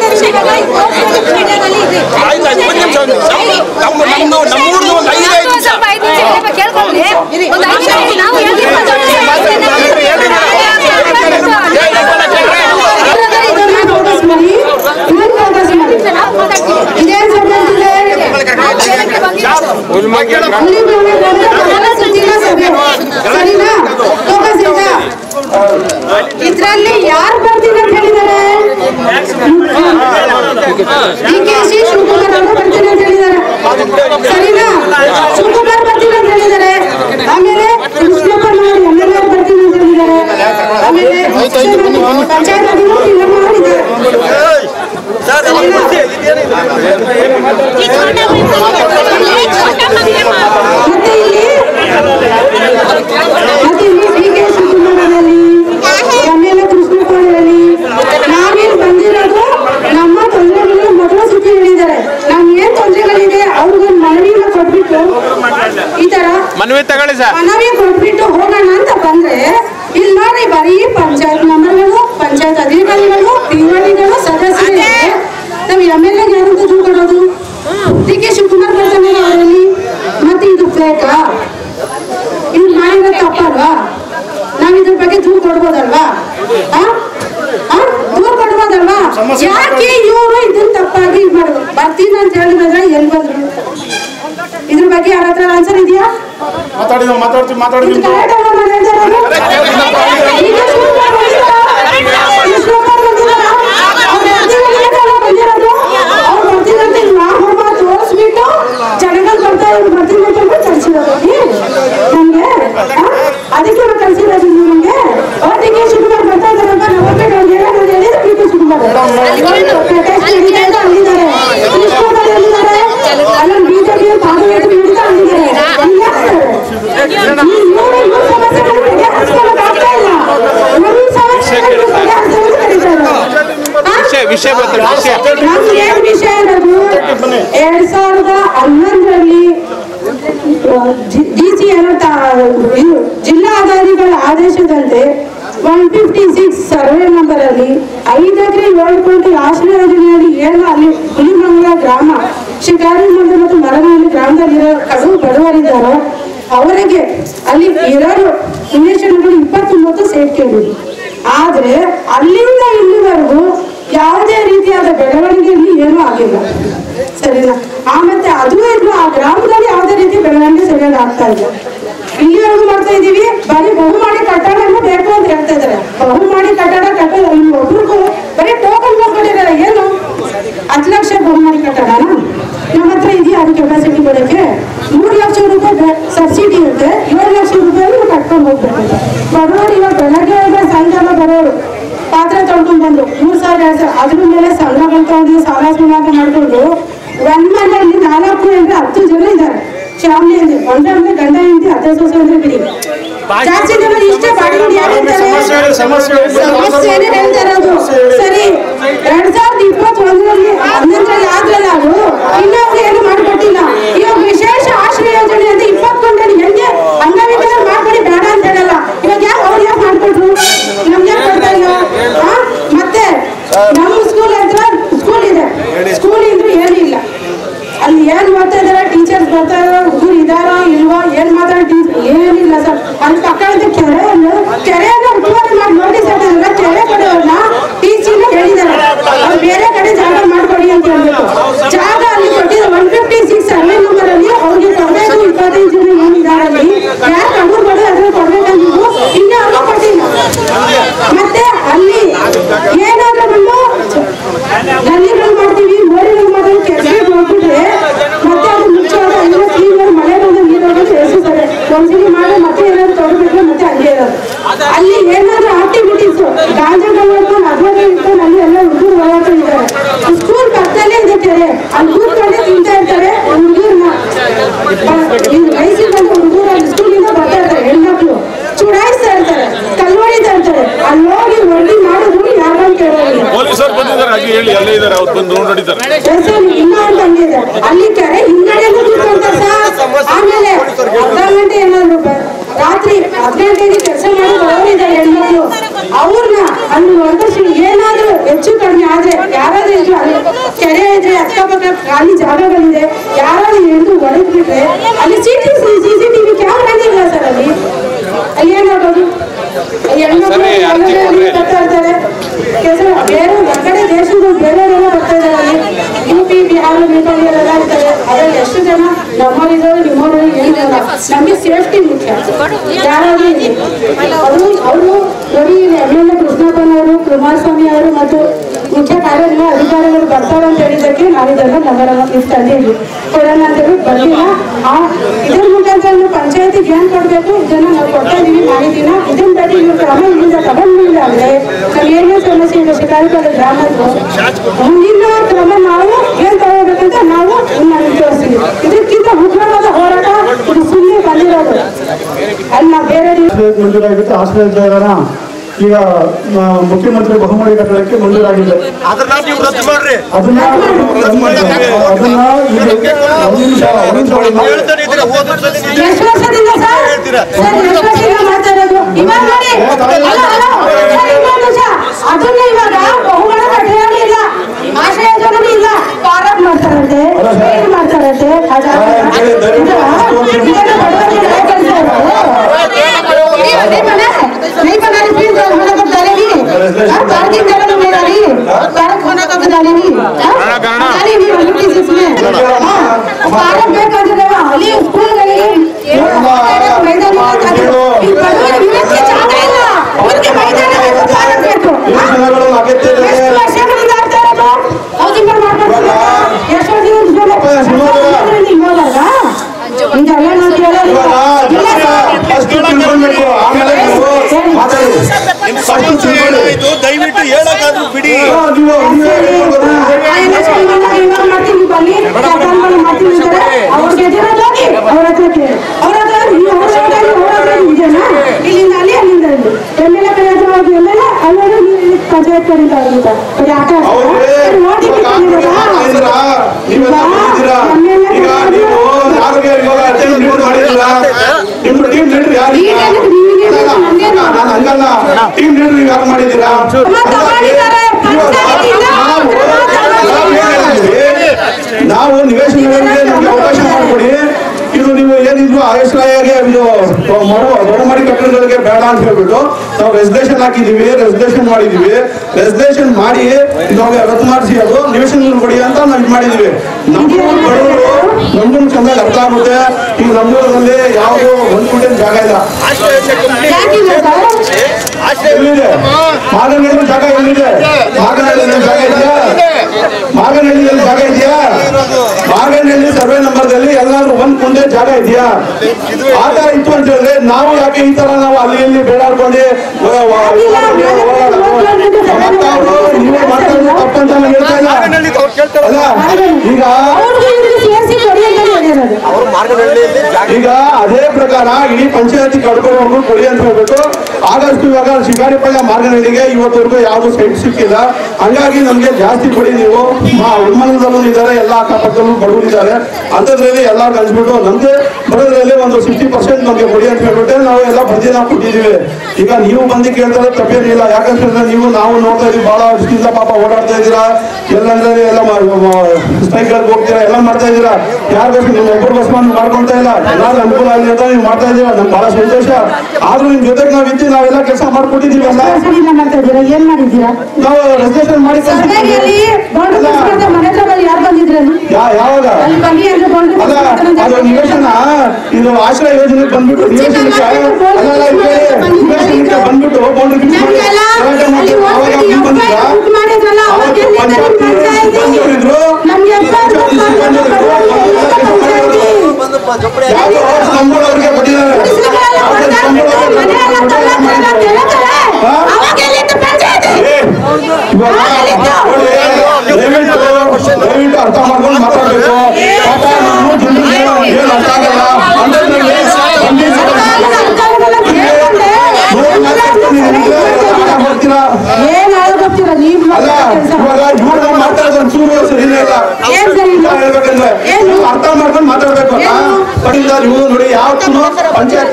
Speaker 2: ಆಯ್ತು ಆಯ್ತು ಒಂದು ನಿಮಿಷ ಒಂದು ನಿಮಿಷ ನಮ್ಮ ನಮ್ದು ನಮ್ಮೂರ್ದು ಒಂದು ಐದು ಐದು ನಿಮಿಷ
Speaker 9: ಇದೇನ್ ಸಂಬಂಧಿಸಿದೆ ಅಲ್ಲಿ ಸರಿನಾ ಫೋಕಸ್ ಇದೆ ಇದ್ರಲ್ಲಿ ಯಾರು ಬರ್ತೀನಿ ಅಂತ ಹೇಳಿದ್ದಾರೆ ಡಿ ಕೆ ಸಿ ಶಿವಕುಮಾರ್ ಅವರು ಬರ್ತೀನಿ ಅಂತ ಹೇಳಿದ್ದಾರೆ ಸರಿನಾ ಶಿವಕುಮಾರ್ ಬರ್ತೀನಿ ಅಂತ ಹೇಳಿದ್ದಾರೆ ಆಮೇಲೆ ಕೃಷ್ಣಪ್ಪ ನಾಡು ಎಮ್ ಎಲ್ ಎ ಬರ್ತೀನಿ ಅಂತ ಹೇಳಿದ್ದಾರೆ ಆಮೇಲೆ ಪಂಚಾಯತ್ ಅಧಿಕಾರಿ ಇಲ್ಲಮ್ಮ ಅವರಿದ್ದಾರೆ ಮತ್ತೆ ಇಲ್ಲಿ ಮತ್ತೆ ಇಲ್ಲಿ ಡಿ ಕೆ ಶಿವಕುಮಾರದಲ್ಲಿ ಎಮ್ಮೆಲ್ಲ ಕೃಷ್ಣಪ್ಪನಲ್ಲಿ ನಾವೇನು ಬಂದಿರೋದು ನಮ್ಮ ತೊಂದರೆಗಳು ಮೊದಲ ಸುದ್ದಿ ಹೇಳಿದ್ದಾರೆ ನಾವು ಏನ್ ತೊಂದರೆಗಳಿದೆ ಅವ್ರಿಗೆ ಮನವಿನ ಕೊಟ್ಬಿಟ್ಟು ಈ ತರ
Speaker 10: ಮನವಿ ತಗೊಳ್ಳಿ ಸರ್
Speaker 9: ಮನವಿ ಕೊಟ್ಬಿಟ್ಟು ಹೋಗೋಣ ಅಂತ ಬಂದ್ರೆ ಇಲ್ಲಿ ನೋಡಿ ಬರೀ ಪಂಚಾಯತ್ ಮೆಂಬರ್ಗಳು ಪಂಚಾಯತ್ ಅಧಿಕಾರಿಗಳು ಪಿವಳಿಗಳು ಸದಸ್ಯರು ನಾವು ಎಮ್ ಎಲ್ ಎ ಯಾರು ದುಡ್ಡು ಕೊಡೋದು ಡಿ ಕೆ ಶಿವಕುಮಾರ್
Speaker 12: ಯಾಕೆ ಇವರು ಇದನ್ನ ತಪ್ಪಾಗಿ ಇದ್ ಮಾಡಿದ್ರು ಬರ್ತೀನಿ ಅಂತ ಹೇಳಿದ್ರೆ ಎಲ್ಲಿ ಬಂದ್ರು ಇದ್ರ ಬಗ್ಗೆ ಯಾರ ಹತ್ರ ಆನ್ಸರ್ ಇದೆಯಾ
Speaker 6: ಮಾತಾಡಿ ಮಾತಾಡ್ತೀವಿ ಮಾತಾಡಿ
Speaker 12: ಇದು ಕರೆಕ್ಟ್ ಅಲ್ಲ ನಾನು ಹೇಳ್ತಾ ಇರೋದು? ಈಗ ಶಿವಕುಮಾರ್ ಬಂದಿದ್ದಾರಾ? ಈಗ ಶಿವಕುಮಾರ್ ಬಂದಿದ್ದಾರಾ? ಅವ್ರು ಬರ್ತೀನಿ ಅಂತ ಬಂದಿರೋದು ಅವ್ರು ಬರ್ತೀನಂತ ನಾಮಹೋಮ ತೋರಿಸ್ಬಿಟ್ಟು ಜನಗಳು ಬರ್ತಾ ಇವ್ರು ಬರ್ತೀನಿ ಅಂತ ಹೇಳ್ಬಿಟ್ಟು ಕಳ್ಸಿರೋದು ನಮ್ಗೆ ಆ? ಅದಕ್ಕೆ ಅವ್ರು ಕಳ್ಸಿರೋದು ನೀವು ನಮ್ಗೆ ಅವತ್ತಿಗೆ ಶಿವಕುಮಾರ್ ಬರ್ತಾ ಇದ್ದಾರಪ್ಪ ನಾವು ಹೋಗ್ಬಿಟ್ಟು ಅವ್ರಿಗೆ ಹೇಳೋದು ಅಂತ ಹೇಳಿದ್ರೆ ಡಿ ಕೆ ಶಿವಕುಮಾರ್ ಪ್ರಕಾಶ್ ನಡೀತಾ ಇದೆ ಅಂದಿದ್ದಾರೆ ಕೃಷ್ಣಕುಮಾರ್ ಎಲ್ಲಿದ್ದಾರೆ ಅಲ್ಲೊಂದು ಬಿಜೆಪಿ ಭಾಗವಹಿಸಿ ನಡೀತಾ ಅಂದಿದ್ದಾರೆ ಎಲ್ಲ ಈ ಮೂರು ಮೂರು ಸಮಸ್ಯೆಗಳು ಬಗೆಹರಿಸ್ಕೊಳ್ಳೋಕ್ಕಾಗ್ತಾ ಇಲ್ಲ. ನಮ್ಮ ಸಮಸ್ಯೆಗಳು ಬಗೆಹರಿಸೋದು ಕರೀತಾ ಇದ್ದಾರೆ.
Speaker 10: ವಿಷಯ ವಿಷಯ ಮಾತಾಡಿ ವಿಷಯ
Speaker 12: ನಮ್ಗೆ ಏನ್ ವಿಷಯ ಇರೋದು ಎರಡ್ ಸಾವಿರದ ಹನ್ನೊಂದರಲ್ಲಿ ಡಿ ಸಿ ಜಿಲ್ಲಾಧಿಕಾರಿಗಳ ಆದೇಶದಂತೆ one fifty six survey number ಅಲ್ಲಿ ಐದು ಎಕರೆ ಏಳು ಕೋಟಿ ಆಶ್ರಯ ಯೋಜನೆಯಲ್ಲಿ ಏನು ಅಲ್ಲಿ ಹುಲಿಮಂಗಲ ಗ್ರಾಮ ಶಿಕಾರಿ ಮಂದ ಮತ್ತು ಮರನಹಳ್ಳಿ ಗ್ರಾಮದಲ್ಲಿರೋ ಕಡು ಬಡವರಿದ್ದಾರೋ ಅವರಿಗೆ ಅಲ್ಲಿ ಇರೋರು ಇಂಜೆಕ್ಷನ್ಗಳು ಇಪ್ಪತ್ತೊಂಬತ್ತು ಸೇಟ್ ಕೇಳಿದ್ರು ಆದ್ರೆ ಅಲ್ಲಿಂದ ಇಲ್ಲಿವರೆಗೂ ಯಾವುದೇ ರೀತಿಯಾದ ಬೆಳವಣಿಗೆ ಇಲ್ಲಿ ಏನೂ ಆಗಿಲ್ಲ ಸರಿನಾ ಆ ಮತ್ತೆ ಅದು ಇದ್ರು ಆ ಗ್ರಾಮದಲ್ಲಿ ಯಾವುದೇ ರೀತಿ ಬೆಳವಣಿಗೆ ಸರಿಯಾಗಿ ಆಗ್ತಾ ಇಲ್ಲ ಇಲ್ಲಿವರೆಗೂ ಮಾಡ್ತಾ ಇದೀವಿ ಬರೀ ಬಹುಮಾಡಿ ಕಟ್ಟಡನೂ ಬೇಕು ಅಂತ ಹೇಳ್ತಾ ಇದಾರೆ ಬಹುಮಾಡಿ ಕಟ್ಟಡ ಕಟ್ಟೋದು ಇಲ್ಲಿ ಒಬ್ರಿಗೂ ಬರೀ ಟೋಕನ್ ಕೊಟ್ಟಿದ್ದಾರೆ ಏನು ಹತ್ತು ಲಕ್ಷ ಬಹುಮಾಡಿ ಕಟ್ಟಡನ ನಮ್ಮ ಹತ್ರ ಇದೆಯಾ ಅದು ಕೆಪಾಸಿಟಿ ಕೊಡೋಕೆ ಮೂರು ಲಕ್ಷ ರೂಪಾಯಿ ಸಬ್ಸಿಡಿ ಇರುತ್ತೆ ಏಳು ಲಕ್ಷ ರೂಪಾಯಿ ನೀವು ಕಟ್ಕೊಂಡು ಹೋಗ್ಬೇಕು ಬಡವರು ಇವಾಗ ಬೆಳಗ್ಗೆ ಹೋದ್ರೆ ಸಾಯಂಕಾಲ ಬರೋರು ಪಾತ್ರೆ ತೊಳ್ಕೊಂಡ್ ಬಂದ್ರು ಮೂರ್ ಸಾವಿರ ಎರಡ್ ಸಾವಿರ ಅದ್ರ ಮೇಲೆ ಸಂಘಗಳು ತಗೊಂಡು ಸಾಲ ಸುಮಾರು ಮಾಡ್ಕೊಂಡು ಒಂದ್ ಮನೆಯಲ್ಲಿ ನಾಲ್ಕು ಅಂದ್ರೆ ಹತ್ತು ಜನ ಇದ್ದಾರೆ ಫ್ಯಾಮಿಲಿ ಅಂದ್ರೆ ಒಂದೇ ಅಂದ್ರೆ ಗಂಡ ಹೆಂಡತಿ ಹತ್ತು ಸೊಸೆ ಅಂದ್ರೆ ಬಿಡಿ ಜಾಸ್ತಿ ಜನ ಇಷ್ಟೇ ಬಾಡಿಗೆ ಯಾರು ಇರ್ತಾರೆ?
Speaker 6: ಸಮಸ್ಯೆ
Speaker 12: ಸಮಸ್ಯೆನೇ ಹೇಳ್ತಾ ಇರೋದು ಸರಿ ಎರಡ್ ಸಾವಿರದ ಇಪ್ಪತ್ತೊಂದರಲ್ಲಿ ಹನ್ನೊಂದರಲ್ಲಿ ಆದ್ರಲ್ಲ ಅದು ಇನ್ನೂ ಅವ್ರು ಏನು ಮಾಡ್ಕೊಟ್ಟಿಲ್ಲ ಇವಾಗ ವಿಶೇಷ ಆಶ್ರಯ ಯೋಜನೆ ಅಂತ ಇಪ್ಪತ್ತೊಂದರಲ್ಲಿ ಹೆಂಗೆ ಅಂಗವಿಕಲ ಮಾಡ್ಕೊಡಿ ಬೇಡ ಅಂತ ಹೇಳಲ್ಲ ಇವಾಗ ಯಾಕೆ ಅವ್ರು ಯಾಕೆ ಮಾಡ್ಕೊಟ್ರು ನಮ್ಗೆ ಯಾಕೆ ಕೊಡ್ತಾ ಇಲ್ಲ ಆ? ಮತ್ತೆ ನಮ್ಮ ಸ್ಕೂಲ್ ಹತ್ರ ಸ್ಕೂಲ್ ಇದೆ ಸ್ಕೂಲ್ ಇದ್ರು ಏನಿಲ್ಲ ಅಲ್ಲಿ ಏನ್ ಮಾಡ್ತಾ ಇದಾರೆ ಟೀಚರ್ಸ್ ಬರ್ತಾ ಇದಾರೆ ಹುಡುಗರು ಇದಾರೋ ಇಲ್ವೋ ಏನ್ ಮಾತಾಡೋ ಟೀಚರ್ ಏನಿಲ್ಲ ಸರ್ ಅಲ್ಲಿ ಪಕ್ಕದ ಕೆರೆ ಒಂದು ಕೆರೆಯನ್ನ ಉತ್ಪಾದನೆ ಮಾಡಿ ನೋಟಿಸ್ ಹಾಕಿದ್ರೆ ಕೆರೆ ಕಡೆಯವ್ರನ್ನ ಟೀಚಿಂಗ್ ಹೇಳಿದ್ದಾರೆ ಅವ್ರು ಬೇರೆ ಕಡೆ ಜಾಗ ಮಾಡ್ಕೊಡಿ ಅಂತ ಹೇಳ್ಬಿಟ್ಟು ಜಾಗ ಅಲ್ಲಿ ಕೊಟ್ಟಿದ್ದು one fifty six survey number ಅಲ್ಲಿ ಅವ್ರಿಗೆ ಕೊಡ್ಬೇಕು ಇಪ್ಪತ್ತೈದು ಜನ ಏನಿದ್ದಾರೆ ಅಲ್ಲಿ ಯಾರು ಕಣ್ಣು ಕೊಡಿ ಅದ್ರ ಕೊಡ್ಬೇಕಂತ ನೀವು ಇನ್ನೂ ಅವ್ರು ಕೊಟ್ಟಿಲ್ಲ ಮತ್ತೆ ಅಲ್ಲಿ ಏನಾದ್ರೂ ಬಂದು ಗಲ್ಲಿಗಳು ಮಾಡ್ತೀವಿ ಮೋರಿಗಳು ಮಾಡ್ತೀವಿ ಕೆಲಸ ಹೋಗ್ಬಿಟ್ರೆ ಮತ್ತೆ ಅದು ಮುಚ್ಚೋದು ಎಲ್ಲ ಕ್ಲೀನರ್ ಮಳೆ ಬಂದು ನೀರೋದು ಸೇರಿಸ್ತಾರೆ ಒಂದ್ಸಲಿ ಮಾಡಿ ಮತ್ತೆ ಏನಾದ್ರು ತೊಗೊಬಿಟ್ರೆ ಮತ್ತೆ ಹಂಗೆ ಇರೋದು ಅಲ್ಲಿ ಏನಾದ್ರು ಆಕ್ಟಿವಿಟೀಸ್ ಗಾಂಜಾಗಳು ಮಾಡ್ಕೊಂಡು ಅದ್ರಲ್ಲಿ ಇಟ್ಕೊಂಡು ಅಲ್ಲಿ ಎಲ್ಲ ಹುಡುಗರು ಓಡಾಡ್ತಾ ಇದ್ದಾರೆ ಸ್ಕೂಲ್ ಪಕ್ಕದಲ್ಲೇ ಇದೆ ಕೆರೆ ಅಲ್ಲಿ ಕೂತ್ಕೊಂಡೆ ತಿಂತಾ ಇರ್ತಾರೆ ಹುಡುಗರನ್ನ ವಯಸ್ಸಿಗೆ ಬಂದ ಹುಡುಗರು ಅಲ್ಲಿ ಸ್ಕೂಲಿಂದ ಬರ್ತಾ ಇರ್ತಾರೆ ಹೆಣ್ಮಕ್ಳು ಚುಡಾಯಿಸ್ತಾ ಇರ್ತಾರೆ ಕಲ್ಲು ಹೊಡಿತಾ ಇರ್ತಾರೆ ಅಲ್ಲಿ ಹೋಗಿ ಒಡ್ಡಿ ಮಾಡಿದ್ರು ಯಾರು ಕೇಳೋದಿಲ್ಲ
Speaker 2: ಪೊಲೀಸರು ಬಂದಿದ್ದಾರೆ ಹಾಗೆ ಹೇಳಿ ಅಲ್ಲೇ ಇದ್ದಾರೆ ಅವ್ರು ಬಂದು ನೋಡಿ ನಡೀತಾರೆ
Speaker 12: ಹೆಸರು ಇನ್ನೂ ಒಂದು ಹಂಗಿದೆ ಅಲ್ಲಿ ಕೆರೆ ಹಿಂಗಡೆನೂ ಕೂತ್ಕೊಂತಾರೆ ಸರ್ ಆಮೇಲೆ ಅರ್ಧ ಗಂಟೆ ಏನಾದ್ರು ಬ- ರಾತ್ರಿ ಹತ್ತು ಗಂಟೆಗೆ ಕೆಲಸ ಮಾಡಿ ಬರೋರಿದ್ದಾರೆ ಹೆಣ್ಮಕ್ಳು ಅವ್ರನ್ನ ಅಲ್ಲಿ ಹೊರತು ಏನಾದ್ರೂ ಹೆಚ್ಚು ಕಡಿಮೆ ಆದ್ರೆ ಯಾರಾದ್ರೂ ಇದ್ರು ಅಲ್ಲಿ ಕೆರೆ ಇದ್ರೆ ಅಕ್ಕಪಕ್ಕ ಖಾಲಿ ಜಾಗಗಳಿದೆ ಯಾರಾದ್ರೂ ಹಿಡಿದು ಹೊಡೆದ್ಬಿಟ್ರೆ ಅಲ್ಲಿ C T C C C TV ಕ್ಯಾಮ್ರಾನೇ ಇಲ್ಲ ಸರ್ ಅಲ್ಲಿ ಅಲ್ಲಿ ಏನ್ ಮಾಡೋದು ಅಲ್ಲಿ ಹೆಣ್ಮಕ್ಳು ಎಲ್ಲರೂ ಅಲ್ಲಿ ಬರ್ತಾ ಇರ್ತಾರೆ ಕೆಲಸ ಬೇರೆ ಹೊರಗಡೆ ದೇಶದ ಬೇರೆಯವರೆಲ್ಲ ಬರ್ತಾ ಇದ್ದಾರೆ ಅಲ್ಲಿ ಯು ಪಿ ಬಿಹಾರ ನೇಪಾಳಿಗಳೆಲ್ಲ ಇರ್ತಾರೆ ಅದ್ರಲ್ಲಿ ಎಷ್ಟು ಜನ ನಮ್ಮವರಿದ್ದಾರೆ ನಿಮ್ಮವರು ಏನಿಲ್ಲ ನಮಗೆ ಸೇಫ್ಟಿ ಮುಖ್ಯ ಯಾರಾದ್ರೂ ಇರ್ಲಿ. ಅವರು ಅವರು ನೋಡಿ ಎಮ್ ಎಲ್ ಎ ಕೃಷ್ಣಪ್ಪನವರು ಕುಮಾರಸ್ವಾಮಿ ಅವರು ಮತ್ತು ಮುಖ್ಯ ಕಾರ್ಯನಿರ್ವಹಣಾ ಅಧಿಕಾರಿಗಳು ಬರ್ತಾರೆ ಅಂತ ಹೇಳಿದ್ದಕ್ಕೆ ನಾವು ಇದನ್ನ ನಗರ ಲಿಸ್ಟ್ ತಂದಿದ್ವಿ ಕೊಡೋಣ ಅಂತ ಹೇಳಿ ಬಂದಿಲ್ಲ ಆ ಇದ್ರ ಮುಖಾಂತರ ನಾವು ಪಂಚಾಯತಿಗೆ ಏನ್ ಕೊಡ್ಬೇಕು ಇದನ್ನ ನಾವು ಕೊಡ್ತಾ ಇದೀವಿ ಮಾಹಿತಿನ ಇದನ್ನ ಬಗ್ಗೆ ನೀವು ಕ್ರಮ ಇಲ್ಲಿಂದ ತಗೊಂಡಿಲ್ಲ ಅಂದ್ರೆ ನಾವು ಏನೇ ಸಮಸ್ಯೆ ಇದೆ ಶಿಕಾರಿಪದ ಗ್ರಾಮದ್ದು ಮುಂದಿನ ಕ್ರಮ ನಾವು ಏನ್ ತಗೋಬೇಕಂತ ನಾವು ನಿಮ್ಮಲ್ಲಿ ತೋರಿಸ್ತೀವಿ ಇದಕ್ಕಿಂತ ಉಗ್ರವಾದ ಹೋರಾಟ ಇದು ಸುಮ್ಮನೆ ಬಂದಿರೋದು ಅಲ್ಲಿ ನಾವು ಬೇರೆ ರೀತಿ
Speaker 6: ಆಶ್ರಯ ಮಂಜೂರಾಗಿತ್ತು ಆಶ್ರಯ ಜಾಗನ ಈಗ ಆ, ಮುಖ್ಯಮಂತ್ರಿ ಬಹುಮಡಿ ಕಟ್ಟಡಕ್ಕೆ ಮಂಜೂರಾಗಿದೆ
Speaker 10: ಅದನ್ನ ನೀವು ರದ್ದು ಮಾಡ್ರಿ
Speaker 6: ಅದನ್ನ ಅದನ್ನ ಇದು ಒಂದು ನಿಮಿಷ ಒಂದು ನಿಮಿಷ ಒಂದು ಮಾತು.
Speaker 10: ಹೇಳ್ತಾನೆ ಇದ್ದೀರಾ ಹೋದ ವರ್ಷದಲ್ಲಿ ನೀವು
Speaker 12: ಎಷ್ಟು ವರ್ಷದಿಂದ ಸರ್
Speaker 10: ಹೇಳ್ತೀರಾ
Speaker 12: ಸರ್ ಎಷ್ಟು ವರ್ಷದಿಂದ ಮಾಡ್ತಾ ಇರೋದು ಇವಾಗ ನೋಡಿ ಅಲ್ಲ, ಅಲ್ಲ, ಸರ್, ಇನ್ನೊಂದು ನಿಮಿಷ. ಅದನ್ನ ಇವಾಗ ಬಹುಮಾನ ಕಟ್ಟಡಗಳು ಇಲ್ಲ ಆಶ್ರಯ ಯೋಜನೆ ಇಲ್ಲ ಪಾರಕ್ ಮಾಡ್ತಾರಂತೆ ಏನ್ ಮಾಡ್ತಾರಂತೆ ಅದ ಇದು ಇದೆಲ್ಲ ಬಡವರಿಗೆ ಯಾಕೆ ಕೆಲ್ಸ ಇರೋದು? नहीं बना है नहीं बना है फिर हमारा को डालेगी पार्किंग जगह में डाली पार्क
Speaker 6: ಅವ್ರಿಗೆ ಇದ್ರ ನೀವೆಲ್ಲ ಬಂದಿದ್ದೀರಾ ಈಗ ನೀವು ಯಾರಿಗೆ ಇವಾಗ ಅಟೆಂಡ್ ನೀವು ಮಾಡಿದ್ದೀರಾ ನಿಮ್ಮ ಟೀಮ್ ಲೀಡರ್ ಯಾರು ಈಗ? ನಾನು ಹಂಗಲ್ಲ ಟೀಮ್ ಲೀಡರ್ ನೀವು ಯಾರು ಮಾಡಿದ್ದೀರಾ ನಾವು ನಿವೇಶನಗಳಿಗೆ ನಮ್ಗೆ ಅವಕಾಶ ಮಾಡಿಕೊಡಿ ಇದು ನೀವು ಏನಿದ್ರು ಆಯಸ್ರಾಯಾಗಿ ಇದು ಮರು ಮರುಮಾಡಿ ಕಟ್ಟಡಗಳಿಗೆ ಬೇಡ ಅಂತ ಹೇಳ್ಬಿಟ್ಟು ನಾವು ರೆಸಿಡೇಷನ್ ಹಾಕಿದೀವಿ ರೆಸಿಡೇಷನ್ ಮಾಡಿದೀವಿ ರೆಸಿಡೇಷನ್ ಮಾಡಿ ಇವಾಗ ರದ್ದು ಮಾಡಿಸಿ ಅದು ನಿವೇಶನ ಕೊಡಿ ಅಂತ ನಾವು ಇದು ಮಾಡಿದೀವಿ ನಮ್ಗೂ ಬಡವರು ನಮ್ಗೂ ಚಂದಾಗಿ ಅರ್ಥ ಆಗುತ್ತೆ ಈಗ ನಮ್ಮೂರಲ್ಲಿ ಯಾವುದು ಒಂದು ಕುಂಟೆ ಜಾಗ ಇಲ್ಲ ಎಲ್ಲಿದೆ ಮಾಗನಹಳ್ಳಿ ಜಾಗ ಎಲ್ಲಿದೆ ಮಾಗನಹಳ್ಳಿ ಜಾಗ ಇದೆಯಾ ಮಾಗನಹಳ್ಳಿಯಲ್ಲಿ ಜಾಗ ಇದೆಯಾ ಮಾಗನಹಳ್ಳಿ ಸರ್ವೆ ನಂಬರ್ದಲ್ಲಿ ಎಲ್ಲಾದ್ರೂ ಒಂದ್ ಕುಂಡೆ ಜಾಗ ಇದೆಯಾ ಆ ತರ ಇತ್ತು ಅಂತ ಹೇಳಿದ್ರೆ ನಾವು ಯಾಕೆ ಈ ತರ ನಾವು ಅಲ್ಲಿ ಇಲ್ಲಿ ಬೇಡಾಡ್ಕೊಂಡು ವ- ವ- ಮತ್ತೆ ಅವ್ರು ನೀವು ಮಾಡ್ತಾರೆ ತಪ್ಪಂತ ನಾನು ಹೇಳ್ತಾ ಇಲ್ಲ ಅಲ್ಲ ಈಗ ಈಗ ಅದೇ ಪ್ರಕಾರ ಇಡೀ ಪಂಚಾಯತಿ ಕಡ್ಕೊಂಡು ಕೊಡಿ ಅಂತ ಹೇಳ್ಬಿಟ್ಟು ಆಗಷ್ಟು ಇವಾಗ ಶಿಕಾರಿಪಳ್ಳ ಮಾರ್ಗನಹಳ್ಳಿಗೆ ಇವತ್ತವರೆಗೂ ಯಾವ್ದು ಸೈಟ್ ಸಿಕ್ಕಿಲ್ಲ ಹಂಗಾಗಿ ನಮ್ಗೆ ಜಾಸ್ತಿ ಕೊಡಿ ನೀವು ಮಾ ಉನ್ಮನದಲ್ಲೂ ಇದ್ದಾರೆ ಎಲ್ಲ ಅಕ್ಕಪಕ್ಕದಲ್ಲೂ ಬಡವರು ಇದ್ದಾರೆ ಅಂಥದ್ರಲ್ಲಿ ಎಲ್ಲಾರ್ಗು ಹಂಚ್ಬಿಟ್ಟು ನಮ್ಗೆ ಬರೋದ್ರಲ್ಲಿ ಒಂದು ಸಿಕ್ಸ್ಟಿ ಪರ್ಸೆಂಟ್ ನಮ್ಗೆ ಕೊಡಿ ಅಂತ ಹೇಳ್ಬಿಟ್ಟು ನಾವು ಎಲ್ಲ ಬರ್ದಿ ನಾವು ಕೊಟ್ಟಿದ್ದೀವಿ ಈಗ ನೀವು ಬಂದು ಕೇಳ್ತಾರೆ ತಪ್ಪೇನಿಲ್ಲ ಯಾಕಂತಂದ್ರೆ ನೀವು ನಾವು ನೋಡ್ತಾ ಇದೀವಿ ಬಹಳ ವರ್ಷದಿಂದ ಪಾಪ ಓಡಾಡ್ತಾ ಇದ್ದೀರಾ ಎಲ್ಲಂದ್ರೆ ಎಲ್ಲ ಸ್ಟ್ರೈಕ್ಗಳಿಗೆ ಹೋಗ್ತೀರಾ ಎಲ್ಲ ಮಾಡ್ತಾ ಇದ್ದೀರಾ ಯಾರು ಬೇಕು ನಿಮ್ಮ ಒಬ್ಬರು ಬಸ್ಮಾನ್ ಮಾಡ್ಕೊಂತ ಇಲ್ಲ ಎಲ್ಲಾದ್ರೂ ಅನುಕೂಲ ಆಗಲಿ ಅಂತ ನೀವು ಮಾಡ್ತಾ ಇದ್ದೀರಾ ನಮ್ಗೆ ಬಹಳ ಸಂತೋಷ ಆದ್ರೂ ನಿಮ್ ಜೊತೆಗೆ ನಾವು ಇದ್ದು ನಾವೆಲ್ಲ ಕೆಲಸ ಮಾಡ್ಕೊಟ್ಟಿದ್ದೀವಿ ಅಲ್ಲ
Speaker 12: ಮಾಡ್ತಾ ಇದ್ದೀರಾ ಏನ್ ಮಾಡಿದ್ದೀರಾ
Speaker 6: ನಾವು ರಿಸರ್ವೇಶನ್ ಮಾಡಿ
Speaker 12: ಸರ್ವೇಯಲ್ಲಿ ಬೋರ್ಡ್ ಮುಗಿಸ್ಕೊಳ್ತಾ ಮನೆ ಹತ್ರ ಬಂದು ಯಾರು ಬಂದಿದ್ರಲ್ಲಿ
Speaker 6: ಯಾ- ಯಾವಾಗ
Speaker 12: ಅಲ್ಲಿ ಬನ್ನಿ ಅಂದ್ರೆ ಬೋರ್ಡ್
Speaker 6: ಅಲ್ಲ ಅದು ನಿವೇಶನ ಇದು ಆಶ್ರಯ ಯೋಜನೆಗೆ ಬಂದ್ಬಿಟ್ಟು ನಿವೇಶನಕ್ಕೆ ಅಲ್ಲ ಅಲ್ಲ ಈ ಕಡೆ ನಿವೇಶನಕ್ಕೆ ಬಂದ್ಬಿಟ್ಟು ಬೌಂಡ್ರಿ ಫಿಕ್ಸ್ ಮಾಡಿ ಗಲಾಟೆ ಮಾಡ್ತಾರೆ. ಅವಾಗ ನೀವು ಬಂದಿದ್ರಾ? ಅವತ್ತು ಪಂಚಾಯತಿ ಸಿಬ್ಬಂದಿಯವರು
Speaker 12: ನಮ್ಗೆ
Speaker 6: ಪಂಚಾಯತಿ ಸಿಬ್ಬಂದಿಯವರು ಯಾವ್ದೋ ಸಂಬಳವ್ರಿಗೆ ಕೊಟ್ಟಿದ್ದಾರೆ ಯಾವ್ದೋ ಸಂಬಳವ್ರಿಗೆ ಇವಾಗ ದಯವಿಟ್ಟು ದಯವಿಟ್ಟು ಅರ್ಥ ಮಾಡ್ಕೊಂಡು ಮಾತಾಡ್ಬೇಕು ಪಾಪ ನಮ್ಮ ಜನರಿಗೆ ಏನು ಅರ್ಥ ಆಗಲ್ಲ ಅಂಥದ್ರಲ್ಲಿ ಬರ್ತೀರಾ
Speaker 12: ಏನ್ ಆಗೋಗ್ತೀರಾ ನೀವು
Speaker 6: ಅಲ್ಲ ಇವಾಗ ಇವ್ರು ಮಾತಾಡೋದು ಒಂಚೂರು ಸರಿನೇ ಇಲ್ಲ
Speaker 12: ಏನ್ ಸರಿ ಇಲ್ಲ?
Speaker 6: ಇಲ್ಲ ಹೇಳ್ಬೇಕಂದ್ರೆ
Speaker 12: ಏನು?
Speaker 6: ನೀವು ಅರ್ಥ ಮಾಡ್ಕೊಂಡು ಮಾತಾಡ್ಬೇಕು ಪಡಿಲ್ಲ ನೀವು ನೋಡಿ ಯಾವ ಪಂಚಾಯತ್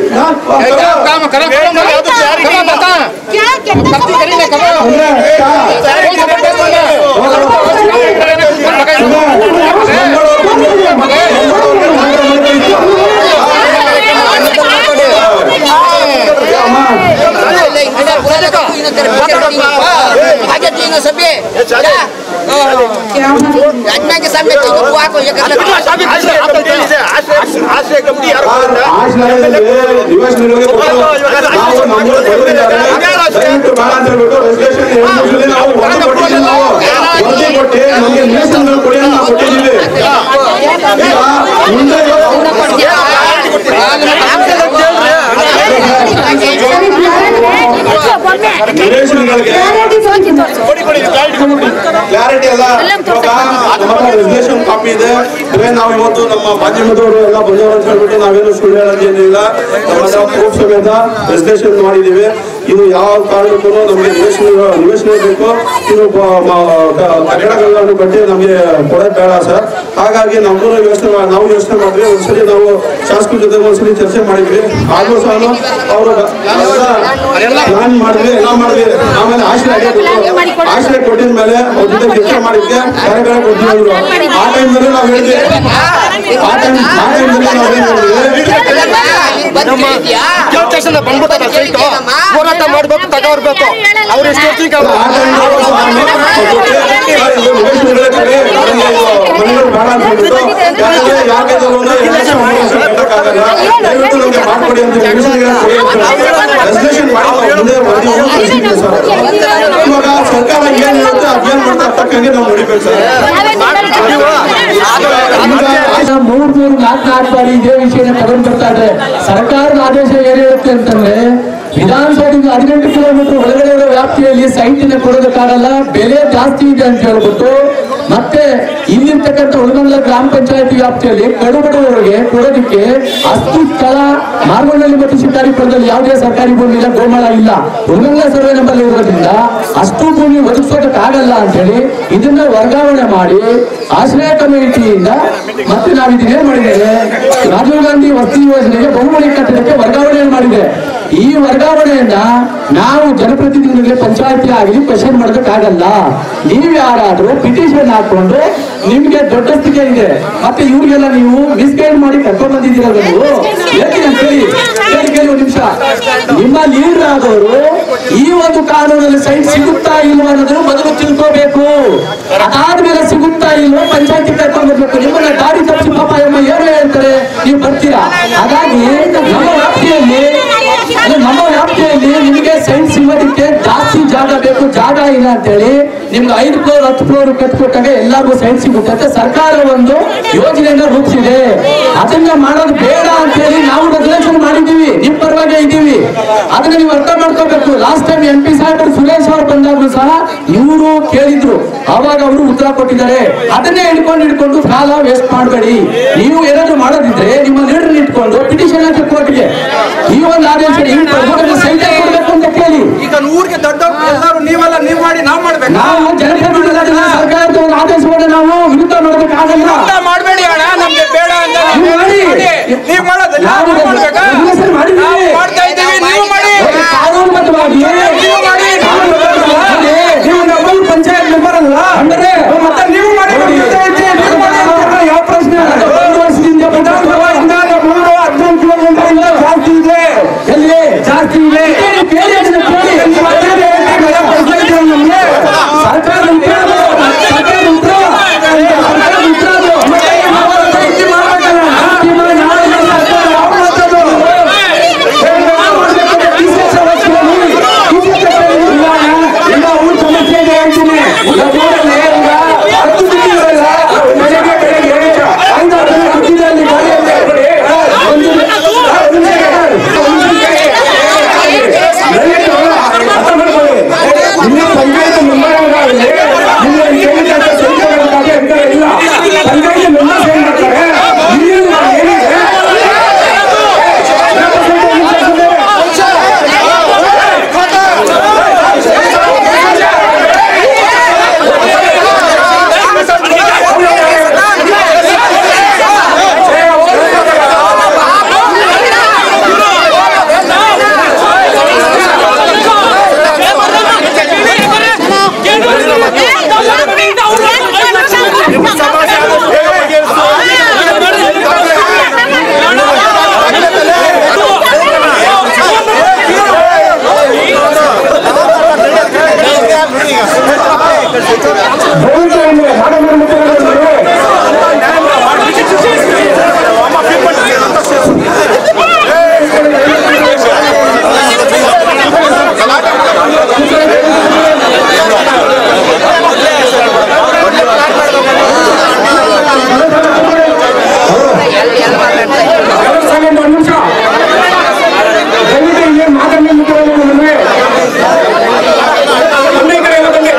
Speaker 10: ಆಶ್ರಯ ಕಮಿಟಿ ಯಾರು
Speaker 6: ನಿವೇಶನಗಳಿಗೆ ಕೊಟ್ಟು ನಾವು ನಮ್ಮೂರು ಬಡವರಿದ್ದಾರೆ ದಯವಿಟ್ಟು ಬೇಡ ಅಂತ ಹೇಳ್ಬಿಟ್ಟು ರೆಸಿಡೇಷನ್ ಎರಡು ವರ್ಷದಲ್ಲಿ ನಾವು ವರದಿ ಕೊಟ್ಟಿದ್ದೀವಿ ನಾವು ವರದಿ ಕೊಟ್ಟು ನಮಗೆ ನಿವೇಶನಗಳು ಕೊಡಿ ಅಂತ ನಾವು ಕೊಟ್ಟಿದ್ದೀವಿ ಈಗ ಮುಂದೆ ನಿವೇಶನಗಳಿಗೆ ಕ್ಲಾರಿಟಿ ಅಲ್ಲ ಇವಾಗ ನಮ್ಮ ಹತ್ರ ರೆಸಲ್ಯೂಷನ್ ಕಾಪಿ ಇದೆ ಇದೇ ನಾವು ಇವತ್ತು ನಮ್ಮ ಮಾಧ್ಯಮದವರು ಎಲ್ಲ ಬಂದವರು ಅಂತ ಹೇಳ್ಬಿಟ್ಟು ನಾವೇನು ಸುಳ್ಳು ಹೇಳೋದು ಏನಿಲ್ಲ ನಮ್ಮ ಹತ್ರ ಪ್ರೂಫ್ ಸಮೇತ ರೆಸಲ್ಯೂಷನ್ ಮಾಡಿದ್ದೀವಿ ಇದು ಯಾವ ಕಾರಣಕ್ಕೂ ನಮಗೆ ನಿವೇಶನ ನಿವೇಶನ ಬೇಕು ಇದು ಬ- ಮ- ಕ- ಕಟ್ಟಡಗಳನ್ನು ಕಟ್ಟಿ ನಮಗೆ ಕೊಡೋದು ಬೇಡ ಸರ್ ಹಾಗಾಗಿ ನಮ್ಮೂ ಯೋಚನೆ ಮಾ- ನಾವು ಯೋಚನೆ ಮಾಡಿದ್ವಿ ಒಂದ್ಸಲಿ ನಾವು ಶಾಸಕರ ಜೊತೆ ಒಂದ್ಸಲಿ ಚರ್ಚೆ ಮಾಡಿದ್ವಿ ಆದ್ರೂ ಸಹ ಅವರು ಪ್ಲಾನ್ ಮಾಡಿದ್ವಿ ಎಲ್ಲ ಮಾಡಿದ್ವಿ ಆಮೇಲೆ ಆಶ್ರಯ ಕೊಟ್ಟು ಆಶ್ರಯ ಕೊಟ್ಟಿದ ಮೇಲೆ ಅವ್ರ ಜೊತೆ ಚರ್ಚೆ ಮಾಡಿದ್ವಿ ಬೇರೆ ಬೇರೆ ಕೊಟ್ಟಿದ್ರು ಆ ಟೈಮ್ನಲ್ಲಿ ನಾವು ಹೇಳಿದ್ವಿ ಆ ಟೈಮ್ ಆ ಟೈಮ್ನಲ್ಲಿ ನಾವು ಏನ್ ಹೇಳಿದ್ವಿ
Speaker 10: ಸ್ಟೇಷನ್ ಬಂದ್ಬಿಟ್ಟದ ಸೈಟ್ ಹೋರಾಟ ಮಾಡ್ಬೇಕು ತಗೋರ್ಬೇಕು ಅವ್ರು ಎಷ್ಟು ಹೊತ್ತಿಗೆ ಅವ್ರು
Speaker 6: ಆ ಟೈಮ್ನಲ್ಲಿ ಅವ್ರು ಇದು ನಿವೇಶನಗಳೇ ಕೊಡಿ, ನಮಗೆ ಇದು ಮನೆಗಳು ಬೇಡ ಅಂತ ಹೇಳ್ಬಿಟ್ಟು ಯಾಕಂದ್ರೆ ಯಾಕಾದ್ರೂ ಒಂದು ಎಲ್ಲ ಸಮಸ್ಯೆ ಕಟ್ಟಕ್ಕಾಗಲ್ಲ. ದಯವಿಟ್ಟು ನಮಗೆ ಮಾಡ್ಕೊಡಿ ಅಂತ ನಿವೇಶನಗಳೇ ಕೊಡಿ ಅಂತ ರೆಸಲ್ಯೂಷನ್ ಮಾಡಿ ನಾವು ಮುಂದೆ ವರದಿ ಕಳಿಸಿದ್ವಿ ಸರ್ ಇವಾಗ ಸರ್ಕಾರ ಏನ್ ಹೇಳುತ್ತೆ ಅದೇನ್ ಮಾಡ್ತಾ ತಕ್ಕಂಗೆ ನಾವು ನೋಡಿಬೇಕು ಸರ್ ಈಗ
Speaker 4: ಮೂರ್ ಮೂರು ನಾಲ್ಕು ನಾಲ್ಕು ಬಾರಿ ಇದೇ ವಿಷಯನ ತಗೊಂಡ್ ಬರ್ತಾ ಇದ್ರೆ ಸರ್ಕಾರದ ಆದೇಶ ಏನ್ ಹೇಳುತ್ತೆ ಅಂತಂದ್ರೆ ವಿಧಾನಸೌಧದಿಂದ ಹದಿನೆಂಟು ಕಿಲೋಮೀಟರ್ ಒಳಗಡೆ ಇರೋ ವ್ಯಾಪ್ತಿಯಲ್ಲಿ ಸೈಟಿನ ಕೊಡೋದಕ್ಕಾಗಲ್ಲ ಬೆಲೆ ಜಾಸ್ತಿ ಇದೆ ಅಂತ ಹೇಳ್ಬಿಟ್ಟು ಮತ್ತೆ ಇಲ್ಲಿರ್ತಕ್ಕಂಥ ಉಳಮಂಗಲ ಗ್ರಾಮ ಪಂಚಾಯತಿ ವ್ಯಾಪ್ತಿಯಲ್ಲಿ ಕಡುಬಡವರಿಗೆ ಕೊಡೋದಕ್ಕೆ ಅಷ್ಟು ಸ್ಥಳ ಮಾರ್ಗೊಂಡಲ್ಲಿ ಮತ್ತು ಶಿಕಾರಿಪುರದಲ್ಲಿ ಯಾವುದೇ ಸರ್ಕಾರಿ ಭೂಮಿ ಇಲ್ಲ ಗೋಮಾಳ ಇಲ್ಲ ಉಳಮಂಗಲ ಸರ್ವೆ ನಂಬರ್ ಇರೋದ್ರಿಂದ ಅಷ್ಟು ಭೂಮಿ ಒದಗಿಸೋದಕ್ಕಾಗಲ್ಲ ಅಂತ ಹೇಳಿ ಇದನ್ನ ವರ್ಗಾವಣೆ ಮಾಡಿ ಆಶ್ರಯ ಕಮಿಟಿಯಿಂದ ಮತ್ತೆ ನಾವು ಇದನ್ನೇನ್ ಮಾಡಿದ್ದೇವೆ ರಾಜೀವ್ ಗಾಂಧಿ ವಸತಿ ಯೋಜನೆಗೆ ಬಹುಮಡಿ ಕಟ್ಟಡಕ್ಕೆ ವರ್ಗಾವಣೆ ಮಾಡಿದೆ ಈ ವರ್ಗಾವಣೆಯನ್ನ ನಾವು ಜನಪ್ರತಿನಿಧಿಗಳಿಗೆ ಪಂಚಾಯತಿ ಆಗಲಿ ಕ್ವಶನ್ ಮಾಡೋದಕ್ಕಾಗಲ್ಲ ನೀವು ಯಾರಾದ್ರೂ ಪಿಟಿಷನ್ ಹಾಕೊಂಡು ನಿಮ್ಗೆ ದೊಡ್ಡ ಸ್ಥಿತಿ ಇದೆ ಮತ್ತೆ ಇವ್ರಿಗೆಲ್ಲ ನೀವು ಮಿಸ್ಗೈಡ್ ಮಾಡಿ ಕರ್ಕೊಂಡ್ ಬಂದಿದ್ದೀರಲ್ಲ ನೀವು ಹೇಳ್ತೀನಿ ಅಂತ ಹೇಳಿ ಕೇಳಿ ಕೇಳಿ ಒಂದು ನಿಮಿಷ ನಿಮ್ಮ ಲೀಡರ್ ಆದವರು ಈ ಒಂದು ಕಾನೂನಲ್ಲಿ ಸೈಟ್ ಸಿಗುತ್ತಾ ಇಲ್ವಾ ಅನ್ನೋದನ್ನು ಮೊದಲು ತಿಳ್ಕೋಬೇಕು ಅದಾದ್ಮೇಲೆ ಸಿಗುತ್ತಾ ಇಲ್ವೋ ಪಂಚಾಯತಿ ಕರ್ಕೊಂಡ್ ಬರ್ಬೇಕು ನಿಮ್ಮನ್ನ ದಾರಿ ತಪ್ಪಿಸಿ ಪಾಪ ಎಮ್ಮ ಏನು ಹೇಳ್ತಾರೆ ನೀವು ಬರ್ತೀರಾ ಹಾಗಾಗಿ ನಮ್ಮ ವ್ಯಾಪ್ತಿಯಲ್ಲಿ ಅಲ್ಲ, ನಮ್ಮ ವ್ಯಾಪ್ತಿಯಲ್ಲಿ ನಿಮಗೆ ಸೈಟ್ ಸಿಗೋದಕ್ಕೆ ಜಾಸ್ತಿ ಜಾಗ ಬೇಕು ಜಾಗ ಇಲ್ಲ ಅಂತೇಳಿ ನಿಮ್ಗೆ ಐದು ಫ್ಲೋರ್ ಹತ್ತು ಫ್ಲೋರ್ ಕಟ್ಕೊಟ್ಟಾಗ ಎಲ್ಲರಿಗೂ ಸೈಟ್ ಸಿಗುತ್ತೆ ಅಂತ ಸರ್ಕಾರ ಒಂದು ಯೋಜನೆಯನ್ನ ರೂಪಿಸಿದೆ ಅದನ್ನ ಮಾಡೋದು ಬೇಡ ಅಂತ ಹೇಳಿ ನಾವು ರೆಸಲ್ಯೂಷನ್ ಮಾಡಿದೀವಿ ನಿಮ್ ಪರವಾಗಿ ಇದ್ದೀವಿ ಅದನ್ನ ನೀವು ಅರ್ಥ ಮಾಡ್ಕೋಬೇಕು ಲಾಸ್ಟ್ ಟೈಮ್ ಎಂ ಪಿ ಸಾಹೇಬರು ಸುರೇಶ್ ಅವರು ಬಂದಾಗಲೂ ಸಹ ಇವರು ಕೇಳಿದ್ರು ಅವಾಗ ಅವರು ಉತ್ತರ ಕೊಟ್ಟಿದ್ದಾರೆ ಅದನ್ನೇ ಹಿಡ್ಕೊಂಡು ಹಿಡ್ಕೊಂಡು ಕಾಲ ವೇಸ್ಟ್ ಮಾಡಬೇಡಿ ನೀವು ಏನಾದ್ರು ಮಾಡೋದಿದ್ರೆ ನಿಮ್ಮ ಲೀಡರ್ ಇಟ್ಕೊಂಡು ಪಿಟಿಷನ್ ಹಾಕಿ ಕೋರ್ಟ್ಗೆ ಈ ಒಂದು ಆದೇಶ ಹಿಂಗ್ ಸೈಟ್ ಕೊಡ್ಬೇಕು ಅಂತ ಕೇಳಿ
Speaker 2: ಈಗ ಊರಿಗೆ ದೊಡ್ಡ ಎಲ್ಲರೂ ನೀವೆಲ್ಲ ನೀವು ಮಾಡಿ ನಾವು ಮಾಡ್ಬೇಕು
Speaker 4: ನಾವು ಜನಪ್ರತಿನಿಧಿಗಳ ಸರ್ಕಾರದ ಒಂದು ಆದೇಶವನ್ನು ನಾವು ವಿರುದ್ಧ ಮಾಡೋದಕ್ಕಾಗಲ್ಲ
Speaker 2: ಅಂತ ಮಾಡಬೇಡಿ ಅಣ್ಣ ನಮ್ಗೆ ಬೇಡ ಅಂತ
Speaker 4: ನೀವು ಮಾಡಿ.
Speaker 2: ನೀವು ಮಾಡೋದಿಲ್ಲ
Speaker 4: ನಾವು
Speaker 2: ನಾವು ಮಾಡ್ಬೇಕಾ
Speaker 4: ರೆಗ್ಯುಲೇಷನ್ ಮಾಡಿದ್ದೀವಿ.
Speaker 2: ನಾವು ಮಾಡ್ತಾ ಇದ್ದೀವಿ ನೀವು ಮಾಡಿ
Speaker 4: ಕಾನೂನುಬದ್ಧವಾಗಿ
Speaker 2: ನೀವು ಮಾಡಿ
Speaker 4: ಕಾನೂನುಬದ್ಧವಾಗಿ
Speaker 2: ನೀವು ಡಬಲ್ ಪಂಚಾಯತ್ ಮೆಂಬರ್ ಅಲ್ಲ
Speaker 4: ಅಂದ್ರೆ
Speaker 2: ಮತ್ತೆ ನೀವು ಮಾಡಿ ನೀವು ಮಾಡಿ ಅಂತ ಯಾವ ಪ್ರಶ್ನೆ
Speaker 4: ಒಂದು ವರ್ಷದಿಂದ
Speaker 2: ವಿಧಾನಸಭೆಯಿಂದ ನಮ್ಮೂರು ಹದಿನೆಂಟು ಕಿಲೋಮೀಟರ್ ಇಂದ ಜಾಸ್ತಿ ಇದೆ
Speaker 4: ಎಲ್ಲಿ
Speaker 2: ಜಾಸ್ತಿ ಇದೆ
Speaker 4: ಕೇಳಿ, ಕೇಳಿ ಅದನ್ನ ಕೇಳಿ.
Speaker 2: ನೀವು ಅದೇ ಹೇಳ್ತೀರಿ, ಮೇಡಮ್, ಪ್ರಶ್ನೆ ಇದೆ ನಮ್ಗೆ.
Speaker 4: ಸರ್ಕಾರದ ಉತ್ತರ ಅದು. ಸರ್ಕಾರದ ಉತ್ತರ. ಸರ್ಕಾರದ ಉತ್ತರ ಅದು.
Speaker 2: ಮತ್ತೆ ನಾವು ಅದನ್ನ ಇದು ಮಾಡ್ಬೇಕಲ್ಲ.
Speaker 4: ಅಂತಿಮ ನ್ಯಾಯ ಸರ್ಕಾರ
Speaker 2: ಯಾವ ಮಾತದು?
Speaker 4: ವಿಶೇಷ ವರ್ಷದಲ್ಲಿ ವಿಶೇಷ
Speaker 2: ಇಲ್ಲ ಅಣ್ಣ, ಇಲ್ಲ ಊರ್ ಸಮಸ್ಯೆ ಇದೆ ಹೇಳ್ತೀನಿ ಈಗ ಊರಲ್ಲಿ ಈಗ ಹತ್ತು ದಿನಗಳಿಲ್ಲ, ಬೆಳಗ್ಗೆ ಬೆಳಗ್ಗೆ ಐದು ಆರು ಜನ ಕೂತಿದ್ದಾರೆ ಅಲ್ಲಿ ಗಾಡಿಯಲ್ಲಿ. ಒಂದು ನಿಮಿಷ, ಒಂದು ನಿಮಿಷ, ಒಂದು ನಿಮಿಷ. ದಯವಿಟ್ಟು ಅರ್ಥ ಮಾಡ್ಕೊಳ್ಳಿ. ಇಲ್ಲಿ ಪಂಚಾಯತ್ ಮೆಂಬರ್ಗಳಾಗಲಿ, ಇಲ್ಲಿ ಕೇಳಿದಂತ ಸಂಖ್ಯೆಗಳಾಗಲಿ ಅಂತ ಇಲ್ಲ. ಪಂಚಾಯತ್ ಮೆಂಬರ್ಸ್ ಏನ್ ಮಾಡ್ತಾರೆ ಇಲ್ಲಿ ಏನಿದೆ ಸೆಕೆಂಡ್ ಒಂದು ನಿಮಿಷ ದಯವಿಟ್ಟು ಇಲ್ಲಿ ಮಾತನ್ನ ಮುಖ್ಯವಾಗಿ ನಮಗೆ ನಮ್ಮ ಈ ಕಡೆ ಎಲ್ಲ ಬನ್ನಿ.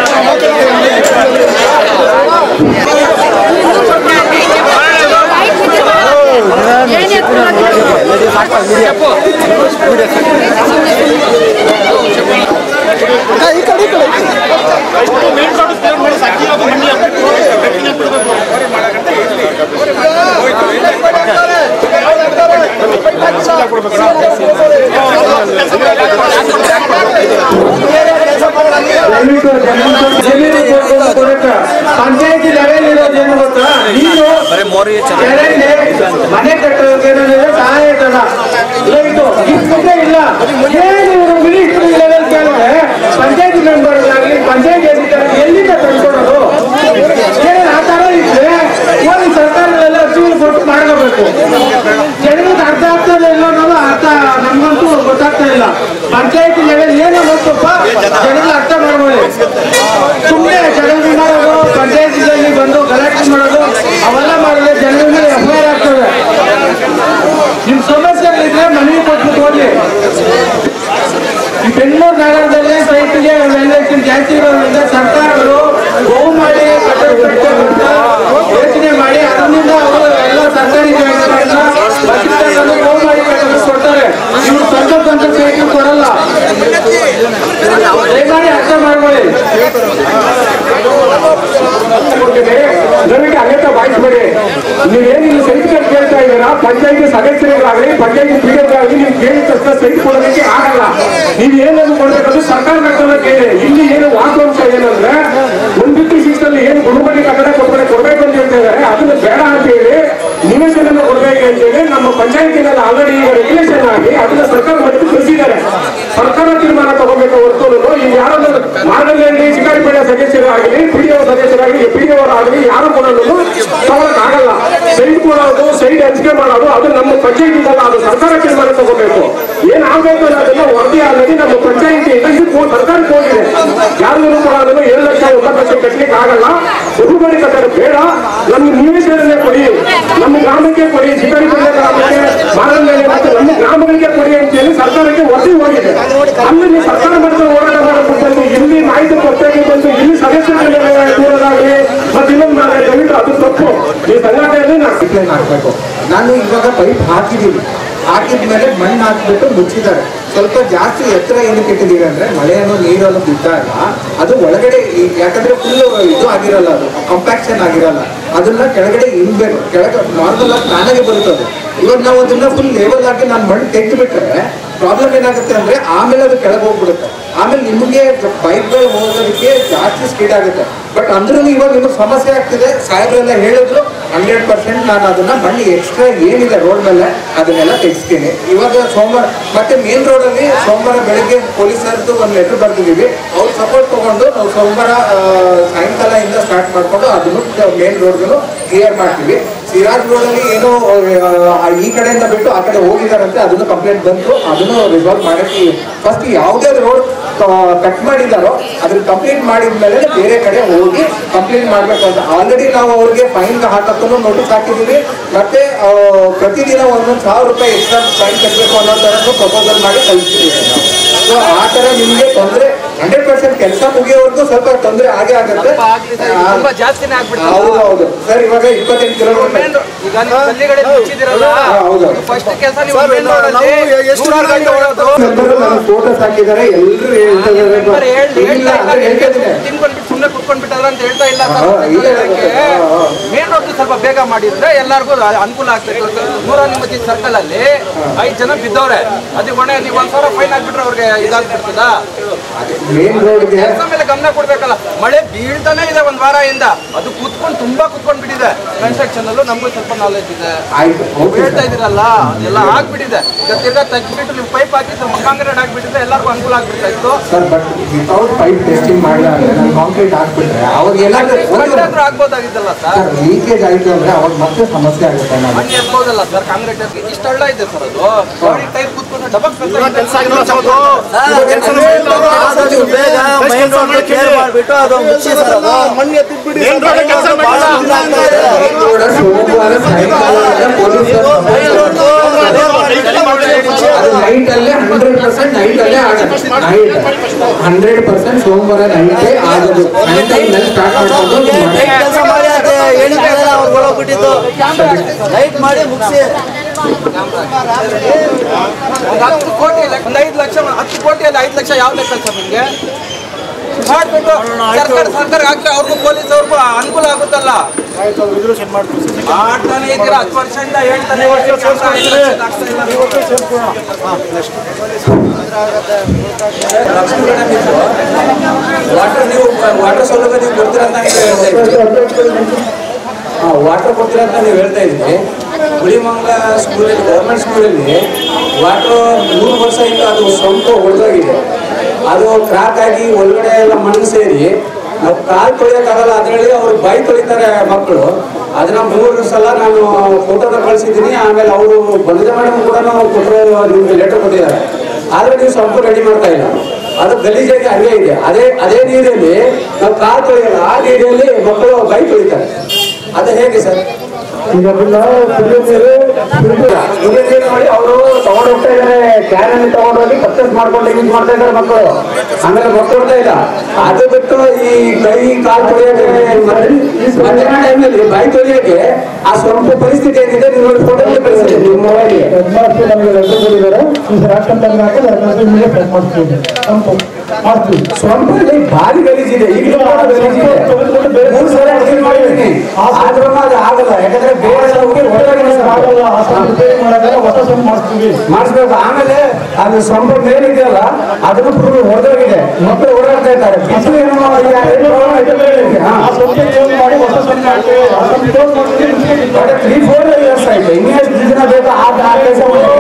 Speaker 2: ದಯವಿಟ್ಟು ಜನ- ಜಮೀನು ಕೊಡ್ಕೊಂಡು ಕೊಡಕ್ಕೆ ಪಂಚಾಯತಿ ಲೆವೆಲ್ ಇರೋದು ಏನು ಗೊತ್ತಾ ನೀನು ಕೆರೆಗೆ ಮನೆ ಕಟ್ಟೋಕೆ ಏನಿದೆ ಸಹಾಯ ಇದ್ದಲ್ಲ ದಯವಿಟ್ಟು ಇಷ್ಟೇ ಇಲ್ಲ ಏನು ಇವರು ಮಿನಿಸ್ಟ್ರಿ ಲೆವೆಲ್ ಕೇಳಿದ್ರೆ ಪಂಚಾಯತಿ ಮೆಂಬರ್ ಆಗಲಿ ಪಂಚಾಯತಿ ಅಧಿಕಾರಿ ಎಲ್ಲಿಂದ ತಂದ್ಕೊಡೋದು ಏನೇನು ಆ ಥರ ಇದ್ರೆ ಹೋಗಿ ಸರ್ಕಾರದಲ್ಲ ಅರ್ಜಿಗಳು ಕೊಟ್ಟು ಮಾಡ್ಕೋಬೇಕು ಜನರಿಗೆ ಅರ್ಥ ಆಗ್ತದೆ ಇಲ್ಲ ಅನ್ನೋದು ಅರ್ಥ ನಮ್ಗಂತೂ ಗೊತ್ತಾಗ್ತಾ ಇಲ್ಲ ಪಂಚಾಯತಿ ಲೆವೆಲ್ ಏನೋ ಗೊತ್ತಪ್ಪ ಜನರಿಗೆ ಅರ್ಥ ಮಾಡ್ಬೋದು ಸುಮ್ಮನೆ ಜನರಿಗೆ ಮಾಡೋದು ಪಂಚಾಯತಿನಲ್ಲಿ ಬಂದು ಗಲಾಟೆ ಮಾಡೋದು ಅವೆಲ್ಲ ಮಾಡಿದ್ರೆ ಜನರ ಮೇಲೆ ಎಫ್ ಐ ಆರ್ ಆಗ್ತದೆ ನಿಮ್ ಸಮಸ್ಯೆಗಳಿದ್ರೆ ಮನವಿ ಕೊಟ್ಬಿಟ್ಟು ಹೋಗಿ ಈ ಬೆಂಗಳೂರು ನಗರದಲ್ಲಿ ಸೈಟ್ಗೆ ವ್ಯಾಲ್ಯೂಯೇಷನ್ ಜಾಸ್ತಿ ಇರೋದ್ರಿಂದ
Speaker 13: ಪಂಚಾಯತಿ ಸದಸ್ಯರಿಗಾಗಲಿ ಪಂಚಾಯತಿ ಪೀಡಿಯರ್ಗಾಗಲಿ ನೀವು ಕೇಳಿದ ತಕ್ಷಣ ಸೈಟ್ ಕೊಡೋದಕ್ಕೆ ಆಗಲ್ಲ ನೀವು ಏನನ್ನು ಕೊಡಬೇಕಂದ್ರೆ ಸರ್ಕಾರ ಕಟ್ಟೋದಕ್ಕೆ ಇದೆ ಇಲ್ಲಿ ಏನು ವಾಸ್ತವಾಂಶ ಏನಂದ್ರೆ ಒನ್ ಫಿಫ್ಟಿ ಸಿಕ್ಸ್ ಅಲ್ಲಿ ಏನು ಗುರುಮಣಿ ಕಟ್ಟಡ ಕೊಡ್ಬೇಕು ಕೊಡ್ಬೇಕು ಅಂತ ಹೇಳ್ತಾ ಇದ್ದಾರೆ ಅದನ್ನ ಬೇಡ ಅಂತ ಹೇಳಿ ನಿವೇಶನ ಕೊಡ್ಬೇಕು ಅಂತ ಹೇಳಿ ನಮ್ಮ ಪಂಚಾಯತಿನಲ್ಲಿ ಆಲ್ರೆಡಿ ಈಗ ರೆಗ್ಯುಲೇಷನ್ ಆಗಿ ಅದನ್ನ ಸರ್ಕಾರ ಮಟ್ಟಕ್ಕೆ ತಿಳಿಸಿದ್ದಾರೆ ಸರ್ಕಾರ ತೀರ್ಮಾನ ತಗೋಬೇಕು ಹೊರತು ಈಗ ಯಾರು ಮಾರ್ಗದಲ್ಲಿ ಶಿಕಾರಿಪೇಟೆ ಸದಸ್ಯರಾಗಲಿ ಪಿಡಿಒ ಸದಸ್ಯರಾಗಲಿ ಪಿಡಿಒ ಆಗಲಿ ಯಾರು ಕೂಡ ತಗೊಳಕ್ ಆಗಲ್ಲ ಸೈಟ್ ಕೊಡೋದು ಸೈಟ್ ಹಂಚಿಕೆ ಮಾಡೋದು ಅದು ನಮ್ಮ ಪಂಚಾಯತಿಂದಲ್ಲ ಅದು ಸರ್ಕಾರ ತೀರ್ಮಾನ ತಗೋಬೇಕು ಏನಾಗಬೇಕು ಅನ್ನೋದನ್ನ ವರದಿ ಆಲ್ರೆಡಿ ನಮ್ಮ ಪಂಚಾಯತಿಯಿಂದ ಇದು ಕೋ- ಸರ್ಕಾರಕ್ಕೆ ಹೋಗಿದೆ ಯಾರಿಗೂ ಕೂಡ ಅದನ್ನು ಏಳು ಲಕ್ಷ ಒಂಬತ್ತು ಲಕ್ಷ ಕಟ್ಟಲಿಕ್ಕೆ ಆಗಲ್ಲ ಬಹುಮಡಿ ಕಟ್ಟಡ ಬೇಡ ನಮ್ಗೆ ನಿವೇಶನನೇ ಕೊಡಿ ನಮ್ಮ ಗ್ರಾಮಕ್ಕೆ ಕೊಡಿ ಶಿಕಾರಿಪೇಟೆ ಗ್ರಾಮಕ್ಕೆ ಮಾರನಹಳ್ಳಿ ಮತ್ತು ನಮ್ಮ ಗ್ರಾಮಗಳಿಗೆ ಕೊಡಿ ಅಂತ ಹೇಳಿ ಸರ್ಕಾರಕ್ಕೆ ವರದಿ ಹೋಗಿದೆ ಅಲ್ಲಿ ನೀವು ಸರ್ಕಾರ ಮಟ್ಟದ ಹೋರಾಟ ಮಾಡಬೇಕು ಇಲ್ಲಿ ಮಾಹಿತಿ ಕೊಡ್ತೇನೆ ಬಂದು ಇಲ್ಲಿ ಸದಸ್ಯರ ದೂರದಾಗಲಿ ಮತ್ತೆ ಇನ್ನೊಂದು ಮಾಡಿ ದಯವಿಟ್ಟು ಅದು ತಪ್ಪು ಈ ಸಂಘಟನೆಯಲ್ಲಿ ನಾವು
Speaker 14: ಡಿಕ್ಲೈನ್ ಹಾಕಬೇಕು ನಾನು ಇವಾಗ ಪೈಪ್ ಹಾಕಿದ್ದೀನಿ ಹಾಕಿದ್ಮೇಲೆ ಮಣ್ಣು ಹಾಕ್ಬಿಟ್ಟು ಮುಚ್ಚಿದ್ದಾರೆ ಸ್ವಲ್ಪ ಜಾಸ್ತಿ ಎತ್ತರ ಏನಕ್ಕೆ ಇಟ್ಟಿದ್ದೀವಿ ಅಂದ್ರೆ ಮಳೆಯನ್ನು ನೀರನ್ನು ಬಿದ್ದಾಗ ಅದು ಒಳಗಡೆ ಈ- ಯಾಕಂದ್ರೆ ಫುಲ್ ಇದು ಆಗಿರಲ್ಲ ಅದು ಕಂಪ್ಯಾಕ್ಷನ್ ಆಗಿರಲ್ಲ ಅದನ್ನ ಕೆಳಗಡೆ ಇಳ್ಬೇಕು ಕೆಳಗೆ ನಾರ್ಮಲ್ ಆಗಿ ತಾನಾಗೆ ಬರುತ್ತದೆ ಇವಾಗ ನಾವು ಅದನ್ನ ಫುಲ್ ಲೆವೆಲ್ ಆಗಿ ನಾನು ಮಣ್ಣು ತೆಗೆದು ಬಿಟ್ರೆ ಪ್ರಾಬ್ಲಮ್ ಏನಾಗುತ್ತೆ ಅಂದ್ರೆ ಆಮೇಲೆ ಅದು ಕೆಳಗೆ ಹೋಗ್ಬಿಡುತ್ತೆ ಆಮೇಲೆ ನಿಮಗೆ ಪೈಪ್ಗಳು ಹೋಗೋದಕ್ಕೆ ಜಾಸ್ತಿ ಸ್ಪೀಡ್ ಆಗುತ್ತೆ ಬಟ್ ಅಂದ್ರೂ ಇವಾಗ ನಿಮಗೆ ಸಮಸ್ಯೆ ಆಗ್ತಿದೆ ಸಾಹೇಬ್ರೆಲ್ಲ ಹೇಳಿದ್ರು ಹಂಡ್ರೆಡ್ ಪರ್ಸೆಂಟ್ ನಾನು ಅದನ್ನ ಮಣ್ಣು ಎಕ್ಸ್ಟ್ರಾ ಏನಿದೆ ರೋಡ್ ಮೇಲೆ ಅದನ್ನೆಲ್ಲ ತೆಗಿಸ್ತೀನಿ ಇವಾಗ ಸೋಮವಾರ ಮತ್ತೆ ಮೇನ್ ರೋಡ್ ಅಲ್ಲಿ ಸೋಮವಾರ ಬೆಳಗ್ಗೆ ಪೊಲೀಸರದ್ದು ಒಂದು ಲೆಟರ್ ಬರ್ತಿದೀವಿ ಅವ್ರ ಸಪೋರ್ಟ್ ತಗೊಂಡು ನಾವು ಸೋಮವಾರ ಆ, ಸಾಯಂಕಾಲ ಇಂದ ಸ್ಟಾರ್ಟ್ ಮಾಡ್ಕೊಂಡು ಅದನ್ನು ಮೇನ್ ರೋಡ್ಗಳು ಕ್ಲಿಯರ್ ಮಾಡ್ತೀವಿ ಸಿರಾಜ್ ರೋಡ್ ಅಲ್ಲಿ ಏನೋ ಆ, ಈ ಕಡೆಯಿಂದ ಬಿಟ್ಟು ಆ ಕಡೆ ಹೋಗಿದಾರಂತೆ ಅದನ್ನು ಕಂಪ್ಲೇಂಟ್ ಬಂತು ಅದನ್ನು ರಿಸಾಲ್ವ್ ಮಾಡಕ್ಕೆ ಫಸ್ಟ್ ಯಾವುದೇ ರೋಡ್ ಕಟ್ ಮಾಡಿದಾರೋ ಅದನ್ನ ಕಂಪ್ಲೀಟ್ ಮಾಡಿದ್ಮೇಲೆ ಬೇರೆ ಕಡೆ ಹೋಗಿ ಕಂಪ್ಲೇಂಟ್ ಮಾಡ್ಬೇಕು ಅಂತ ಆಲ್ರೆಡಿ ನಾವು ಅವ್ರಿಗೆ ಫೈನ್ ಹಾಕಕ್ಕೂ ನೋಟಿಸ್ ಹಾಕಿದೀವಿ ಮತ್ತೆ ಆ, ಪ್ರತಿದಿನ ಒಂದೊಂದು ಸಾವಿರ ರೂಪಾಯಿ ಎಕ್ಸ್ಟ್ರಾ ಫೈನ್ ಕಟ್ಟಬೇಕು ಅನ್ನೋ ಥರದ್ದು ಪ್ರಪೋಸಲ್ ಮಾಡಿ ಕಳಿಸ್ತೀವಿ ನಾವು ಸೊ ಆ ಥರ ನಿಮಗೆ ತೊಂದರೆ ಹಂಡ್ರೆಡ್ ಪರ್ಸೆಂಟ್ ಕೆಲಸ ಮುಗಿಯೋವರೆಗೂ ಸ್ವಲ್ಪ ತೊಂದರೆ ಆಗೇ ಆಗುತ್ತೆ
Speaker 11: ತುಂಬಾ ಜಾಸ್ತಿನೇ ಆಗ್ಬಿಡ್ತದೆ
Speaker 14: ಹೌದು ಹೌದು ಸರ್ ಇವಾಗ ಇಪ್ಪತ್ತೆಂಟು ಕಿಲೋಮೀಟರ್
Speaker 11: ಈಗ ನೀವು ಗಲ್ಲಿಗಡೆ ಮುಚ್ಚಿದಿರಲ್ಲ
Speaker 14: ಹೌದು
Speaker 11: ಫಸ್ಟ್ ಕೆಲಸ ನೀವು ಮೇನ್ ರೋಡ್ ಅಲ್ಲಿ ನೂರಾರು ಗಾಡಿ ಓಡೋದು
Speaker 14: ಫೋಟೋಸ್ ಹಾಕಿದ್ದಾರೆ ಎಲ್ಲರೂ ಹೇಳ್ತಾರೆ ಇಲ್ಲ ಅಂದ್ರೆ ಹೇಳ್ತಾ ಇದ್ದೀನಿ
Speaker 11: ತಿನ್ಕೊಂಡ್ಬಿಟ್ಟು ಸುಮ್ಮನೆ ಕುತ್ಕೊಂಡ್ಬಿಟ್ಟಾರ ಅಂತ ಹೇಳ್ತಾ ಇಲ್ಲ
Speaker 14: ಹಾ, ಇಲ್ಲ, ಹಾ, ಹಾ.
Speaker 11: ಮೇನ್ ರೋಡ್ ಸ್ವಲ್ಪ ಬೇಗ ಮಾಡಿದ್ರೆ ಎಲ್ಲರಿಗೂ ಅನುಕೂಲ ಆಗ್ತದೆ ನೂರ ನಿಮ್ಮತಿ ಸರ್ಕಲ್ ಅಲ್ಲಿ ಐದು ಜನ ಬಿದ್ದವ್ರೆ ಅದಕ್ಕೆ ಹೊಣೆ ನೀವು ಒಂದ್ ಸಾವಿರ ಫೈನ್ ಹಾಕ್ಬಿಟ್ರೆ ಅವ್ರಿಗೆ ಇದಾಗ್ಬಿಡ್ತದ
Speaker 14: ಮೇನ್ ರೋಡ್ಗೆ
Speaker 11: ಕೆಲಸ ಮೇಲೆ ಗಮನ ಕೊಡ್ಬೇಕಲ್ಲ ಮಳೆ ಬೀಳ್ತಾನೆ ಇದೆ ಒಂದ್ ವಾರದಿಂದ ಅದು ಕೂತ್ಕೊಂಡು ತುಂಬಾ ಕೂತ್ಕೊಂಡ್ ಬಿಟ್ಟಿದೆ ಕನ್ಸ್ಟ್ರಕ್ಷನ್ ಅಲ್ಲೂ ನಮಗೂ ಸ್ವಲ್ಪ ನಾಲೆಜ್ ಇದೆ
Speaker 14: ಆಯ್ತು ಓಕೆ
Speaker 11: ಹೇಳ್ತಾ ಇದೀರಲ್ಲ ಅದೆಲ್ಲ ಆಗ್ಬಿಟ್ಟಿದೆ ಈಗ ತಿರ್ಗಾ ತೆಗ್ದ್ಬಿಟ್ಟು ನೀವು ಪೈಪ್ ಹಾಕಿದ್ರೆ ಮಂಗಾಂಗರೇಟ್ ಆಗ್ಬಿಟ್ಟಿದ್ರೆ ಎಲ್ಲರಿಗೂ ಅನುಕೂಲ ಆಗ್ಬಿಡ್ತಾ ಇತ್ತು
Speaker 14: sir but without pipe testing ಮಾಡಿಲ್ಲ ಅಂದ್ರೆ ನಾನು ಕಾಂಕ್ರೀಟ್ ಹಾಕ್ಬಿಟ್ರೆ ಅವಾಗ ಏನಾದ್ರು
Speaker 11: ಏನಾದ್ರೂ ಆಗ್ಬೋದಾಗಿತ್ತಲ್ಲ ಸರ್
Speaker 14: ಸರ್ ಲೀಕೇಜ್ ಆಯ್ತು ಅಂದ್ರೆ ಅವಾಗ ಮತ್ತೆ ಸಮಸ್ಯೆ ಆಗುತ್ತೆ ನಾನು
Speaker 11: ಹಂಗೆ ಇರ್ಬೋದಲ್ಲ ಸರ್ ಕಾಂಕ್ರೀಟ್ ಇಷ್ಟು ಹಳ್ಳ ಇದೆ ಸರ್ ಅದು ಗಾಡಿ ಟೈರ್ ಕೂತ್ಕೊಂಡು ಡಬಲ್ ಕೆಲಸ
Speaker 10: ಬೇಗ ಮೈನ್ ರೋಡ್ ಕ್ಲಿಯರ್ ಮಾಡಿಬಿಟ್ಟು ಅದು ಮುಚ್ಚಿ ಸರ್ ಅದು ಮಣ್ಣು ಎತ್ತಿಬಿಡಿ
Speaker 14: ಸೋಮವಾರ ಸಾಯಂಕಾಲ ನೈಟ್ ಅಲ್ಲೇ ಹಂಡ್ರೆಡ್ ಪರ್ಸೆಂಟ್ ನೈಟ್ ಅಲ್ಲೇ ಆಗುತ್ತೆ ನೈಟ್ ಹಂಡ್ರೆಡ್ ಪರ್ಸೆಂಟ್ ಸೋಮವಾರ ನೈಟೇ ಆಗೋದು ಸಾಯಂಕಾಲ ಸ್ಟಾರ್ಟ್ ಮಾಡ್ಕೊಂಡು ನೀವು ಮಾಡಿ.
Speaker 10: ಕೆಲಸ ಮಾಡಿ ಅದೇ ಹೇಳಿದ್ರೆ ಅವ್ರು ಹೋಗ್ಬಿಟ್ಟಿದ್ದು ಲೈಟ್ ಮಾಡಿ ಮುಗಿಸಿ
Speaker 11: ಒಂದು ಹತ್ತು ಕೋಟಿ ಲೆಕ್ಕ- ಒಂದು ಐದು ಲಕ್ಷ ಒಂದು ಹತ್ತು ಕೋಟಿಯಲ್ಲಿ ಐದು ಲಕ್ಷ ಯಾವ ಲೆಕ್ಕ ಸರ್ ನಿಮಗೆ ಮಾಡ್ಬಿಟ್ಟು ಸರ್ಕಾರ ಸರ್ಕಾರ ಹಾಕ್ರೆ ಅವ್ರಿಗೂ ಪೊಲೀಸ್ ಅವ್ರಿಗೂ ಅನುಕೂಲ ಆಗುತ್ತಲ್ಲ ಮಾಡ್ತಾನೆ ಇದ್ದೀರಾ ಹತ್ತು ವರ್ಷದಿಂದ ಹೇಳ್ತಾನೆ
Speaker 14: ವಾಟರ್ ನೀವು ವಾಟರ್ ಸೌಲಭ್ಯ ನೀವು ಕೊಡ್ತೀರಾ ಅಂತ ನೀವು ಹೇಳ್ತಾ ಇದ್ದೀರಿ ವಾಟರ್ ಕೊಡ್ತೀರಾ ಅಂತ ನೀವು ಹೇಳ್ತಾ ಇದ್ದೀರಿ ಹುಳಿಮಂಗಲ ಸ್ಕೂಲಲ್ಲಿ ಗೌರ್ಮೆಂಟ್ ಸ್ಕೂಲಲ್ಲಿ ವಾಟರ್ ಮೂರು ವರ್ಷ ಇತ್ತು ಅದು ಸ್ವಲ್ಪ ಒಡೆದೋಗಿದೆ ಅದು ಕ್ರಾಕ್ ಆಗಿ ಒಳಗಡೆ ಎಲ್ಲ ಮಣ್ಣು ಸೇರಿ ನಾವು ಕಾಲು ತೊಳೆಯೋಕ್ಕಾಗಲ್ಲ ಅದರಲ್ಲಿ ಅವ್ರು ಬಾಯಿ ತೊಳಿತಾರೆ ಮಕ್ಕಳು ಅದನ್ನ ಮೂರು ಸಲ ನಾನು ಫೋಟೋನ ಕಳಿಸಿದ್ದೀನಿ ಆಮೇಲೆ ಅವರು ಬಲದ ಮೇಡಮ್ ಕೂಡ ಕೊಟ್ಟರು ನಿಮ್ಗೆ ಲೆಟರ್ ಕೊಟ್ಟಿದ್ದಾರೆ ಆದ್ರೆ ನೀವು ಸ್ವಲ್ಪ ರೆಡಿ ಮಾಡ್ತಾ ಇಲ್ಲ ಅದು ಗಲೀಜಾಗಿ ಹಂಗೆ ಇದೆ ಅದೇ ಅದೇ ನೀರಲ್ಲಿ ನಾವು ಕಾಲು ತೊಳೆಯಲ್ಲ ಆ ನೀರಲ್ಲಿ ಮಕ್ಕಳು ಬೈ ತೊಳಿತಾರೆ ಅದು ಹೇಗೆ ಸರ್
Speaker 13: ಈಗ ಅದನ್ನ ಕುಡಿಯೋ ನೀರು ಕುಡಿಯೋ ನೀರು ನೋಡಿ ಅವರು ತಗೊಂಡು ಹೋಗ್ತಾ ಇದ್ದಾರೆ ಕ್ಯಾನ್ ಅಲ್ಲಿ ತಗೊಂಡೋಗಿ ಪರ್ಚೇಸ್ ಮಾಡ್ಕೊಂಡು ಯೂಸ್ ಮಾಡ್ತಾ ಇದ್ದಾರೆ ಮಕ್ಕಳು
Speaker 14: ಆಮೇಲೆ ಮಕ್ಕಳು ಇಲ್ಲ ಅದು ಬಿಟ್ಟು ಈ ಕೈ ಕಾಲು ತೊಳೆಯೋಕೆ ಮಧ್ಯಾಹ್ನ ಟೈಮಲ್ಲಿ ಬಾಯಿ ತೊಳೆಯೋಕೆ ಆ ಸ್ವಲ್ಪ ಪರಿಸ್ಥಿತಿ ಏನಿದೆ ನೀವು ನೋಡಿ ಫೋಟೋ ಕಳಿಸಿದೆ ನಿಮ್ಮ ಮೊಬೈಲ್ಗೆ
Speaker 13: ಹೆಡ್ ಮಾಸ್ಟರ್ ನಮಗೆ ಲೆಟರ್ ಕೊಟ್ಟಿದ್ದಾರೆ ಈ ರಾಷ್ಟ್ರ ಹಾಕಿ ಮೇಲೆ ಪ್ರೆಸ್ ಮಾಡ್ತೀವಿ ಮಾಡ್ತೀವಿ
Speaker 14: ಸ್ವಂತದಲ್ಲಿ ಭಾರಿ ಗಲೀಜಿದೆ ಈಗಲೂ ಕೂಡ ಗಲೀಜಿದೆ ಮೂರು ಸಲ ಕ್ಲೀನ್ ಮಾಡಿದ್ದೀನಿ ಆದ್ರೂ ಅದು ಆಗಲ್ಲ ಯಾಕಂದ್ರೆ ಬೇರೆ
Speaker 13: ಆಗಲ್ಲ ಆ ಸಮಸ್ಯೆ
Speaker 15: ಮಾಡಿಸ್ಬೇಕು ಆಮೇಲೆ ಅದು ಸಂಪ ಮೇಲಿದೆಯಲ್ಲ ಅದನ್ನು ಫುಲ್ ಹೊಡೆದೋಗಿದೆ ಮಕ್ಕಳು ಓಡಾಡ್ತಾ ಇದ್ದಾರೆ ಬಿಸಿಲು ಏನೋ ಈಗ ಹಾ. ಮತ್ತೆ ತ್ರೀ ಫೋರ್ ಇಯರ್ಸ್ ಆಯ್ತು ಇನ್ನೂ ಎಷ್ಟು ದಿನ ಬೇಕು ಆ ಆ ಕೆಲಸ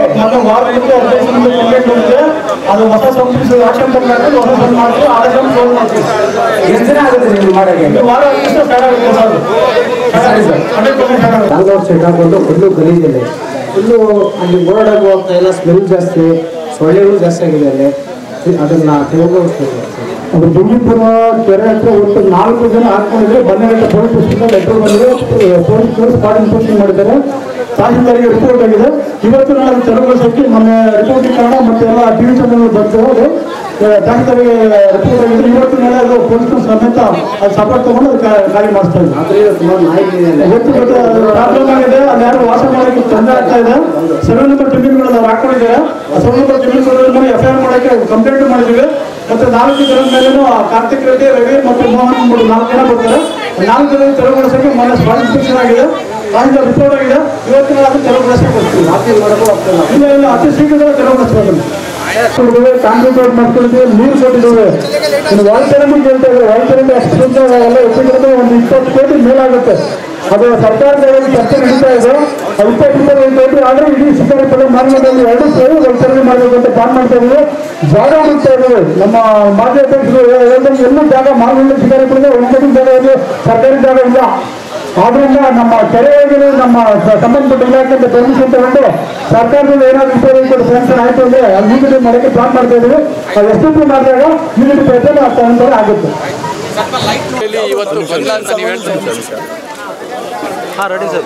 Speaker 6: ಅದು ಹೊಸ ಸಂಸ್ಥೆ ಆಕ್ಷನ್ ತಂದ್ರೆ ಹೊಸ ಸಂಸ್ಥೆ ಮಾಡ್ತೀವಿ ಆಕ್ಷನ್ ಕ್ಲೋಸ್ ಮಾಡ್ತೀವಿ
Speaker 15: ಎಷ್ಟು ದಿನ ಆಗುತ್ತೆ ನೀವು ಮಾಡಕ್ಕೆ
Speaker 6: ಇದು ವಾರ ದಿವಸ ಸ್ಟಾರ್ಟ್ ಆಗುತ್ತೆ ಸರ್
Speaker 15: ಸರಿ ಸರ್
Speaker 6: ಹಂಡ್ರೆಡ್ ಪರ್ಸೆಂಟ್ ಸ್ಟಾರ್ಟ್ ಆಗುತ್ತೆ
Speaker 15: ನಾಲ್ಕು ಸೆಟ್ ಹಾಕೊಂಡು ಫುಲ್ಲು ಗಲೀಜಿದೆ ಫುಲ್ಲು ಅಲ್ಲಿ ಓಡಾಡೋಕೆ ಹೋಗ್ತಾ ಇಲ್ಲ ಸ್ಮೆಲ್ ಜಾಸ್ತಿ ಸೊಳ್ಳೆಗಳು ಜಾಸ್ತಿ ಆಗಿದೆ ಅಲ್ಲಿ ಅದನ್ನ ತೆಗೆದುಕೊಳ್ಬೇಕು
Speaker 6: ಅದು ದುಂಗಿಪುರ ಕೆರೆ ಹತ್ರ ಒಟ್ಟು ನಾಲ್ಕು ಜನ ಹಾಕೊಂಡಿದ್ರೆ ಬಂದಗಟ್ಟ ಪೊಲೀಸ್ ಸ್ಟೇಷನ್ ಲೆಟರ್ ಬಂದಿದೆ ಪೊಲೀಸ್ ಸ್ಪಾಟ್ ಇನ್ಸ್ಪೆಕ್ಷನ್ ಮಾಡಿದ್ದಾರೆ ತಹಸೀಲ್ದಾರಿಗೆ ರಿಪೋರ್ಟ್ ಆಗಿದೆ ಇವತ್ತು ನಾಳೆ ಅದು ತೆರವುಗೊಳಿಸೋಕೆ ಮೊನ್ನೆ ರಿಪೋರ್ಟ್ ಕಾರಣ ಮತ್ತೆ ಎಲ್ಲ ಟಿವಿ ಚಾನಲ್ ಬರ್ತಾರೆ ಅದು ತಹಸೀಲ್ದಾರಿಗೆ ರಿಪೋರ್ಟ್ ಆಗಿದೆ ಇವತ್ತು ನಾಳೆ ಅದು ಪೊಲೀಸ್ ಸಮೇತ ಅದು ಸಪೋರ್ಟ್ ತಗೊಂಡು ಅದು ಕಾ- ಕಾರ್ಯ ಮಾಡಿಸ್ತಾ ಇದ್ದಾರೆ
Speaker 15: ಸುಮಾರು ನಾಯಿಗಳಿದೆ
Speaker 6: ಗೊತ್ತು ಗೊತ್ತು ಪ್ರಾಬ್ಲಮ್ ಆಗಿದೆ ಅಲ್ಲಿ ಯಾರು ವಾಸ ಮಾಡೋಕ್ಕೆ ತೊಂದರೆ ಆಗ್ತಾ ಇದೆ ಸೆವೆನ್ ನಂಬರ್ ಜಮೀನುಗಳು ನಾವು ಹಾಕೊಂಡಿದ್ದಾರೆ ಆ ಸೆವೆನ್ ನಂಬರ್ ಜಮೀನುಗಳ ಮೇಲೆ ಎಫ್ ಐ ಆರ್ ಮಾಡೋಕ್ಕೆ ಕಂಪ್ಲೇಂಟ್ ಮಾಡಿದ್ದೀವಿ ಮತ್ತೆ ನಾಲ್ಕು ಜನರ ಮೇಲೇನು ಕಾರ್ತಿಕ್ ರೆಡ್ಡಿ ರವಿ ಮತ್ತು ಮೋಹನ್ ಮೂರು ನಾಲ್ಕು ಜನ ಬರ್ತಾರೆ ಆ ನಾಲ್ಕು ಜನ ತೆರವುಗೊಳಿಸೋಕೆ ಮೊನ್ನೆ ಸ್ಪಾಟ್ ಇನ್ಸ್ಪೆಕ್ಷನ್ ಆಗಿದೆ ಕಾಲೇಜ್ ರಿಪೋರ್ಟ್ ಆಗಿದೆ ಇವತ್ತಿನ ಅದು ತೆರವುಗೊಳಿಸಕ್ಕೆ ಬರ್ತೀವಿ ಮಾತಿ ಮಾಡೋಕ್ಕೂ ಆಗ್ತಿಲ್ಲ ಇಲ್ಲ ಇಲ್ಲ ಅತಿ ಶೀಘ್ರದಲ್ಲೇ ತೆರವುಗೊಳಿಸ್ಬೇಕು ಕಾಂಕ್ರೀಟ್ ರೋಡ್ ಮಾಡ್ಕೊಂಡಿದ್ದೀವಿ ನೀರು ಕೊಟ್ಟಿದ್ದೀವಿ ಇನ್ನು ವಾಯುಚರಂಡಿ ಕೇಳ್ತಾ ಇದ್ದಾರೆ ವಾಯುಚರಂಡಿ ಅಷ್ಟು ಎಲ್ಲ ಹೆಚ್ಚಿಗೆ ಒಂದು ಇಪ್ಪತ್ತು ಕೋಟಿ ಮೇಲಾಗುತ್ತೆ ಅದು ಸರ್ಕಾರದ ಚರ್ಚೆ ನಡೀತಾ ಇದೆ ಅದು ಇಪ್ಪತ್ತು ಇಪ್ಪತ್ತೈದು ಕೋಟಿ ಆದ್ರೆ ಇಡೀ ಶಿಕಾರಿಪುರ ಮಾರ್ಗದಲ್ಲಿ ಎರಡು ಸೇರಿ ವೈತರಣೆ ಮಾಡಬೇಕು ಅಂತ ಪ್ಲಾನ್ ಮಾಡ್ತಾ ಇದ್ದೀವಿ ಜಾಗ ಹುಡುಕ್ತಾ ಇದ್ದೀವಿ ನಮ್ಮ ಮಾಜಿ ಅಧ್ಯಕ್ಷರು ಹೇಳಿದಂಗೆ ಎಲ್ಲೂ ಜಾಗ ಮಾರ್ಗದಲ್ಲಿ ಶಿಕಾರಿಪುರದ ಒಂಬತ್ತು ಜಾಗದಲ್ಲಿ ಸರ್ಕಾರಿ ಜಾಗ ಇಲ್ಲ ಆದ್ರಿಂದ ನಮ್ಮ ಕೆರೆಯಾಗಿ ನಮ್ಮ ಸ- ಸಂಬಂಧಪಟ್ಟ ಇಲಾಖೆಯಿಂದ ಪರ್ಮಿಷನ್ ತಗೊಂಡು ಸರ್ಕಾರದಿಂದ ಏನಾದ್ರು ಇಪ್ಪತ್ತೈದು ಸ್ಯಾಂಕ್ಷನ್ ಆಯ್ತು ಅಂದ್ರೆ ಅದು ಯೂನಿಟಿ ಮಾಡೋಕ್ಕೆ ಪ್ಲಾನ್ ಮಾಡ್ತಾ ಇದ್ದೀವಿ ಅದು ಎಷ್ಟು ಮಾಡಿದಾಗ ಯೂನಿಟಿ ಪೈಸೆ ತಗೊಂಡ್ರೆ ಆಗುತ್ತೆ
Speaker 16: ಇಲ್ಲಿ ಇವತ್ತು ಗೊಂದಲ ಅಂತ ನೀವು ಹೇಳ್ತಾ ಹಾಂ ರೆಡಿ ಸರ್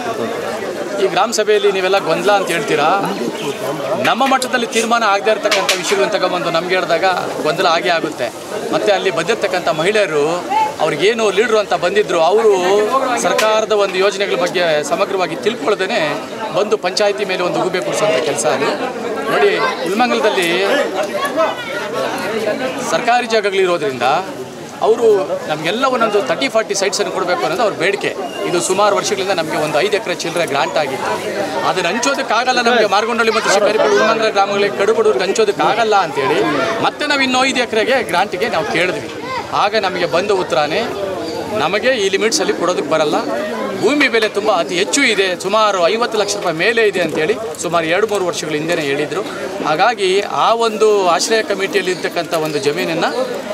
Speaker 16: ಈ ಗ್ರಾಮ ಸಭೆಯಲ್ಲಿ ನೀವೆಲ್ಲ ಗೊಂದಲ ಅಂತ ಹೇಳ್ತೀರಾ ನಮ್ಮ ಮಟ್ಟದಲ್ಲಿ ತೀರ್ಮಾನ ಆಗದೇ ಇರತಕ್ಕಂಥ ವಿಷಯಗಳನ್ನ ತಗೊಂಬಂದು ನಮ್ಗೆ ಹೇಳಿದಾಗ ಗೊಂದಲ ಆಗೇ ಆಗುತ್ತೆ ಮತ್ತು ಅಲ್ಲಿ ಬಂದಿರತಕ್ಕಂಥ ಮಹಿಳೆಯರು ಅವ್ರಿಗೇನು ಲೀಡ್ರು ಅಂತ ಬಂದಿದ್ರು ಅವರು ಸರ್ಕಾರದ ಒಂದು ಯೋಜನೆಗಳ ಬಗ್ಗೆ ಸಮಗ್ರವಾಗಿ ತಿಳ್ಕೊಳ್ದೇ ಬಂದು ಪಂಚಾಯಿತಿ ಮೇಲೆ ಒಂದು ಉಗುಬೆ ಕೊಡಿಸೋಂಥ ಕೆಲಸ ಅದು ನೋಡಿ ಉಲ್ಮಂಗಲದಲ್ಲಿ ಸರ್ಕಾರಿ ಜಾಗಗಳಿರೋದ್ರಿಂದ ಅವರು ನಮಗೆಲ್ಲ ಒಂದೊಂದು ತರ್ಟಿ ಫಾರ್ಟಿ ಸೈಟ್ಸನ್ನು ಕೊಡಬೇಕು ಅನ್ನೋದು ಅವ್ರ ಬೇಡಿಕೆ ಇದು ಸುಮಾರು ವರ್ಷಗಳಿಂದ ನಮಗೆ ಒಂದು ಐದು ಎಕರೆ ಚಿಲ್ಲರೆ ಗ್ರಾಂಟ್ ಆಗಿತ್ತು ಅದನ್ನು ಹಂಚೋದಕ್ಕಾಗಲ್ಲ ನಮಗೆ ಮಾರ್ಗೊಂಡಳ್ಳಿ ಮತ್ತು ಶಿಕಾರಿಪುರ ಉಲ್ಮಂಗಲ ಗ್ರಾಮಗಳಿಗೆ ಕಡುಬಡೂರಿಗೆ ಹಂಚೋದಕ್ಕಾಗಲ್ಲ ಅಂತೇಳಿ ಮತ್ತೆ ನಾವು ಇನ್ನೂ ಐದು ಎಕರೆಗೆ ಗ್ರಾಂಟಿಗೆ ನಾವು ಕೇಳಿದ್ವಿ ಆಗ ನಮಗೆ ಬಂದ ಉತ್ತರನೇ ನಮಗೆ ಈ ಲಿಮಿಟ್ಸಲ್ಲಿ ಕೊಡೋದಕ್ಕೆ ಬರಲ್ಲ ಭೂಮಿ ಬೆಲೆ ತುಂಬ ಅತಿ ಹೆಚ್ಚು ಇದೆ ಸುಮಾರು ಐವತ್ತು ಲಕ್ಷ ರೂಪಾಯಿ ಮೇಲೆ ಇದೆ ಅಂತೇಳಿ ಸುಮಾರು ಎರಡು ಮೂರು ವರ್ಷಗಳ ಹಿಂದೆನೇ ಹೇಳಿದರು ಹಾಗಾಗಿ ಆ ಒಂದು ಆಶ್ರಯ ಕಮಿಟಿಯಲ್ಲಿ ಇರ್ತಕ್ಕಂಥ ಒಂದು ಜಮೀನನ್ನು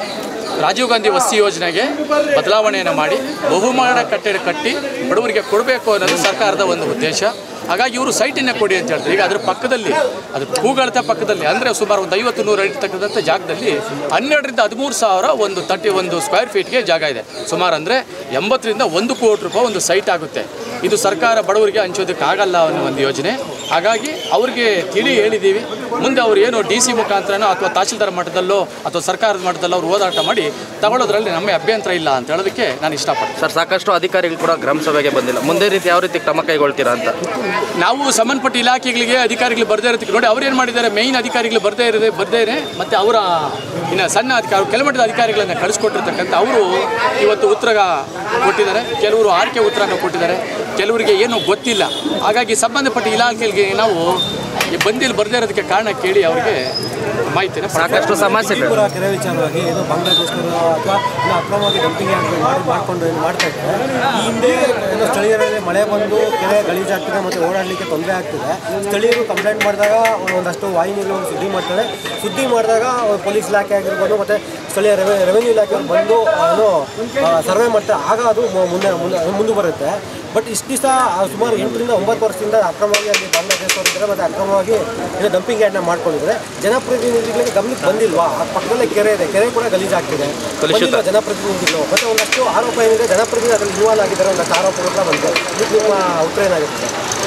Speaker 16: ರಾಜೀವ್ ಗಾಂಧಿ ವಸತಿ ಯೋಜನೆಗೆ ಬದಲಾವಣೆಯನ್ನು ಮಾಡಿ ಬಹುಮಾನ ಕಟ್ಟಡ ಕಟ್ಟಿ ಬಡವರಿಗೆ ಕೊಡಬೇಕು ಅನ್ನೋದು ಸರ್ಕಾರದ ಒಂದು ಉದ್ದೇಶ ಹಾಗಾಗಿ ಇವರು ಸೈಟನ್ನು ಕೊಡಿ ಅಂತ ಹೇಳ್ತಾರೆ ಈಗ ಅದ್ರ ಪಕ್ಕದಲ್ಲಿ ಅದು ಕೂಗಳತ ಪಕ್ಕದಲ್ಲಿ ಅಂದರೆ ಸುಮಾರು ಒಂದು ಐವತ್ತು ನೂರು ಇರ್ತಕ್ಕಂಥ ಜಾಗದಲ್ಲಿ ಹನ್ನೆರಡರಿಂದ ಹದಿಮೂರು ಸಾವಿರ ಒಂದು ತರ್ಟಿ ಒಂದು ಸ್ಕ್ವೇರ್ ಫೀಟ್ಗೆ ಜಾಗ ಇದೆ ಸುಮಾರು ಅಂದರೆ ಎಂಬತ್ತರಿಂದ ಒಂದು ಕೋಟಿ ರೂಪಾಯಿ ಒಂದು ಸೈಟ್ ಆಗುತ್ತೆ ಇದು ಸರ್ಕಾರ ಬಡವರಿಗೆ ಹಂಚೋದಕ್ಕೆ ಆಗಲ್ಲ ಅನ್ನೋ ಒಂದು ಯೋಜನೆ ಹಾಗಾಗಿ ಅವ್ರಿಗೆ ತಿಳಿ ಹೇಳಿದ್ದೀವಿ ಮುಂದೆ ಅವ್ರು ಏನು ಡಿ ಸಿ ಮುಖಾಂತರನೋ ಅಥವಾ ತಹಶೀಲ್ದಾರ್ ಮಟ್ಟದಲ್ಲೋ ಅಥವಾ ಸರ್ಕಾರದ ಮಟ್ಟದಲ್ಲೋ ಅವ್ರು ಓದಾಟ ಮಾಡಿ ತಗೊಳ್ಳೋದ್ರಲ್ಲಿ ನಮ್ಮ ಅಭ್ಯಂತರ ಇಲ್ಲ ಅಂತ ಹೇಳೋದಕ್ಕೆ ನಾನು ಇಷ್ಟಪಡ್ತೀನಿ
Speaker 17: ಸರ್ ಸಾಕಷ್ಟು ಅಧಿಕಾರಿಗಳು ಕೂಡ ಗ್ರಾಮ ಸಭೆಗೆ ಬಂದಿಲ್ಲ ಮುಂದೆ ರೀತಿ ಯಾವ ರೀತಿ ಕ್ರಮ ಕೈಗೊಳ್ತೀರಾ ಅಂತ
Speaker 16: ನಾವು ಸಂಬಂಧಪಟ್ಟ ಇಲಾಖೆಗಳಿಗೆ ಅಧಿಕಾರಿಗಳು ಬರದೇ ಇರೋದಕ್ಕೆ ನೋಡಿ ಅವ್ರು ಏನು ಮಾಡಿದ್ದಾರೆ ಮೇಯ್ನ್ ಅಧಿಕಾರಿಗಳು ಬರದೇ ಇರದೆ ಬರದೇ ಮತ್ತು ಅವರ ಇನ್ನು ಸಣ್ಣ ಅಧಿಕಾರಿ ಕೆಳಮಟ್ಟದ ಅಧಿಕಾರಿಗಳನ್ನು ಕಳಿಸ್ಕೊಟ್ಟಿರ್ತಕ್ಕಂಥ ಅವರು ಇವತ್ತು ಉತ್ತರ ಕೊಟ್ಟಿದ್ದಾರೆ ಕೆಲವರು ಆರ್ಕೆ ಉತ್ತರನ ಕೊಟ್ಟಿದ್ದಾರೆ ಕೆಲವರಿಗೆ ಏನೂ ಗೊತ್ತಿಲ್ಲ ಹಾಗಾಗಿ ಸಂಬಂಧಪಟ್ಟ ಇಲಾಖೆಗಳಿಗೆ ನಾವು ಈ ಬಂದಿಲ್ಲಿ ಬರದೇ ಇರೋದಕ್ಕೆ ಕಾರಣ ಕೇಳಿ ಅವರಿಗೆ ಮಾಹಿತಿನ
Speaker 17: ಸಾಕಷ್ಟು ಸಮಸ್ಯೆಗಳು
Speaker 18: ತ್ರಿಪುರ ಕೆರೆ ವಿಚಾರವಾಗಿ ಏನೋ ಬಂಗ್ಲಾದೇಶರು ಅಥವಾ ಏನೋ ಅಕ್ರಮವಾಗಿ ಡಂಪಿಂಗ್ ಮಾಡಿ ಮಾಡಿಕೊಂಡು ಏನು ಮಾಡ್ತಾ ಇದ್ದಾರೆ ಈ ಹಿಂದೆ ಏನೋ ಸ್ಥಳೀಯರಲ್ಲಿ ಮಳೆ ಬಂದು ಕೆರೆ ಗಲೀಜಾಗ್ತಿದೆ ಮತ್ತು ಓಡಾಡಲಿಕ್ಕೆ ತೊಂದರೆ ಆಗ್ತಿದೆ ಸ್ಥಳೀಯರು ಕಂಪ್ಲೇಂಟ್ ಮಾಡಿದಾಗ ಒಂದಷ್ಟು ವಾಹಿನಿಗಳು ಸುದ್ದಿ ಮಾಡ್ತಾರೆ ಸುದ್ದಿ ಮಾಡಿದಾಗ ಪೊಲೀಸ್ ಇಲಾಖೆ ಆಗಿರ್ಬೋದು ಮತ್ತು ಸ್ಥಳೀಯ ರೆವೆ ರೆವೆನ್ಯೂ ಇಲಾಖೆಯವರು ಬಂದು ಏನೋ ಸರ್ವೆ ಮಾಡ್ತಾರೆ ಆಗ ಅದು ಮು- ಮುಂದೆ ಮುಂದೆ ಮುಂದೆ ಬರುತ್ತೆ ಬಟ್ ಇಷ್ಟು ದಿವಸ ಸುಮಾರು ಎಂಟರಿಂದ ಒಂಬತ್ತು ವರ್ಷದಿಂದ ಅಕ್ರಮವಾಗಿ ಅಲ್ಲಿ ಬಾಂಗ್ಲಾದೇಶದವರು ಇದ್ದಾರೆ ಮತ್ತು ಅಕ್ರಮವಾಗಿ ಏನೋ ಡಂಪಿಂಗ್ ಯಾರ್ಡ್ನ ಮಾಡ್ಕೊಂಡಿದ್ದಾರೆ ಜನಪ್ರತಿನಿಧಿಗಳಿಗೆ ಗಮನಕ್ಕೆ ಬಂದಿಲ್ವಾ ಆ ಪಕ್ಕದಲ್ಲೇ ಕೆರೆ ಇದೆ ಕೆರೆ ಕೂಡ ಗಲೀಜಾಗ್ತಿದೆ ಬಂದಿಲ್ವಾ ಜನಪ್ರತಿನಿಧಿಗಳು ಮತ್ತೆ ಒಂದಷ್ಟು ಆರೋಪ ಏನಿದೆ ಜನಪ್ರತಿನಿಧಿ ಅದರಲ್ಲಿ ಇನ್ವಾಲ್ವ್ ಆಗಿದ್ದಾರೆ ಒಂದಷ್ಟು ಆರೋಪಗಳು ಕೂಡ ಬಂದಿದೆ ಇದಕ್ಕೆ ನಿಮ್ಮ ಉತ್ತರ ಏನಾಗುತ್ತೆ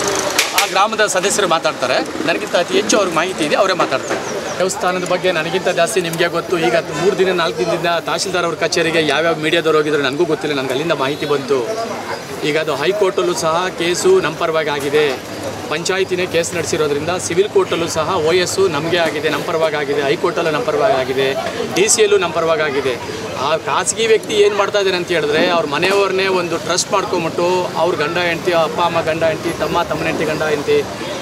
Speaker 16: ಆ ಗ್ರಾಮದ ಸದಸ್ಯರು ಮಾತಾಡ್ತಾರೆ ನನಗಿಂತ ಅತಿ ಹೆಚ್ಚು ಅವ್ರಿಗೆ ಮಾಹಿತಿ ಇದೆ ಅವರೇ ಮಾತಾಡ್ತಾರೆ ದೇವಸ್ಥಾನದ ಬಗ್ಗೆ ನನಗಿಂತ ಜಾಸ್ತಿ ನಿಮಗೆ ಗೊತ್ತು ಈಗ ಮೂರು ದಿನ ನಾಲ್ಕು ದಿನದಿಂದ ತಹಶೀಲ್ದಾರ್ ಅವ್ರ ಕಚೇರಿಗೆ ಯಾವ್ಯಾವ ಮೀಡಿಯಾದವ್ರು ಹೋಗಿದ್ರು ನನಗೂ ಗೊತ್ತಿಲ್ಲ ನನಗೆ ಅಲ್ಲಿಂದ ಮಾಹಿತಿ ಬಂತು ಈಗ ಅದು ಹೈಕೋರ್ಟಲ್ಲೂ ಸಹ ಕೇಸು ನಮ್ಮ ಪರವಾಗಿ ಆಗಿದೆ ಪಂಚಾಯತಿನೇ ಕೇಸ್ ನಡೆಸಿರೋದ್ರಿಂದ ಸಿವಿಲ್ ಕೋರ್ಟಲ್ಲೂ ಸಹ ಓ ಎಸ್ಸು ನಮಗೆ ಆಗಿದೆ ನಮ್ಮ ಪರವಾಗಿ ಆಗಿದೆ ಹೈಕೋರ್ಟಲ್ಲೂ ನಮ್ಮ ಪರವಾಗಿ ಆಗಿದೆ ಡಿ ಸಿ ಯಲ್ಲೂ ನಮ್ಮ ಪರವಾಗಿ ಆಗಿದೆ ಆ ಖಾಸಗಿ ವ್ಯಕ್ತಿ ಏನು ಮಾಡ್ತಾ ಇದ್ದಾರೆ ಅಂತ ಹೇಳಿದ್ರೆ ಅವ್ರ ಮನೆಯವ್ರನ್ನೇ ಒಂದು ಟ್ರಸ್ಟ್ ಮಾಡ್ಕೊಂಬಿಟ್ಟು ಅವ್ರ ಗಂಡ ಹೆಂಡ್ತಿ ಅಪ್ಪ ಅಮ್ಮ ಗಂಡ ಹೆಂಡ್ತಿ ತಮ್ಮ ತಮ್ಮನ ಹೆಂಡ್ತಿ ಗಂಡ ಹೆಂಡ್ತಿ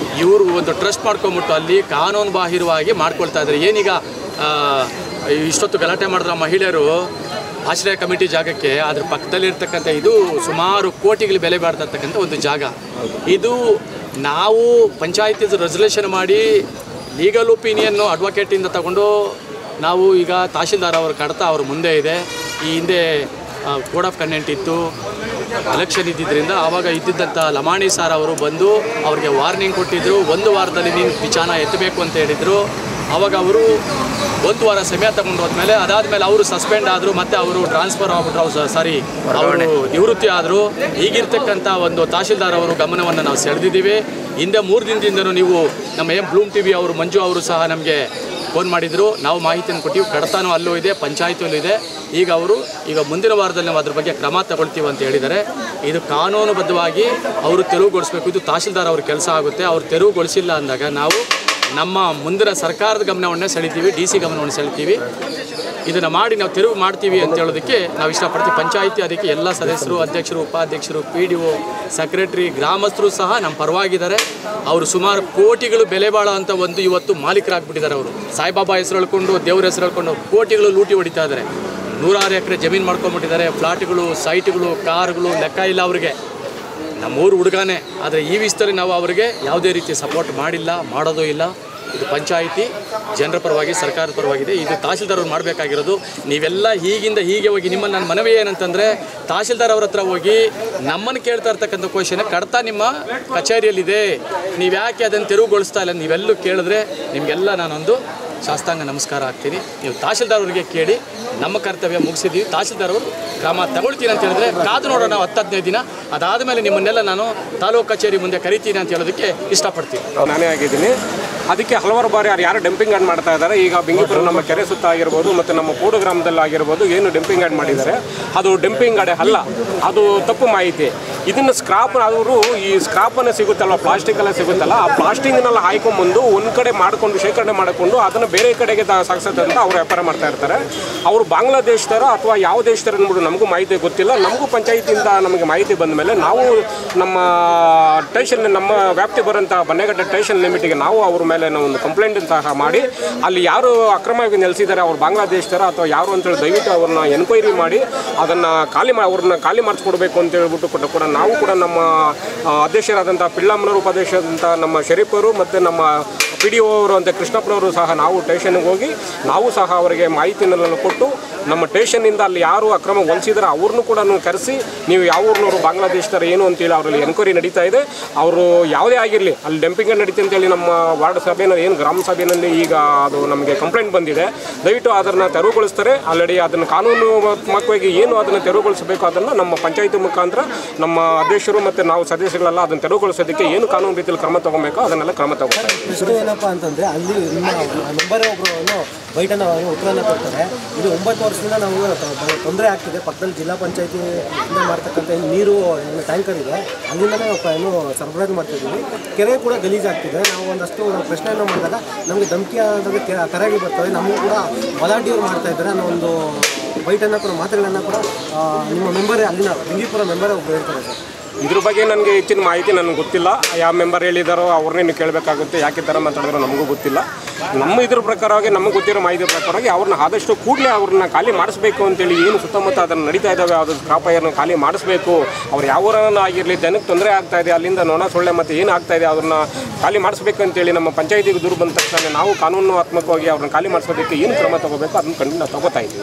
Speaker 16: ಇವರು ಒಂದು ಟ್ರಸ್ಟ್ ಮಾಡ್ಕೊಂಬಿಟ್ಟು ಅಲ್ಲಿ ಕಾನೂನು ಬಾಹಿರವಾಗಿ ಮಾಡ್ಕೊಳ್ತಾ ಇದ್ದಾರೆ ಏನೀಗ ಆ, ಇಷ್ಟೊತ್ತು ಗಲಾಟೆ ಮಾಡಿದ್ರ ಮಹಿಳೆಯರು ಆಶ್ರಯ ಕಮಿಟಿ ಜಾಗಕ್ಕೆ ಅದ್ರ ಪಕ್ಕದಲ್ಲಿರ್ತಕ್ಕಂಥ ಇದು ಸುಮಾರು ಕೋಟಿಗಳ ಬೆಲೆ ಬಾಳ್ತಿರ್ತಕ್ಕಂಥ ಒಂದು ಜಾಗ ಇದು ನಾವು ಪಂಚಾಯತಿ ರೆಸಲ್ಯೂಷನ್ ಮಾಡಿ ಲೀಗಲ್ ಒಪಿನಿಯನ್ನು ಅಡ್ವೊಕೇಟಿಂದ ತಗೊಂಡು ನಾವು ಈಗ ತಹಶೀಲ್ದಾರ್ ಅವರ ಕಡತ ಅವ್ರ ಮುಂದೆ ಇದೆ ಈ ಹಿಂದೆ ಕೋಡ್ ಆಫ್ ಕಂಟೆಂಟ್ ಇತ್ತು ಎಲೆಕ್ಷನ್ ಇದ್ದಿದ್ದರಿಂದ ಆವಾಗ ಇದ್ದಿದ್ದಂಥ ಲಮಾಣಿ ಸಾರ್ ಅವರು ಬಂದು ಅವ್ರಿಗೆ ವಾರ್ನಿಂಗ್ ಕೊಟ್ಟಿದ್ದರು ಒಂದು ವಾರದಲ್ಲಿ ನೀನು ವಿಚಾರ ಎತ್ತಬೇಕು ಅಂತ ಹೇಳಿದರು ಆವಾಗ ಅವರು ಒಂದು ವಾರ ಸಮಯ ತಗೊಂಡು ಹೋದ್ಮೇಲೆ ಅದಾದಮೇಲೆ ಅವರು ಸಸ್ಪೆಂಡ್ ಆದರು ಮತ್ತೆ ಅವರು ಟ್ರಾನ್ಸ್ಫರ್ ಆಗ್ಬಿಟ್ರು ಸಾರಿ ಅವರು ನಿವೃತ್ತಿ ಆದರು ಈಗಿರ್ತಕ್ಕಂಥ ಒಂದು ತಹಶೀಲ್ದಾರ್ ಅವರು ಗಮನವನ್ನು ನಾವು ಸೆಳೆದಿದ್ದೀವಿ ಹಿಂದೆ ಮೂರು ದಿನದಿಂದನೂ ನೀವು ನಮ್ಮ ಎಂ ಬ್ಲೂಮ್ ಟಿ ವಿ ಅವರು ಮಂಜು ಅವರು ಸಹ ನಮಗೆ ಫೋನ್ ಮಾಡಿದರು ನಾವು ಮಾಹಿತಿಯನ್ನು ಕೊಟ್ಟಿವಿ ಕಡತಾನು ಅಲ್ಲೂ ಇದೆ ಪಂಚಾಯತಿಯಲ್ಲೂ ಇದೆ ಈಗ ಅವರು ಈಗ ಮುಂದಿನ ವಾರದಲ್ಲಿ ನಾವು ಅದ್ರ ಬಗ್ಗೆ ಕ್ರಮ ತಗೊಳ್ತೀವಿ ಅಂತ ಹೇಳಿದ್ದಾರೆ ಇದು ಕಾನೂನುಬದ್ಧವಾಗಿ ಅವರು ತೆರವುಗೊಳಿಸಬೇಕು ಇದು ತಹಶೀಲ್ದಾರ್ ಅವ್ರ ಕೆಲಸ ಆಗುತ್ತೆ ಅವ್ರು ತೆರವುಗೊಳಿಸಿಲ್ಲ ಅಂದಾಗ ನಾವು ನಮ್ಮ ಮುಂದಿನ ಸರ್ಕಾರದ ಗಮನವನ್ನೇ ಸೆಳಿತೀವಿ ಡಿ ಸಿ ಗಮನವನ್ನು ಸೆಳಿತೀವಿ ಇದನ್ನು ಮಾಡಿ ನಾವು ತೆರವು ಮಾಡ್ತೀವಿ ಅಂತ ಹೇಳೋದಕ್ಕೆ ನಾವು ಇಷ್ಟಪಡ್ತೀವಿ ಪಂಚಾಯಿತಿ ಅದಕ್ಕೆ ಎಲ್ಲ ಸದಸ್ಯರು ಅಧ್ಯಕ್ಷರು ಉಪಾಧ್ಯಕ್ಷರು ಪಿ ಡಿ ಒ ಸೆಕ್ರೆಟರಿ ಗ್ರಾಮಸ್ಥರು ಸಹ ನಮ್ಮ ಪರವಾಗಿದ್ದಾರೆ ಅವರು ಸುಮಾರು ಕೋಟಿಗಳು ಬೆಲೆ ಬಾಳೋ ಅಂತ ಒಂದು ಇವತ್ತು ಮಾಲೀಕರಾಗ್ಬಿಟ್ಟಿದ್ದಾರೆ ಅವರು ಸಾಯಿಬಾಬಾ ಹೆಸರು ಹೇಳ್ಕೊಂಡು ದೇವ್ರ ಹೆಸರು ಹೇಳ್ಕೊಂಡು ಕೋಟಿಗಳು ಲೂಟಿ ಹೊಡಿತಾ ಇದ್ದಾರೆ ನೂರಾರು ಎಕರೆ ಜಮೀನು ಮಾಡ್ಕೊಂಡ್ಬಿಟ್ಟಿದ್ದಾರೆ ಫ್ಲಾಟ್ಗಳು ಸೈಟ್ಗಳು ಕಾರ್ಗಳು ಲೆಕ್ಕ ಇಲ್ಲ ಅವರಿಗೆ ನಮ್ಮೂರು ಹುಡುಗನೇ ಆದರೆ ಈ ವಿಷಯದಲ್ಲಿ ನಾವು ಅವರಿಗೆ ಯಾವುದೇ ರೀತಿ ಸಪೋರ್ಟ್ ಮಾಡಿಲ್ಲ ಮಾಡೋದು ಇಲ್ಲ ಇದು ಪಂಚಾಯಿತಿ ಜನರ ಪರವಾಗಿ ಸರ್ಕಾರದ ಪರವಾಗಿದೆ ಇದು ತಹಶೀಲ್ದಾರ್ ಅವ್ರು ಮಾಡಬೇಕಾಗಿರೋದು ನೀವೆಲ್ಲ ಹೀಗಿಂದ ಹೀಗೆ ಹೋಗಿ ನಿಮ್ಮನ್ನು ನನ್ನ ಮನವಿ ಏನಂತಂದರೆ ತಹಶೀಲ್ದಾರ್ ಅವ್ರ ಹತ್ರ ಹೋಗಿ ನಮ್ಮನ್ನು ಕೇಳ್ತಾ ಇರ್ತಕ್ಕಂಥ ಕ್ವಶನ್ ಕಡ್ತಾ ನಿಮ್ಮ ಕಚೇರಿಯಲ್ಲಿದೆ ನೀವು ಯಾಕೆ ಅದನ್ನು ತೆರವುಗೊಳಿಸ್ತಾ ಇಲ್ಲ ನೀವೆಲ್ಲೂ ಕೇಳಿದ್ರೆ ನಿಮಗೆಲ್ಲ ನಾನೊಂದು ಶಾಸ್ತಾಂಗ ನಮಸ್ಕಾರ ಹಾಕ್ತೀನಿ ನೀವು ತಹಶೀಲ್ದಾರ್ ಅವರಿಗೆ ಕೇಳಿ ನಮ್ಮ ಕರ್ತವ್ಯ ಮುಗಿಸಿದ್ದೀವಿ ತಹಶೀಲ್ದಾರ್ ಅವರು ಕ್ರಮ ತಗೊಳ್ತೀನಿ ಅಂತ ಹೇಳಿದ್ರೆ ಕಾದು ನೋಡೋಣ ನಾವು ಹತ್ತು ಹದಿನೈದು ದಿನ ಅದಾದಮೇಲೆ ನಿಮ್ಮನ್ನೆಲ್ಲ ನಾನು ತಾಲೂಕು ಕಚೇರಿ ಮುಂದೆ ಕರಿತೀನಿ ಅಂತ ಹೇಳೋದಕ್ಕೆ ಇಷ್ಟಪಡ್ತೀನಿ
Speaker 13: ನಾನೇ ಆಗಿದ್ದೀನಿ ಅದಕ್ಕೆ ಹಲವಾರು ಬಾರಿ ಯಾರು ಯಾರು ಡಂಪಿಂಗ್ ಯಾರ್ಡ್ ಮಾಡ್ತಾ ಇದ್ದಾರೆ ಈಗ ಬೆಂಗಿಪುರ ನಮ್ಮ ಕೆರೆ ಸುತ್ತ ಆಗಿರ್ಬೋದು ಮತ್ತು ನಮ್ಮ ಕೂಡು ಗ್ರಾಮದಲ್ಲಿ ಆಗಿರ್ಬೋದು ಏನು ಡಂಪಿಂಗ್ ಯಾರ್ಡ್ ಮಾಡಿದ್ದಾರೆ ಅದು ಡಂಪಿಂಗ್ ಗಾಡಿ ಅಲ್ಲ ಅದು ತಪ್ಪು ಮಾಹಿತಿ ಇದನ್ನು ಸ್ಕ್ರಾಪ್ ಅವರು ಈ ಸ್ಕ್ರಾಪನ್ನು ಸಿಗುತ್ತಲ್ಲ ಪ್ಲಾಸ್ಟಿಕ್ ಎಲ್ಲ ಸಿಗುತ್ತಲ್ಲ ಆ ಪ್ಲಾಸ್ಟಿಕ್ನೆಲ್ಲ ಹಾಯ್ಕೊಂಬಂದು ಒಂದು ಕಡೆ ಮಾಡಿಕೊಂಡು ಶೇಖರಣೆ ಮಾಡಿಕೊಂಡು ಅದನ್ನು ಬೇರೆ ಕಡೆಗೆ ತ- ಸಾಗಿಸೋದು ಅಂತ ಅವ್ರು ವ್ಯಾಪಾರ ಮಾಡ್ತಾ ಇರ್ತಾರೆ ಅವರು ಬಾಂಗ್ಲಾದೇಶದರ ಅಥವಾ ಯಾವ ದೇಶದರ ಅಂದ್ಬಿಟ್ಟು ನಮಗೂ ಮಾಹಿತಿ ಗೊತ್ತಿಲ್ಲ ನಮಗೂ ಪಂಚಾಯತಿಯಿಂದ ನಮಗೆ ಮಾಹಿತಿ ಬಂದ ಮೇಲೆ ನಾವು ನಮ್ಮ ಟೇಷನ್ ನಮ್ಮ ವ್ಯಾಪ್ತಿ ಬರೋಂಥ ಬನ್ನೇಗಡ್ಡ ಟೇಷನ್ ಲಿಮಿಟಿಗೆ ನಾವು ಅವ್ರ ಮೇಲೆ ನಾವು ಒಂದು ಕಂಪ್ಲೇಂಟ್ ಸಹ ಮಾಡಿ ಅಲ್ಲಿ ಯಾರು ಅಕ್ರಮವಾಗಿ ನೆಲೆಸಿದ್ದಾರೆ ಅವ್ರು ಬಾಂಗ್ಲಾದೇಶದರ ಅಥವಾ ಯಾರು ಅಂತೇಳಿ ದಯವಿಟ್ಟು ಅವ್ರನ್ನ ಎನ್ಕ್ವೈರಿ ಮಾಡಿ ಅದನ್ನು ಖಾಲಿ ಮಾ ಅವ್ರನ್ನ ಖಾಲಿ ಮಾಡಿಸ್ಕೊಡ್ಬೇಕು ಅಂತ ಹೇಳ್ಬಿಟ್ಟು ಕೂಡ ಕೂಡ ನಾವು ಕೂಡ ನಮ್ಮ ಆ, ಅಧ್ಯಕ್ಷರಾದಂಥ ಪಿಳ್ಳಮ್ಮನವರು ಉಪಾಧ್ಯಕ್ಷರಾದಂಥ ನಮ್ಮ ಶರೀಫರು ಮತ್ತು ನಮ್ಮ ಪಿ ಡಿ ಅವರು ಅಂತ ಕೃಷ್ಣಪ್ಪನವರು ಸಹ ನಾವು ಟೇಷನ್ಗೆ ಹೋಗಿ ನಾವು ಸಹ ಅವರಿಗೆ ಮಾಹಿತಿನೆಲ್ಲ ಕೊಟ್ಟು ನಮ್ಮ ಟೇಷನ್ನಿಂದ ಅಲ್ಲಿ ಯಾರು ಅಕ್ರಮ ಹೊಲಿಸಿದ್ರೆ ಅವ್ರನ್ನೂ ಕೂಡ ಕರೆಸಿ ನೀವು ಯಾವ ಊರಿನವರು ಬಾಂಗ್ಲಾದೇಶದರ ಏನು ಅಂತೇಳಿ ಅವರಲ್ಲಿ ಎನ್ಕ್ವೈರಿ ನಡೀತಾ ಇದೆ ಅವರು ಯಾವುದೇ ಆಗಿರಲಿ ಅಲ್ಲಿ ಡಂಪಿಂಗ್ ನಡೀತಿ ಅಂತೇಳಿ ನಮ್ಮ ವಾರ್ಡ್ ಸಭೆಯಲ್ಲಿ ಏನು ಗ್ರಾಮ ಸಭೆಯಲ್ಲಿ ಈಗ ಅದು ನಮಗೆ ಕಂಪ್ಲೇಂಟ್ ಬಂದಿದೆ ದಯವಿಟ್ಟು ಅದನ್ನು ತೆರವುಗೊಳಿಸ್ತಾರೆ ಆಲ್ರೆಡಿ ಅದನ್ನು ಕಾನೂನಾತ್ಮಕವಾಗಿ ಏನು ಅದನ್ನು ತೆರವುಗೊಳಿಸಬೇಕು ಅದನ್ನು ನಮ್ಮ ಪಂಚಾಯತಿ ಮುಖಾಂತರ ನಮ್ಮ ಅಧ್ಯಕ್ಷರು ಮತ್ತು ನಾವು ಸದಸ್ಯಗಳೆಲ್ಲ ಅದನ್ನು ತೆರವುಗೊಳಿಸೋದಕ್ಕೆ ಏನು ಕಾನೂನು ರೀತಿಯಲ್ಲಿ ಕ್ರಮ ತಗೊಬೇಕೋ ಅದನ್ನೆಲ್ಲ ಕ್ರಮ ತಗೋತಾರೆ
Speaker 18: ಪ್ರಶ್ನೆ ಏನಪ್ಪ ಅಂತಂದ್ರೆ ಅಲ್ಲಿ ನಿಮ್ಮ ನಂಬರ್ ಒಬ್ಬರು ಬೈಟನ್ನು ಉತ್ತರನ ಕೊಡ್ತಾರೆ ಇದು ಒಂಬತ್ತು ವರ್ಷದಿಂದ ನಾವು ತೊಂದರೆ ಆಗ್ತಿದೆ ಪಕ್ಕದಲ್ಲಿ ಜಿಲ್ಲಾ ಪಂಚಾಯತಿ ಇಂದ ಮಾಡ್ತಕ್ಕಂಥ ಏನು ನೀರು ಏನು ಟ್ಯಾಂಕರ್ ಇದೆ ಅಲ್ಲಿಂದಲೇ ನಾವು ಪ- ಏನು ಸರಬರಾಜು ಮಾಡ್ತಿದ್ದೀವಿ ಕೆರೆ ಕೂಡ ಗಲೀಜಾಗ್ತಿದೆ ನಾವು ಒಂದಷ್ಟು ಪ್ರಶ್ನೆಯನ್ನು ಮಾಡಿದಾಗ ನಮಗೆ ಧಮಕಿ ಆದಾಗ ಕೆ- ಕರೆಗೆ ಬರ್ತವೆ ನಮಗೂ ಕೂಡ ಬಲಾಢ್ಯರು ಮಾಡ್ತಾ ಇದ್ದಾರೆ ಅನ್ನೋ ಒಂದು ಬೈಟನ್ನು ಕೂಡ ಮಾತುಗಳನ್ನು ಕೂಡ ಆ, ನಿಮ್ಮ ಮೆಂಬರೇ ಅಲ್ಲಿನ ಬೆಂಗಿಪುರ ಮೆಂಬರೇ ಒಬ್ಬರು ಹೇಳ್ತಾರೆ ಸರ್
Speaker 13: ಇದ್ರ ಬಗ್ಗೆ ನನಗೆ ಹೆಚ್ಚಿನ ಮಾಹಿತಿ ನನಗೆ ಗೊತ್ತಿಲ್ಲ ಯಾವ ಮೆಂಬರ್ ಹೇಳಿದಾರೋ ಅವ್ರನ್ನೇ ನೀವು ಕೇಳಬೇಕಾಗುತ್ತೆ ಯಾಕೆ ಈ ಥರ ಮಾತಾಡಿದ್ರು ನಮಗೂ ಗೊತ್ತಿಲ್ಲ ನಮ್ಮ ಇದ್ರ ಪ್ರಕಾರವಾಗಿ ನಮಗೆ ಗೊತ್ತಿರೋ ಮಾಹಿತಿ ಪ್ರಕಾರವಾಗಿ ಅವ್ರನ್ನ ಆದಷ್ಟು ಕೂಡಲೇ ಅವ್ರನ್ನ ಖಾಲಿ ಮಾಡಿಸ್ಬೇಕು ಅಂತೇಳಿ ಏನು ಸುತ್ತಮುತ್ತ ಅದನ್ನು ನಡೀತಾ ಇದ್ದಾವೆ ಅದು ಕಾಪಾಯರ್ನ ಖಾಲಿ ಮಾಡಿಸ್ಬೇಕು ಅವ್ರು ಯಾವ ಆಗಿರಲಿ ಜನಕ್ಕೆ ತೊಂದರೆ ಆಗ್ತಾ ಇದೆ ಅಲ್ಲಿಂದ ನೊಣ ಸೊಳ್ಳೆ ಮತ್ತು ಏನು ಆಗ್ತಾ ಇದೆ ಅದನ್ನ ಖಾಲಿ ಮಾಡಿಸ್ಬೇಕು ಅಂತೇಳಿ ನಮ್ಮ ಪಂಚಾಯತಿಗೆ ದೂರು ಬಂದ ತಕ್ಷಣ ನಾವು ಕಾನೂನಾತ್ಮಕವಾಗಿ ಅವ್ರನ್ನ ಖಾಲಿ ಮಾಡಿಸೋದಕ್ಕೆ ಏನು ಕ್ರಮ ತಗೋಬೇಕು ಅದನ್ನ ಕಂಡು ನಾವು ತಗೋತಾ ಇದ್ದೀವಿ